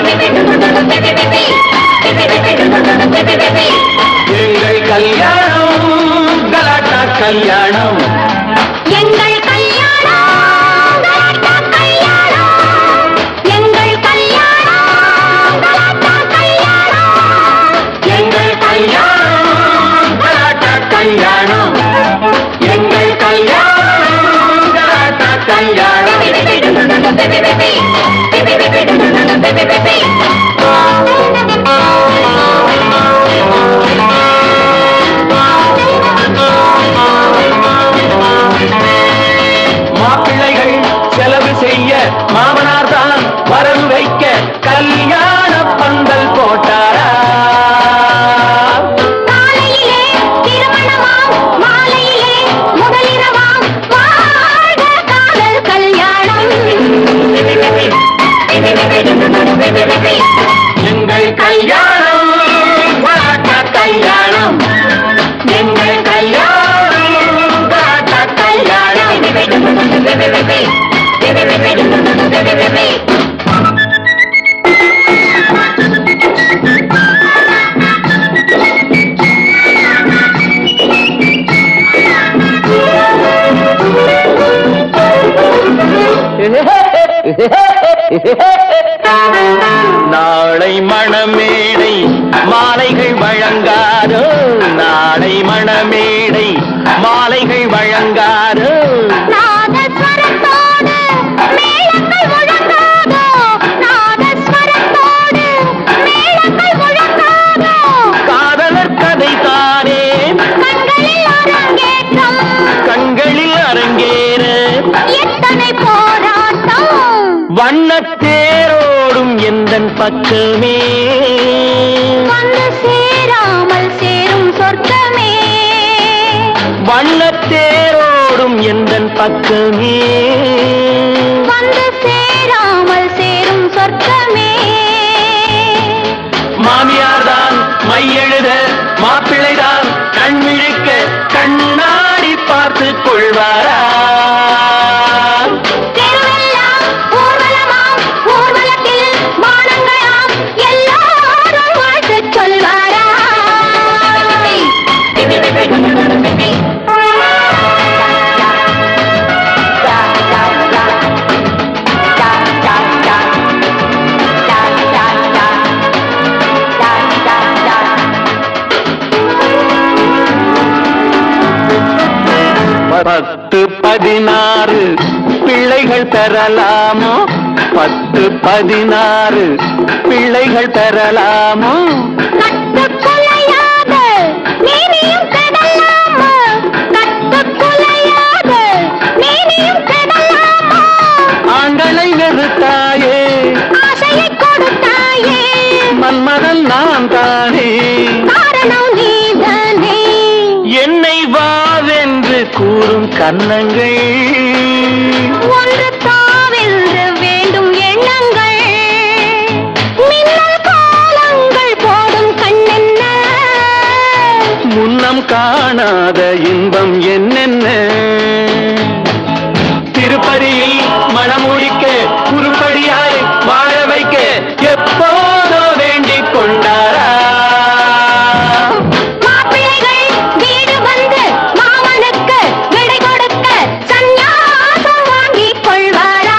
எங்கள் கல்யாணம் கலாட்டா கல்யாணம் எங்கள் கல்யாணம் கலாட்டா கல்யாணம் எங்கள் கல்யாணம் கலாட்டா கல்யாணம் எங்கள் கல்யாணம் கலாட்டா கல்யாணம் எங்கள் கல்யாணம் கலாட்டா கல்யாணம் மாப்பிள்ளைகள் செலவு செய்ய மாமனார் தான் வரவு வைக்க கல்யாண பந்தல் போட்டாரா காலையிலே திருமணமாம் மாலையிலே முதலிரவாம் வாழ்க காதல் கல்யாணம் எங்கள் கல்யாணம் கலாட்டா கல்யாணம் எங்கள் கல்யாணம் கலாட்டா கல்யாணம் நாளை மணமேடை மாலைகள் வழங்காதோ நாளை மணமேடை மாலைகள் வழங்காதோ நாதஸ்வரத்தோடு மேளங்கள் முழங்காதோ நாதஸ்வரத்தோடு மேளங்கள் முழங்காதோ காதலர் கதை தானே கண்களில் அரங்கேற்றம் கண்களில் அரங்கேற எத்தனை போராட்டம் வண்ணத்தேரோடும் எந்தன் பக்கமே வந்து சேராமல் சேரும் சொர்க்கமே வண்ணத்தேரோடும் எந்தன் பக்கமே வந்து சேராமல் சேரும் சொர்க்கமே மாமியார் தான் மையெழுத மாப்பிள்ளை தான் கண்விழிக்க கண்ணாடி பார்த்து கொள்வாரா தெருவெல்லாம் ஊர்வலமாம் ஊர்வலத்தில் மானங்களாம் எல்லாரும் வாழ்த்துச் சொல்வாரா பத்து பதினாறு பிள்ளைகள் பெறலாமோ பத்து பதினாறு பிள்ளைகள் பெறலாமோ கட்டுக்குலையாத மேனியும் கெடலாமா கட்டுக்குலையாத மேனியும் கெடலாமா ஆண்களை நிறுத்தாயே ஆசையை கொடுத்தாயே மன்மதன் நான் தானே காரணம் நீதானே என்னை வாவென்று கூறும் கன்னங்கள் ஒன்று தாவென்று வேண்டும் எண்ணங்கள் மின்னல் காலங்கள் போடும் கண்ணென்ன முன்னம் காணாத இன்பம் என்னென்ன திருப்பதியில் மணமுடிக்க உருப்படியாய் வாழ வைக்க எப்போதோ வேண்டிக் கொண்டாரா மாப்பிள்ளைகள் வீடு வந்து மாமனுக்கு விடை கொடுக்க சந்நியாசம் வாங்கிக் கொள்வாரா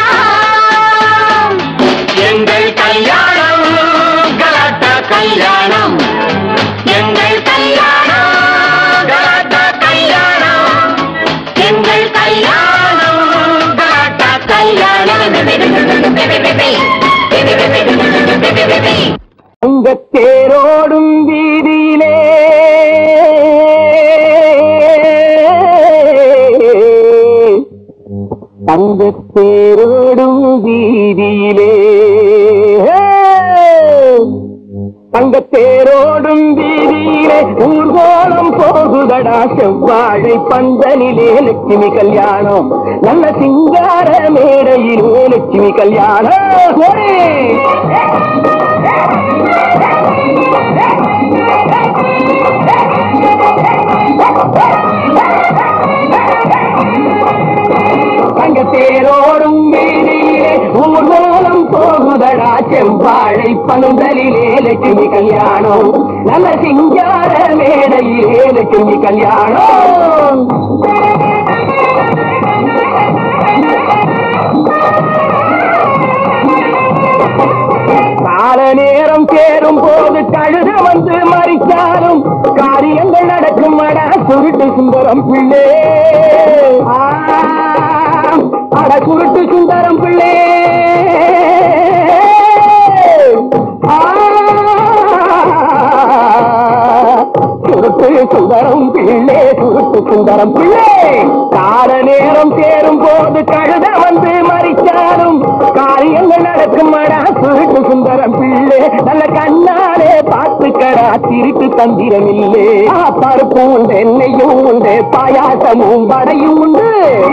எங்கள் கல்யாணம் கலாட்டா கல்யாணம் எங்கள் கல்யாணம் கலாட்டா கல்யாணம் எங்கள் கல்யாணம் கலாட்டா கல்யாணம் அங்க தேரோடும் வீதியிலே தங்க தேரோடும் வீதியிலே தங்க தேரோடும் வீதியிலே ஊர்கோலம் போகுதடா செவ்வாழை பந்தலிலே லட்சுமி கல்யாணம் நல்ல சிங்கார மேடையிலே லட்சுமி கல்யாணம் ஓடே! தங்க தேரோடும் வீதி கல்யாணம் நல்ல சிங்கார மேடையிலே லட்சுமி கல்யாணம் கால நேரம் சேரும் போது கழுத வந்து மறித்தாலும் காரியங்கள் நடக்கும் அட சுருட்டு சுந்தரம் பிள்ளை ஆ, அட சுருட்டு சுந்தரம் பிள்ளை ஆ, சுருட்டு சுந்தரம் பிள்ளை சுருட்டு சுந்தரம் பிள்ளை கால நேரம் சேரும் போது கழுத வந்து மறிச்சாலும் காரியங்கள் நடக்கும் அடா சுருட்டு சுந்தரம் பிள்ளை நல்ல கண்ணாலே பார்த்துக்கடா திருட்டு தந்திரம் இல்லே ஆ, பருப்பும் உண்டு எண்ணெயும் உண்டு பாயாசமும் வடையும் உண்டு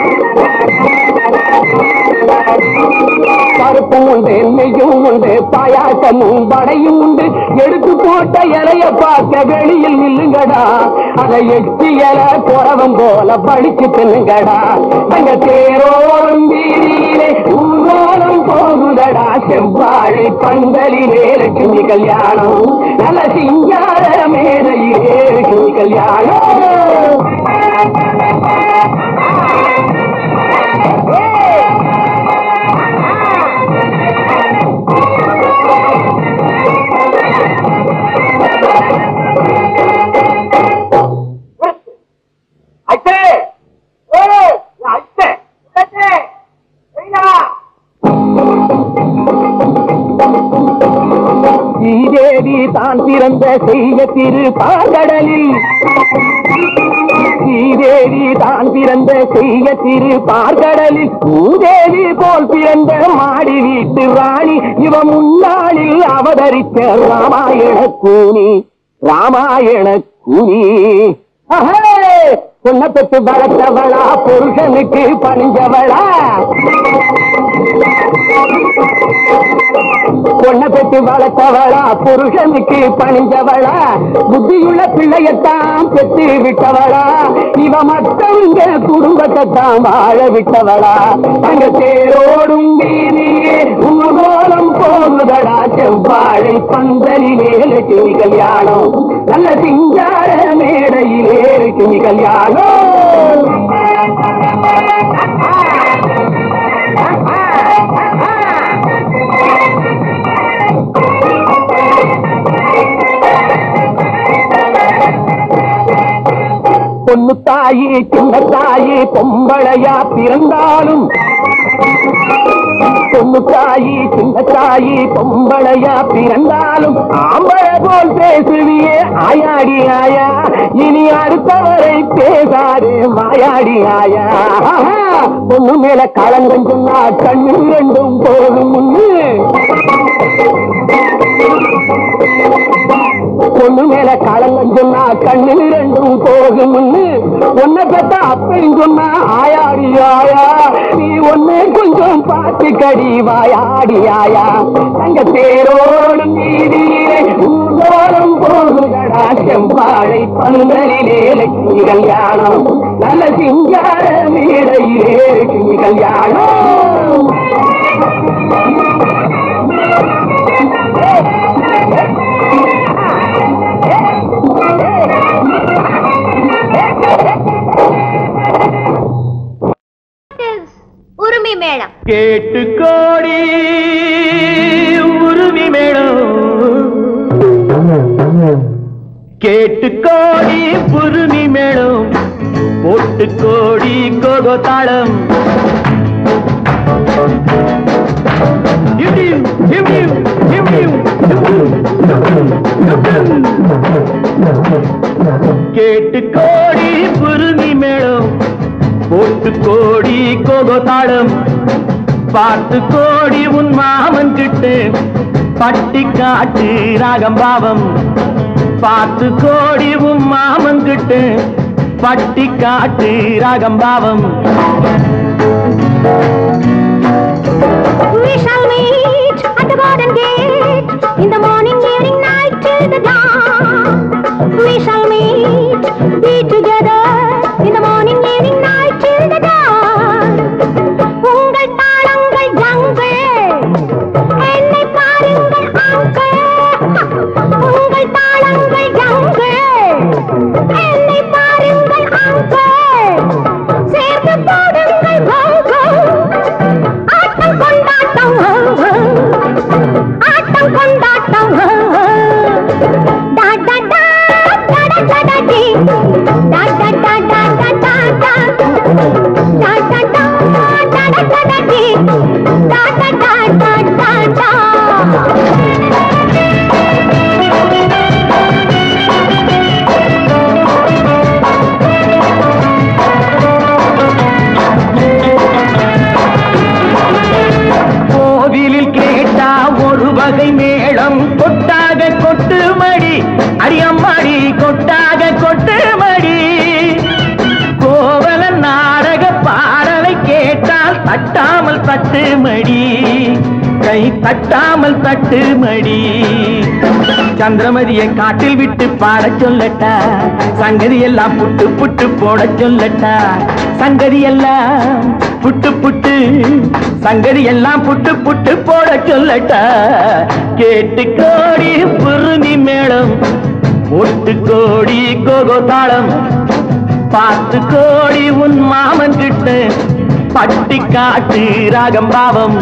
பருப்பும் உண்டு எண்ணெயும் உண்டு பாயாசமும் வடையும் உண்டு எடுத்து போட்ட இலைய பார்க்க வெளியில் நில்லுங்கடா அதை எச்சி இலை குறவம் போல படிச்சு தின்னுங்கடா அங்க தேரோடும் வீதியிலே ஊர்வலம் போகுதடா செவ்வாழை பந்தலிலே லட்சுமி கல்யாணம் நல்ல சிங்கார மேடையிலே லட்சுமி கல்யாணம் அச்சே ஓ அச்சே அச்சே ஸ்ரீதேவி தான் பிறந்த செய்ய திரு பாங்கடலில் ஸ்ரீதேவி தான் பிறந்த செய்ய திரு பார்க்கடலில் பூதேவி போல் பிறந்த மாடி வீட்டு ராணி இவ முன்னாளில் அவதரித்த ராமாயண கூனி ராமாயண கூனி பொண்ண பெற்று வளர்த்தவளா புருஷனுக்கு பணிஞ்சவளா பொண்ண பெற்று வளர்த்தவளா புருஷனுக்கு பணிஞ்சவளா புத்தியுள்ள பிள்ளையத்தான் பெற்று விட்டவளா இவ மத்தவங்க குடும்பத்தை தான் வாழ விட்டவளா அங்க தேரோடும் வீதியே உங்கோலம் போகுதடா செவ்வாழை பந்தலிலே லட்சுமி கல்யாணம் நல்ல சிங்கார மேடையிலே லட்சுமி கல்யாணம் பொண்ணு தாயி சின்ன தாயி பொம்பளையா பிறந்தாலும் பொண்ணு தாயி சின்ன தாயி பொம்பளையா பிறந்தாலும் ஆம்பள போல் பேசுவியே ஆயாடி ஆயா இனி அடுத்தவரை பேசாது மாயாடி ஆயா ஆஹா, பொண்ணு மேல களங்கம் சொன்னா கண்ணு ரெண்டும் போகும் முன்னு பொண்ணு மேல களங்கம் சொன்னா கண்ணு ரெண்டும் போகும் முன்னு உன்னை பெத்த அப்பையும் சொன்னா ஆயாடி ஆயா நீ ஒண்ணு கொஞ்சம் பார்த்து கடி வாயாடி ஆயா தங்க தேரோடு நீதியிலே ஊர்வலம் போகுதடா செம்பாழை பந்தலிலே லட்சுமி கல்யாணம் நல்ல சிங்கார மேடையிலே லட்சுமி கல்யாணம் உரிமை மேளம் கேட்டு கோடி உருவி மேளம் கேட்டு கோடி புருமி மேளம் போட்டு கோடி கோகோ தாளம் இடியும், இடியும், இடியும், கேட்டு கோடி புருமி மேளம் போட்டு கோடி கோகோ தாளம் பார்த்து கோடி உன் மாமன் கிட்டு பட்டி காட்டு ராகம் பாவம் பார்த்து கோடி உன் மாமன் கிட்டு பட்டி காட்டு ராகம் பாவம் We shall meet at the garden gate in the morning, evening, night till the dawn. We shall meet, be together in the morning, evening, night till the dawn. உங்கள் தாளங்கள் ஜங்கள் என்னை பாருங்கள் அங்கள் உங்கள் தாளங்கள் அடியம்மாடி கொட்டாக கொட்டு மடி கோவல நாடக பாடலை கேட்டால் தட்டாமல் தட்டு மடி கை தட்டாமல் தட்டு மடி சந்திரமதியை காட்டில் விட்டு பாடச் சொல்லட்டா சங்கதி எல்லாம் புட்டு புட்டு போடச் சொல்லட்டா சங்கதி எல்லாம் புட்டு புட்டு சங்கதி எல்லாம் புட்டு புட்டு போடச் சொல்லட்டா கேட்டு கோடி புருமி மேளம் ஒட்டு கோடி கோகோ தாளம் பார்த்து கோடி உன் மாமன் கிட்ட பட்டி காட்டு ராகம் பாவம்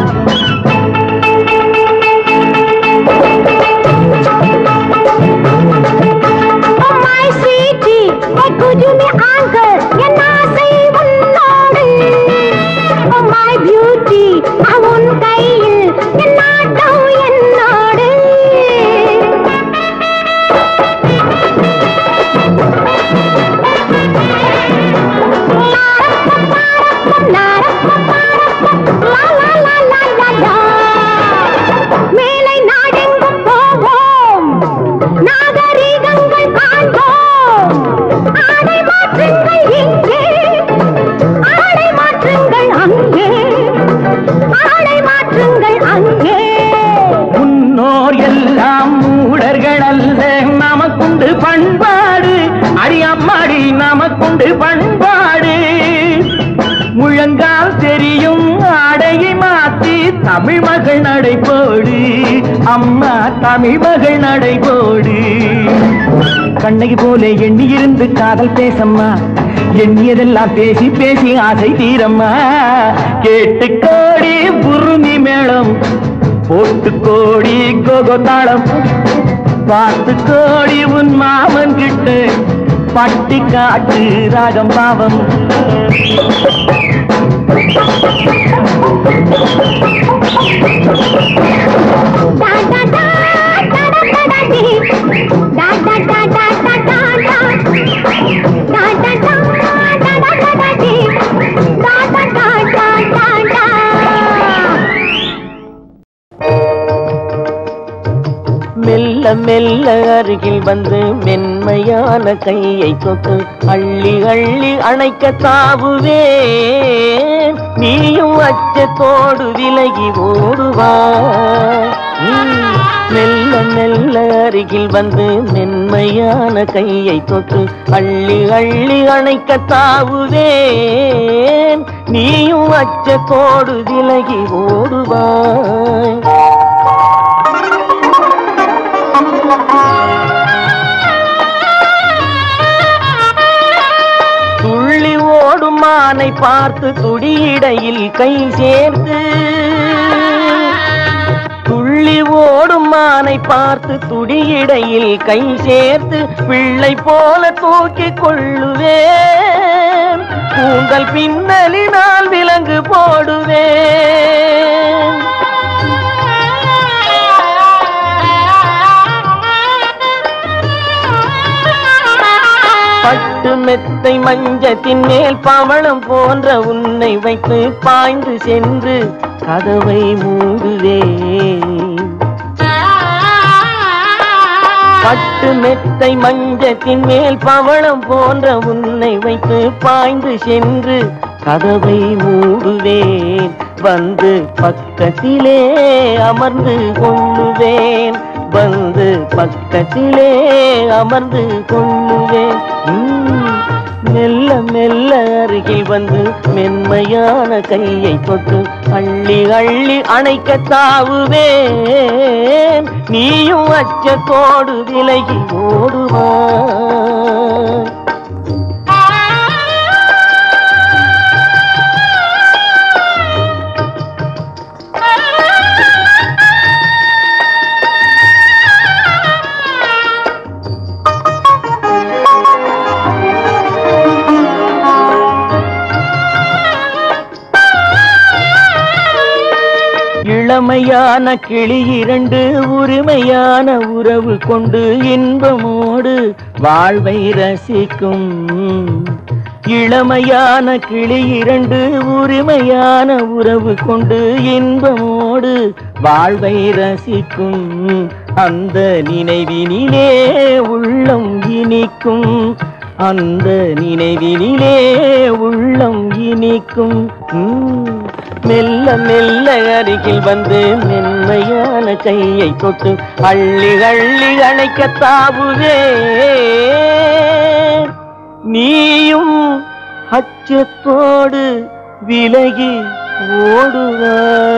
Oh my sweetie, hey could you be uncle? என் ஆசை உன்னோடு. Oh my beauty, நான் உன் கையில் என் நாட்டம் என்னோடு. லா, லா, லா, லா, லா, லா. மேலை நாடெங்கும் போவோம் நாகரீகங்கள் காண்போம் ஆடை மாற்றுங்கள் இங்கே ஆடை மாற்றுங்கள் அங்கே ஆடை மாற்றுங்கள் அங்கே முன்னோர் எல்லாம் மூடர்கள் அல்ல நமக்குண்டு பண்பாடு அடியம்மாடி நமக்குண்டு பண்பாடு முழங்கால் தெரியும் ஆடையை மாத்தி தமிழ் மகள் நடைபோடு அம்மா தமிழ் மகள் நடைபோடு கண்ணகி போல எண்ணி இருந்து காதல் பேசம்மா எண்ணியதெல்லாம் பேசி பேசி ஆசை தீரம்மா கேட்டு கோடி புருமி மேளம் போட்டு கோடி கோகோ தாளம் பார்த்து கோடி உன் மாமன் கிட்ட பட்டி காட்டு ராகம் பாவம் டா டா டா டா டா டா டா டி. டா டா டா டா டா டா டா. டா டா டா டா டா டா டா டி. டா டா டா டா டா டா. மெல்ல மெல்ல அருகில் வந்து மென்மையான கையை தொட்டு அள்ளி அள்ளி அணைக்க தாவுவேன் நீயும் அச்சத்தோடு விலகி ஓடுவா ம், மெல்ல மெல்ல அருகில் வந்து மென்மையான கையை தொட்டு அள்ளி அள்ளி அணைக்க தாவுவேன் நீயும் அச்சத்தோடு விலகி ஓடுவாய் துள்ளி ஓடும் மானை பார்த்து துடியிடையில் கை சேர்த்து துள்ளி ஓடும் மானை பார்த்து துடியிடையில் கை சேர்த்து பிள்ளை போல தூக்கிக் கொள்ளுவேன் கூந்தல் பின்னலினால் விலங்கு போடுவேன் பட்டு மெத்தை மஞ்சத்தின் மேல் பவளம் போன்ற உன்னை வைத்து பாய்ந்து சென்று கதவை மூடுவேன் பட்டு மெத்தை மஞ்சத்தின் மேல் பவளம் போன்ற உன்னை வைத்து பாய்ந்து சென்று கதவை மூடுவேன் வந்து பக்கத்திலே அமர்ந்து கொள்ளுவேன் வந்து பக்கத்திலே அமர்ந்து கொள்ளுவேன் உம், மெல்ல மெல்ல அருகில் வந்து மென்மையான கையை தொட்டு அள்ளி அள்ளி அணைக்க தாவுவேன் நீயும் அச்சத்தோடு விலகி ஓடுவாய் இளமையான கிளி இரண்டு உரிமையான உறவு கொண்டு இன்பமோடு வாழ்வை ரசிக்கும் இளமையான கிளி இரண்டு உரிமையான உறவு கொண்டு இன்பமோடு வாழ்வை ரசிக்கும் அந்த நினைவினிலே உள்ளம் இனிக்கும் அந்த நினைவினிலே உள்ளம் இனிக்கும் உம். மெல்ல மெல்ல அருகில் வந்து மென்மையான கையை தொட்டு அள்ளி அள்ளி அணைக்க தாவுவே நீயும் அச்சத்தோடு விலகி ஓடுவா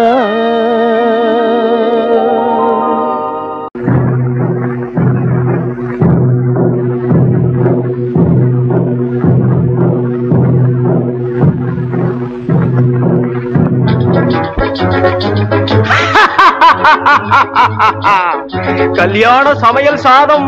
கல்யாண சமையல் சாதம்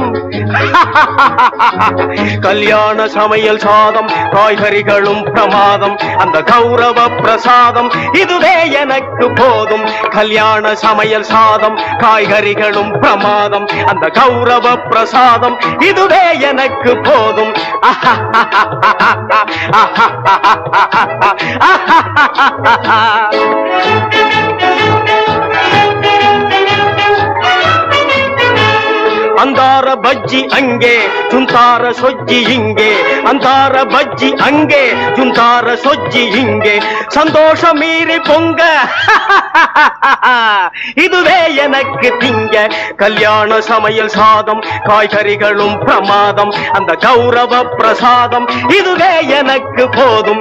கல்யாண சமையல் சாதம் காய்கறிகளும் பிரமாதம் அந்த கௌரவ பிரசாதம் இதுவே எனக்கு போதும் கல்யாண சமையல் சாதம் காய்கறிகளும் பிரமாதம் அந்த கௌரவ பிரசாதம் இதுவே எனக்கு போதும் அந்தார பஜ்ஜி அங்கே சுந்தார சொஜ்ஜி இங்கே அந்தார பஜ்ஜி அங்கே சுந்தார சொஜ்ஜி இங்கே சந்தோஷம் மீறி பொங்க இதுவே எனக்கு திங்க கல்யாண சமையல் சாதம் காய்கறிகளும் பிரமாதம் அந்த கௌரவ பிரசாதம் இதுவே எனக்கு போதும்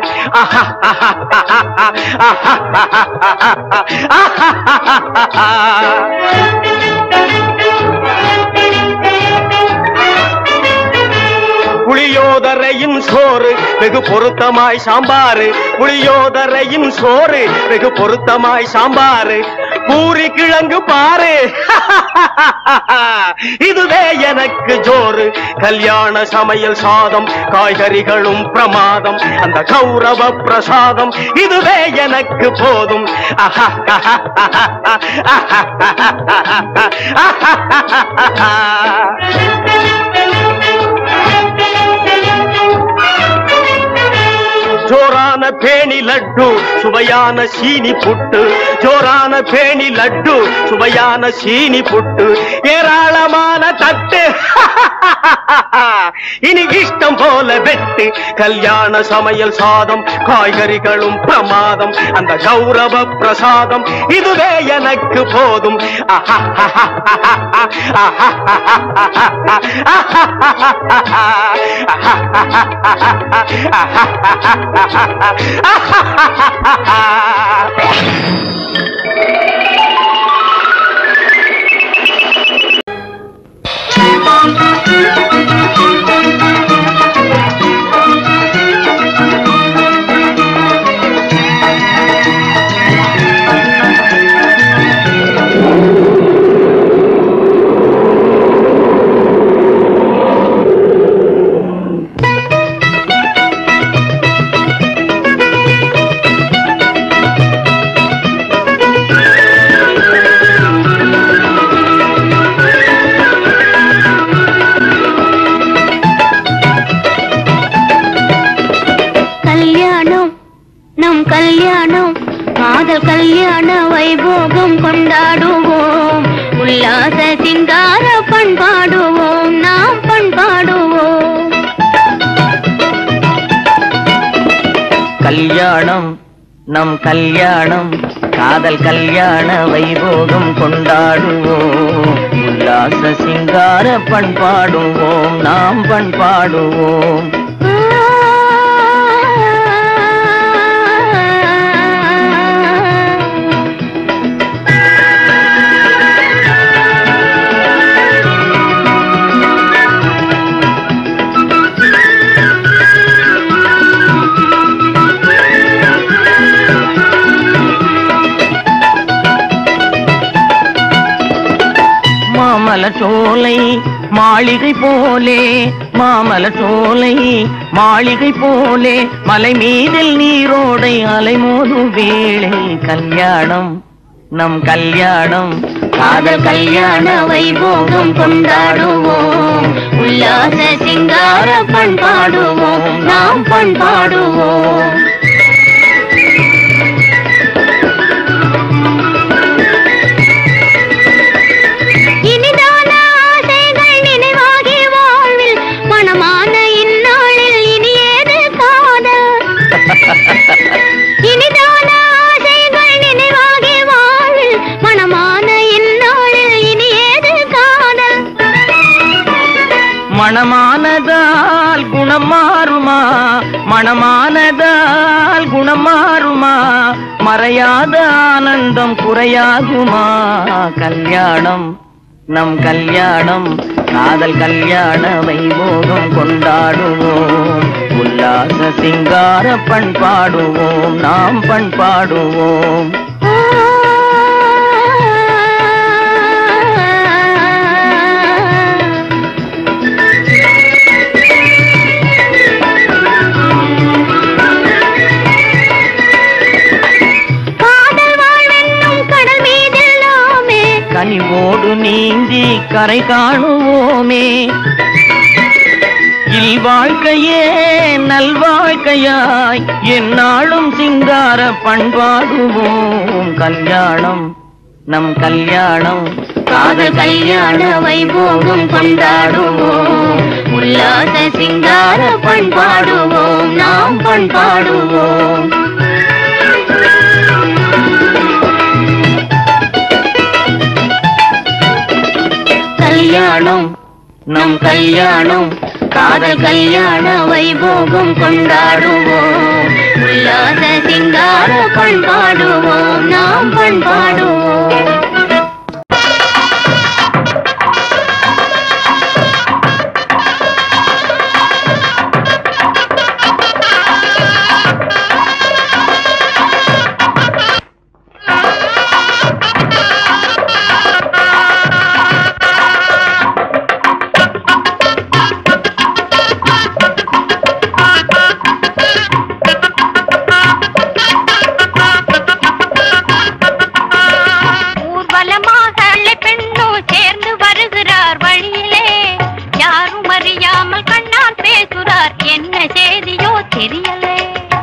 புளியோதரையின் சோறு வெகு பொருத்தமாய் சாம்பாரு புளியோதரையின் சோறு வெகு பொருத்தமாய் சாம்பாரு பூரி கிழங்கு பாரு இதுவே எனக்கு ஜோறு கல்யாண சமையல் சாதம் காய்கறிகளும் பிரமாதம் அந்த கௌரவ பிரசாதம் இதுவே எனக்கு போதும் ஜோரான பேணி லட்டு சுவையான சீனி புட்டு ஜோரான பேணி லட்டு சுவையான சீனி புட்டு ஏராளமான தட்டு இனி இஷ்டம் போல வெட்டு கல்யாண சமையல் சாதம் காய்கறிகளும் பிரமாதம் அந்த கௌரவ பிரசாதம் இதுவே எனக்கு போதும் கல்யாணம் நம் கல்யாணம் காதல் கல்யாண வைபோகம் கொண்டாடுவோம் உல்லாச சிங்கார பண்பாடுவோம் நாம் பண்பாடுவோம் கல்யாணம் நம் கல்யாணம் காதல் கல்யாண வைபோகம் கொண்டாடுவோம் உல்லாச சிங்கார பண்பாடுவோம் நாம் பண்பாடுவோம் மாமல சோலை மாளிகை போலே மாமல சோலை மாளிகை போலே மலை மீதில் நீரோடை அலைமோதும் வேளை கல்யாணம் நம் கல்யாணம் காதல் கல்யாண வைபோகம் கொண்டாடுவோம் உல்லாச சிங்கார சிங்கார பண்பாடுவோம் நாம் பண்பாடுவோம் இனிதான ஆசைகள் நினைவாகி வாழ்வில் மனமான இந்நாளில் இனியேது காதல் இனிதான ஆசைகள் நினைவாகி வாழ்வில் மனமான இந்நாளில் இனியேது காதல் மணமானதால் குணம் மாறுமா மணமானதால் குணம் மாறுமா மறையாத ஆனந்தம் குறையாகுமா கல்யாணம் நம் கல்யாணம் காதல் கல்யாண வைபோகம் கொண்டாடுவோம் உல்லாச சிங்கார பண்பாடுவோம் நாம் பண்பாடுவோம் காதல் வாழ்வென்னும் கடல் மீதெல்லாமே கனிவோடு நீந்தி கரை காணுவோமே இல் வாழ்க்கையே நல்வாழ்க்கையாய் எந்நாளும் சிங்கார பண்பாடுவோம் கல்யாணம் நம் கல்யாணம் காதல் கல்யாண வைபோகம் கொண்டாடுவோம் உல்லாச சிங்கார பண்பாடுவோம் நாம் பண்பாடுவோம் கல்யாணம் நம் கல்யாணம் காதல் கல்யாண வைபோகம் கொண்டாடுவோம் உல்லாச சிங்கார பண்பாடுவோம் நாம் பண்பாடுவோம் ஊர்வலமாக பெண்ணோ சேர்ந்து வருகிறார் வழியிலே யாரும் அறியாமல் கண்ணால் பேசுறார் என்ன செய்தியோ தெரியலே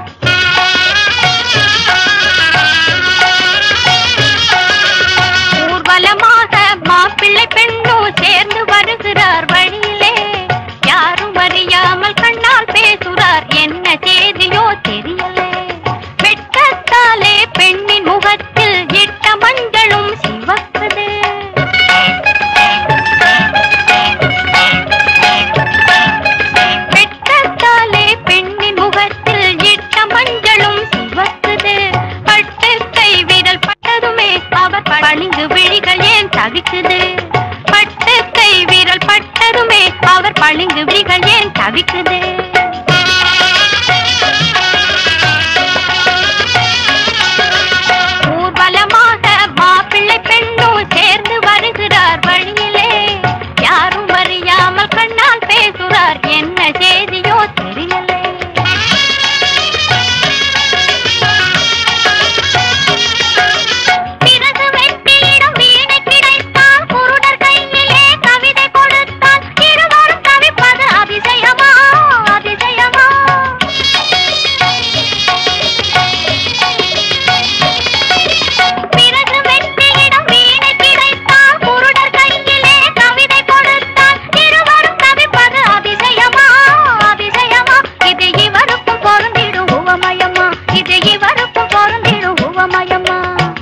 ஊர்வலமாக மாப்பிள்ளை பெண்ணோ சேர்ந்து வருகிறார் வழியிலே யாரும் அறியாமல் கண்ணால் பேசுறார் என்ன செய்தியோ தெரியலே வெட்கத்தாலே பெண்ணின் முகத்தில் இட்ட மஞ்சளும் சிவக்குது வெட்கத்தாலே பெண்ணின் முகத்தில் இட்ட மஞ்சளும் சிவக்குது பட்டு கை விரல் பட்டதுமே அவர் பணிந்து விழிகள் ஏன் தவிக்குது பட்டு கை விரல் பட்டதுமே அவர் பணிந்து விழிகள் ஏன் தவிக்குது ஊர்வலமாக மாப்பிள்ளை பெண்ணோ சேர்ந்து வருகிறார் வழியிலே யாரும் அறியாமல் கண்ணால் பேசுறார் என்ன செய்தியோ தெரியலே பிறகு வெற்றியிடம் வீணை கிடைத்தால் குருடர் கையிலே கவிதை கொடுத்தால் இருவரும் தவிப்பது அதிசயமா அதிசயமா பிறகு வெற்றியிடம் வீணை கிடைத்தால் குருடர் கையிலே கவிதை கொடுத்தால் இருவரும் தவிப்பது அதிசயமா அதிசயமா இது இவருக்கும் பொருந்திடும் உவமயமா இது இவருக்கும் பொருந்திடும் உவமயமா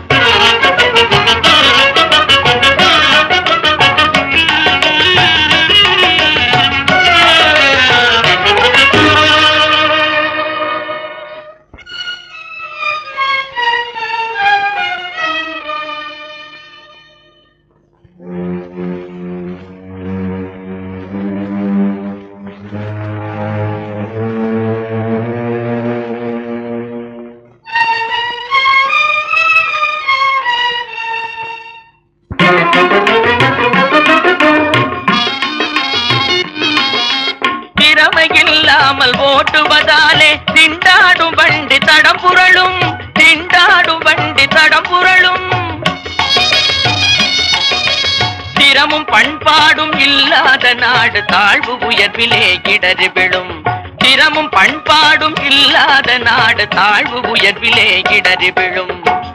திறமை இல்லாமல் ஓட்டுவதாலே திண்டாடும் வண்டி தடம் புரளும் திண்டாடும் வண்டி தடம் புரளும் திறமும் பண்பாடும் இல்லாத நாடு தாழ்வு உயர்விலே இடறி விழும் திறமும் பண்பாடும் இல்லாத நாடு தாழ்வு உயர்விலே இடறி விழும்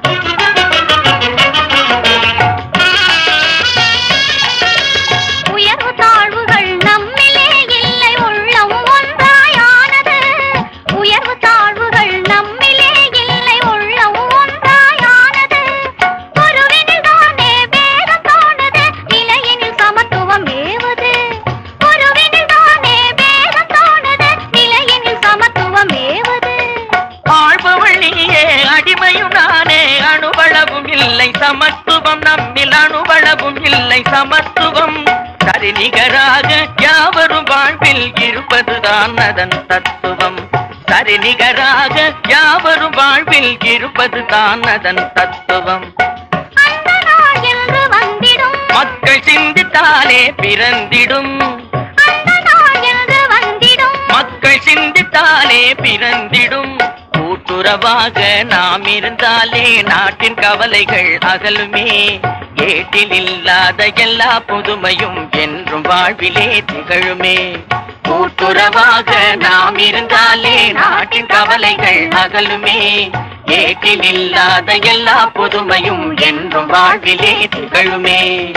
உயர்வு தாழ்வுகள் நம்மிலே இல்லை உள்ளம் ஒன்றாயானது உயர்வு தாழ்வுகள் நம்மிலே இல்லை உள்ளம் ஒன்றாயானது குருவினில் தானே வேதம் தோணுது நிலையினில் சமத்துவம் ஏவுது குருவினில் தானே வேதம் தோணுது நிலையினில் சமத்துவம் ஏவுது ஆழ்பவள் நீயே அடிமையும் நானே அணுவளவும் இல்லை சமத்துவம் நம்மில் அணுவளவும் இல்லை சமத்துவம் சரிநிகராக யாவரும் வாழ்வில் இருப்பதுதான் அதன் தத்துவம் சரிநிகராக யாவரும் வாழ்வில் இருப்பதுதான் அதன் தத்துவம் அந்த நாள் என்று வந்திடும் மக்கள் சிந்தித்தாலே பிறந்திடும் அந்த நாள் என்று வந்திடும் மக்கள் சிந்தித்தாலே பிறந்திடும் கூட்டுறவாக நாம் இருந்தாலே நாட்டின் கவலைகள் அகலுமே ஏட்டில் இல்லாத எல்லா புதுமையும் என்றும் வாழ்விலே திகழுமே கூட்டுறவாக நாம் இருந்தாலே நாட்டின் கவலைகள் அகலுமே ஏட்டில் இல்லாத எல்லா புதுமையும் என்றும் வாழ்விலே திகழுமே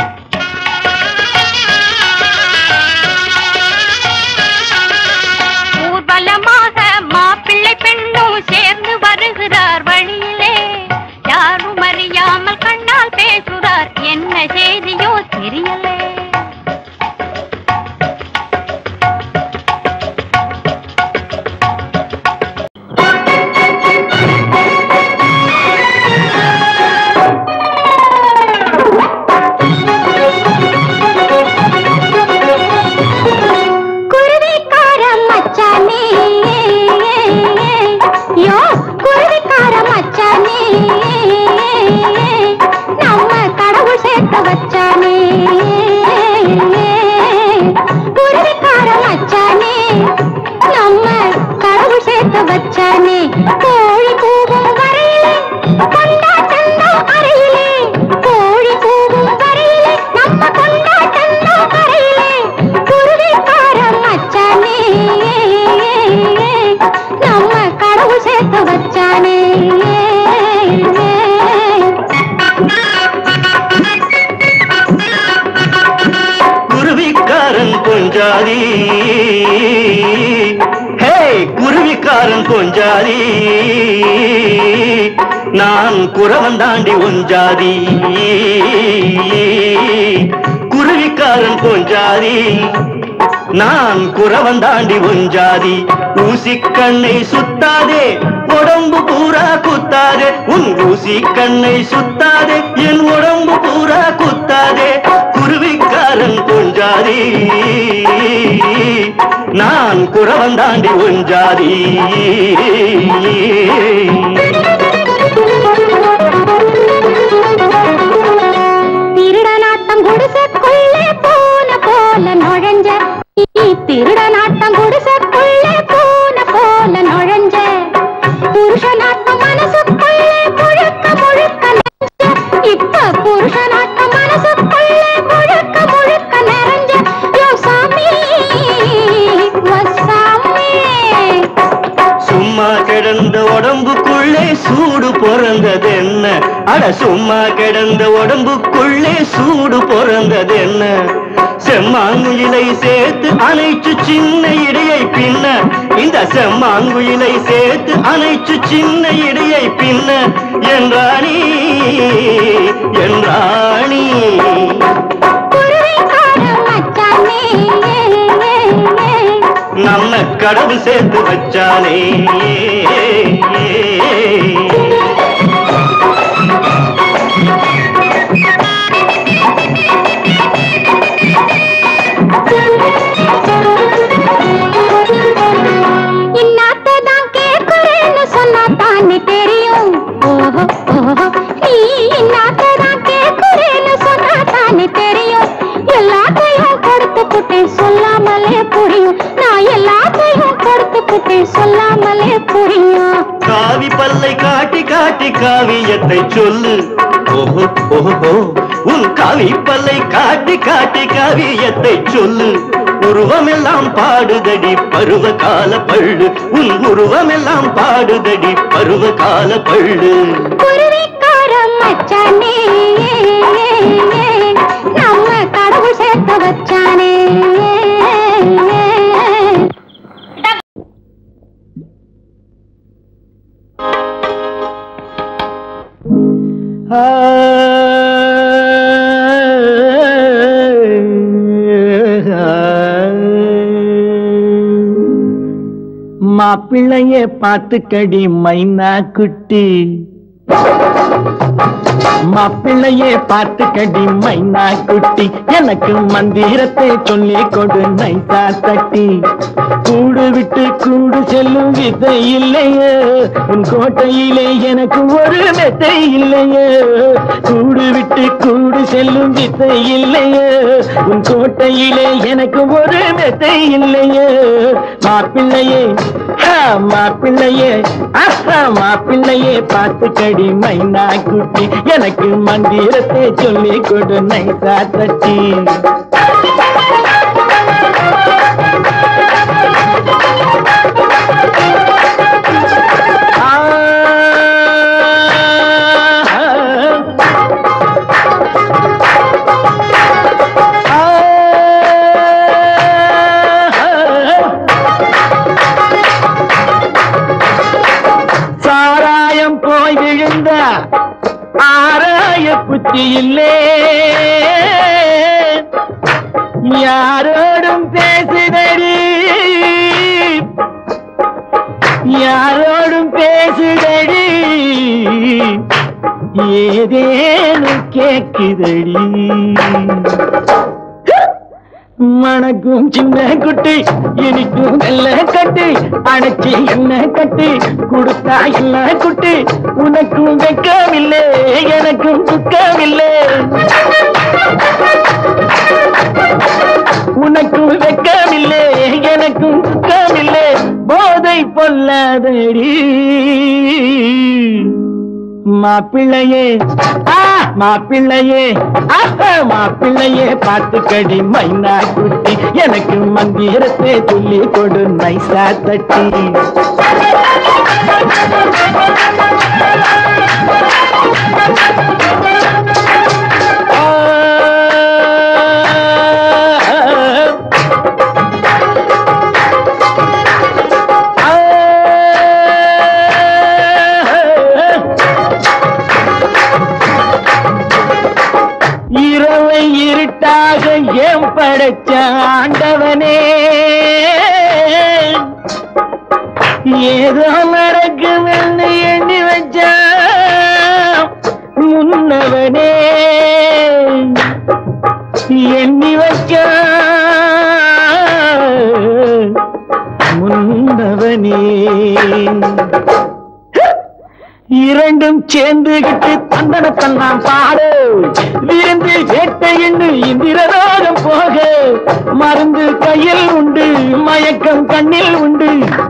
ஊர்வலமாக மாப்பிள்ளை பெண்ணும் சேர்ந்து வருகிறார் வழியிலே யாரும் அறியாமல் கண்ணால் பேசுறார் என்ன செய்தியோ தெரியலே குருவிக்கார மச்சானே யோ குருவிக்கார மச்சானே நம்ம கடவுள் சேர்த்து வச்சானே குருவிக்கார மச்சானே நம்ம கடவுள் சேர்த்து வச்சானே கோழி கூவும் வரையிலே கொண்டாட்டந்தான் அறையிலே கோழி கூவும் வரையிலே நம்ம கொண்டாட்டந்தான் அறையிலே குருவிக்கார மச்சானே நம்ம கடவுள் சேர்த்து வச்சானே குருவிக்காரன் கொஞ்சாதி ஹே குருவிக்காரன் கொஞ்சாதி நான் குறவன் தாண்டி ஒஞ்சாதி குருவிக்காரன் கொஞ்சாதி நான் குறவன் தாண்டி ஒஞ்சாதி ஊசி கண்ணை சுத்தாதே உடம்பு பூரா குத்தாதே உன் ஊசி கண்ணை சுத்தாதே என் உடம்பு பூரா குத்தாதே குருவிக்காரன் கொஞ்சாதி நான் குறவன் தாண்டி ஒஞ்சாதி திருடனாட்டம் குடிசைக்குள்ளே போன போல நுழைஞ்ச நீ திருடனாட்டம் குடிசைக்குள்ளே போன போல நுழைஞ்ச புருஷனாட்டம் மனசுக்குள்ளே முழுக்க முழுக்க நிறைஞ்ச இப்ப புருஷனாட்டம் மனசுக்குள்ளே முழுக்க முழுக்க நிறைஞ்ச யோ சாமி வசாமி சும்மா கிடந்த உடம்புக்குள்ளே சூடு பிறந்தது என்ன அட சும்மா கிடந்த உடம்புக்குள்ளே சூடு பிறந்தது என்ன செம்மாங்குயிலை சேர்த்து அணைச்சு சின்ன இடையை பின்ன இந்த செம்மாங்குயிலை சேர்த்து அணைச்சு சின்ன இடையை பின்ன என்றாணி என்றாணி குருவிக்கார மச்சானே நம்ம கடவுள் சேர்த்து வச்சானே இன்னாத்தான் கேட்கிறேன்னு சொன்னா தானே தெரியும் ஓஹோ ஓஹோ நீ இன்னாத்தான் கேட்கிறேன்னு சொன்னா தானே தெரியும் எல்லாத்தையும் கொடுத்து புட்டேன் சொல்லாமலே புரியும் நான் எல்லாத்தையும் கொடுத்து புட்டேன் சொல்லாமலே புரியும் காவி பல்லை காட்டி காட்டி காவியத்தை சொல்லு ஓஹோ ஓஹோ உன் கவிப்பல்லை காட்டி காட்டி கவியத்தை சொல்லு உருவமெல்லாம் பாடுதடி பருவ கால பள்ளு உன் உருவமெல்லாம் பாடுதடி பருவ கால பள்ளு குருவிக்காரம் மச்சானே நம்ம கடவுள் சேர்த்து வச்சானே மாப்பிள்ளைய பார்த்துக்கடி மைனா குட்டி மாப்பிள்ளையே பார்த்துக்கடி மைனா குட்டி எனக்கு மந்திரத்தை சொல்லி கொடு நைசா தட்டி கூடு விட்டு கூடு செல்லும் விதை இல்லையே உன் கோட்டையிலே எனக்கு ஒரு மெத்தை இல்லையே கூடு விட்டு கூடு செல்லும் விதை இல்லையே உன் கோட்டையிலே எனக்கு ஒரு மெத்தை இல்லையே மாப்பிள்ளையே ஆ, மாப்பிள்ளையே ஆஹா மாப்பிள்ளையே பார்த்து கடி மைனா குட்டி எனக்கு மந்திரத்தை சொல்லி கொடு நைசா தட்டி ஆ, சாராயம் போய் விழுந்த ஆராய புத்தி இல்லே யாரோடும் பேசுதடி யாரோடும் பேசுதடி ஏதேனும் கேக்குதடி மணக்கும் சின்ன குட்டி இனிக்கும் வெள்ள கட்டி அணைச்சி என்ன கட்டி கொடுத்தா என்ன குட்டி உனக்கும் வெக்கமில்லை எனக்கும் துக்கமில்லை உனக்கும் வெக்கமில்லை எனக்கும் துக்கமில்லை போதை பொல்லாதடி மாப்பிள்ளையே ஆ மாப்பிள்ளையே ஆஹா மாப்பிள்ளையே பார்த்துக்கடி மைனா குட்டி எனக்கு மந்திரத்தை சொல்லி கொடு நைசா தட்டி இரவை இருட்டாக ஏன் படைச்ச ஆண்டவனே ஏதோ நடக்குதுன்னு எண்ணி வச்ச முன்னவனே எண்ணி வச்ச முன்னவனே இரண்டும் சேர்ந்துகிட்டு தந்தனத்தன் நான் பாடு விருந்து வேட்டையின்னு இந்திரரோகம் போக மருந்து கையில் உண்டு மயக்கம் கண்ணில் உண்டு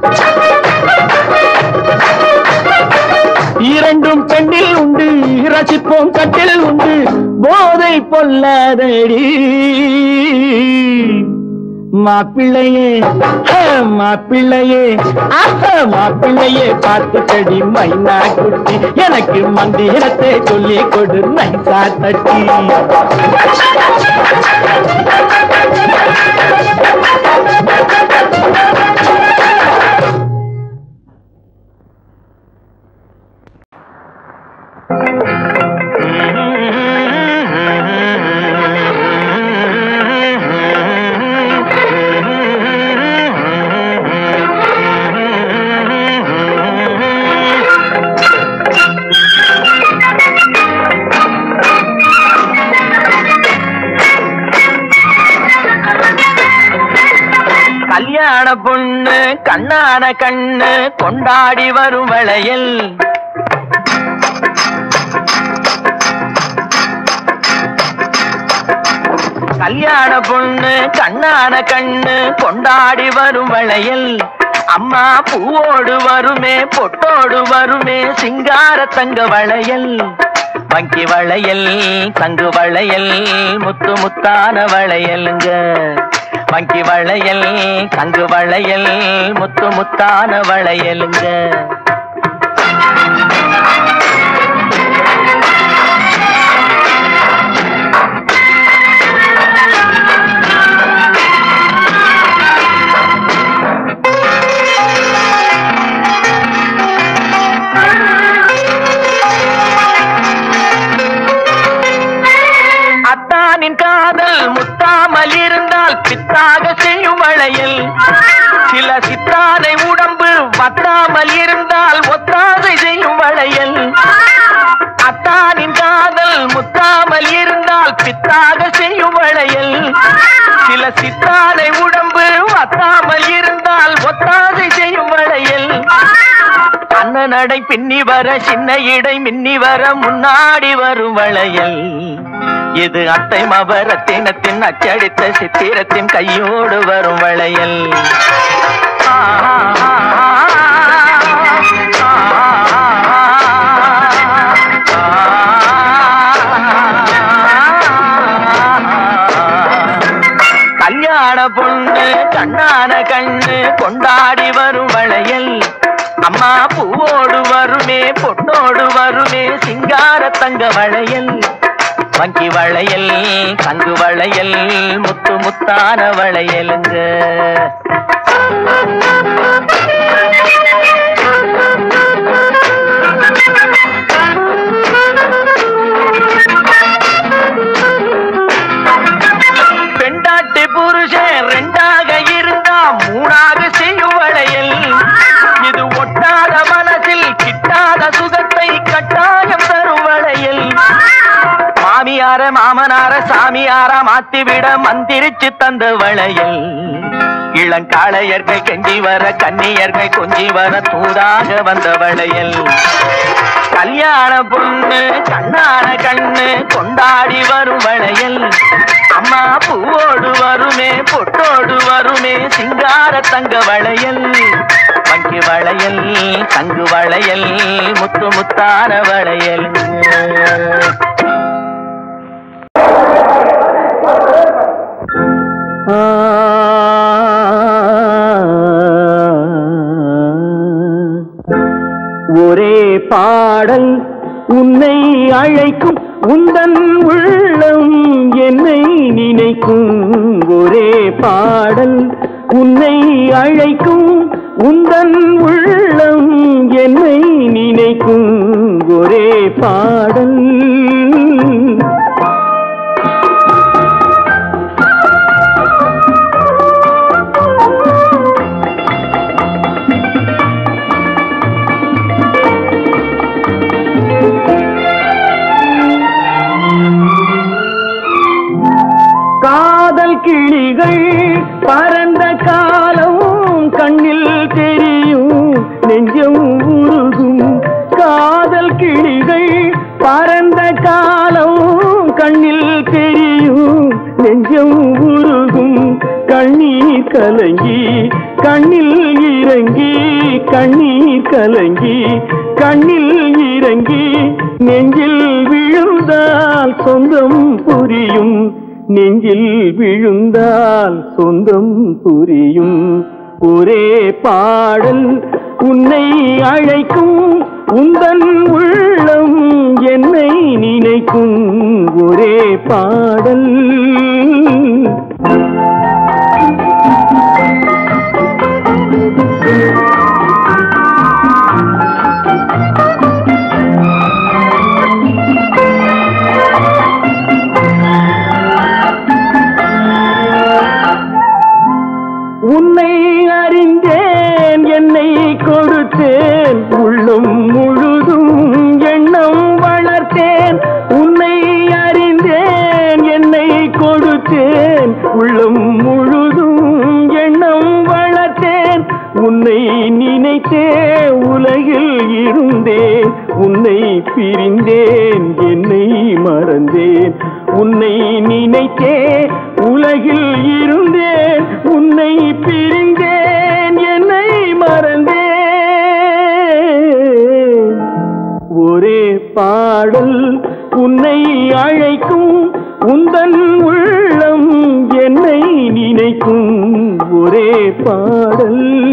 இரண்டும் பெண்ணில் உண்டு ரசிப்போம் கட்டில் உண்டு போதை பொல்லாதடி மாப்பிள்ளையே ஹே, மாப்பிள்ளையே ஆஹா மாப்பிள்ளையே பார்த்து கடி மைனா குட்டி எனக்கு மந்திரத்தை சொல்லி கொடு நைசா தட்டி கல்யாண பொண்ணு கண்ணான கண்ணு கொண்டாடி வரும் வளையல் கல்யாண பொண்ணு கண்ணான கண்ணு கொண்டாடி வரும் வளையல் அம்மா பூவோடு வருமே பொட்டோடு வருமே சிங்கார தங்க வளையல் வங்கி வளையல் தங்கு வளையல் முத்து முத்தான வளையலுங்க வங்கி வளையல் தங்கு வளையல் முத்து முத்தான வளையலுங்க அத்தானின் காதல் முத்தாமல் இருந்தால் பித்தாக செய்யும் வளையல் சில சித்தாரை உடம்பு வத்தாமல் இருந்தால் ஒத்தாதை செய்யும் வளையல் அத்தானின் காதல் முத்தாமல் இருந்தால் பித்தாக செய்யும் வளையல் சில சித்தாரை உடம்பு வத்தாமல் இருந்தால் ஒத்தாதை செய்யும் வளையல் அண்ண நடை பின்னி வர சின்ன இடை மின்னி வர முன்னாடி வரும் வளையல் இது அட்டை மபரத்தினத்தின் அச்சடித்த சித்திரத்தின் கையோடு வரும் வளையல் ஆ, ஆ, ஆ, கல்யாண பொண்ணு கண்ணான கண்ணு கொண்டாடி வரும் வளையல் அம்மா பூவோடு வருமே பொண்ணோடு வருமே சிங்கார தங்க வளையல் வங்கி வளையல் தங்கு வளையல் முத்து முத்தான வளையலுங்க பெண்டாட்டு புருஷன் ரெண்டாக இருந்தா மூணாக செய்யும் வளையல் இது ஒட்டாத மனசில் கிட்டாத சுகத்தை கட்டாயம் தரும் வளையல் மாமியார மாமனார சாமியார மாத்திவிட மந்திரிச்சு தந்த வளையல் இளங்காளையர்கள் கெஞ்சி வர கன்னியர்கள் கொஞ்சி வர தூதாக வந்த வளையல் கல்யாண பொண்ணு கண்ணான கண்ணு கொண்டாடி வரும் வளையல் அம்மா பூவோடு வருமே பொட்டோடு வருமே சிங்கார தங்க வளையல் வங்கி வளையல் தங்கு வளையல் முத்து முத்தான வளையல் ஒரே பாடல் உன்னை அழைக்கும் உந்தன் உள்ளம் என்னை நினைக்கும் ஒரே பாடல் உன்னை அழைக்கும் உந்தன் உள்ளம் என்னை நினைக்கும் ஒரே பாடல் காதல் கிளிகள் பறந்த காலம் கண்ணில் தெரியும் நெஞ்சம் உருகும் காதல் கிளிகள் பறந்த காலம் கண்ணில் தெரியும் நெஞ்சம் உருகும் கண்ணீர் கலங்கி கண்ணில் இறங்கி கண்ணீர் கலங்கி கண்ணில் இறங்கி நெஞ்சில் விழுந்தால் சொந்தம் புரியும் நெஞ்சில் விழுந்தால் சொந்தம் புரியும் ஒரே பாடல் உன்னை அழைக்கும் உந்தன் உள்ளம் என்னை நினைக்கும் ஒரே பாடல் உன்னை அறிந்தேன் என்னை கொடுத்தேன் உள்ளம் முழுதும் எண்ணம் வளர்த்தேன் உன்னை அறிந்தேன் என்னை கொடுத்தேன் உள்ளம் முழுதும் எண்ணம் வளர்த்தேன் உன்னை நினைத்தே உலகில் இருந்தேன் உன்னை பிரிந்தேன் என்னை மறந்தேன் உன்னை நினைத்தே உலகில் இருந்தேன் உன்னை பிரிந்தேன் என்னை மறந்தேன் ஒரே பாடல் உன்னை அழைக்கும் உந்தன் உள்ளம் என்னை நினைக்கும் ஒரே பாடல்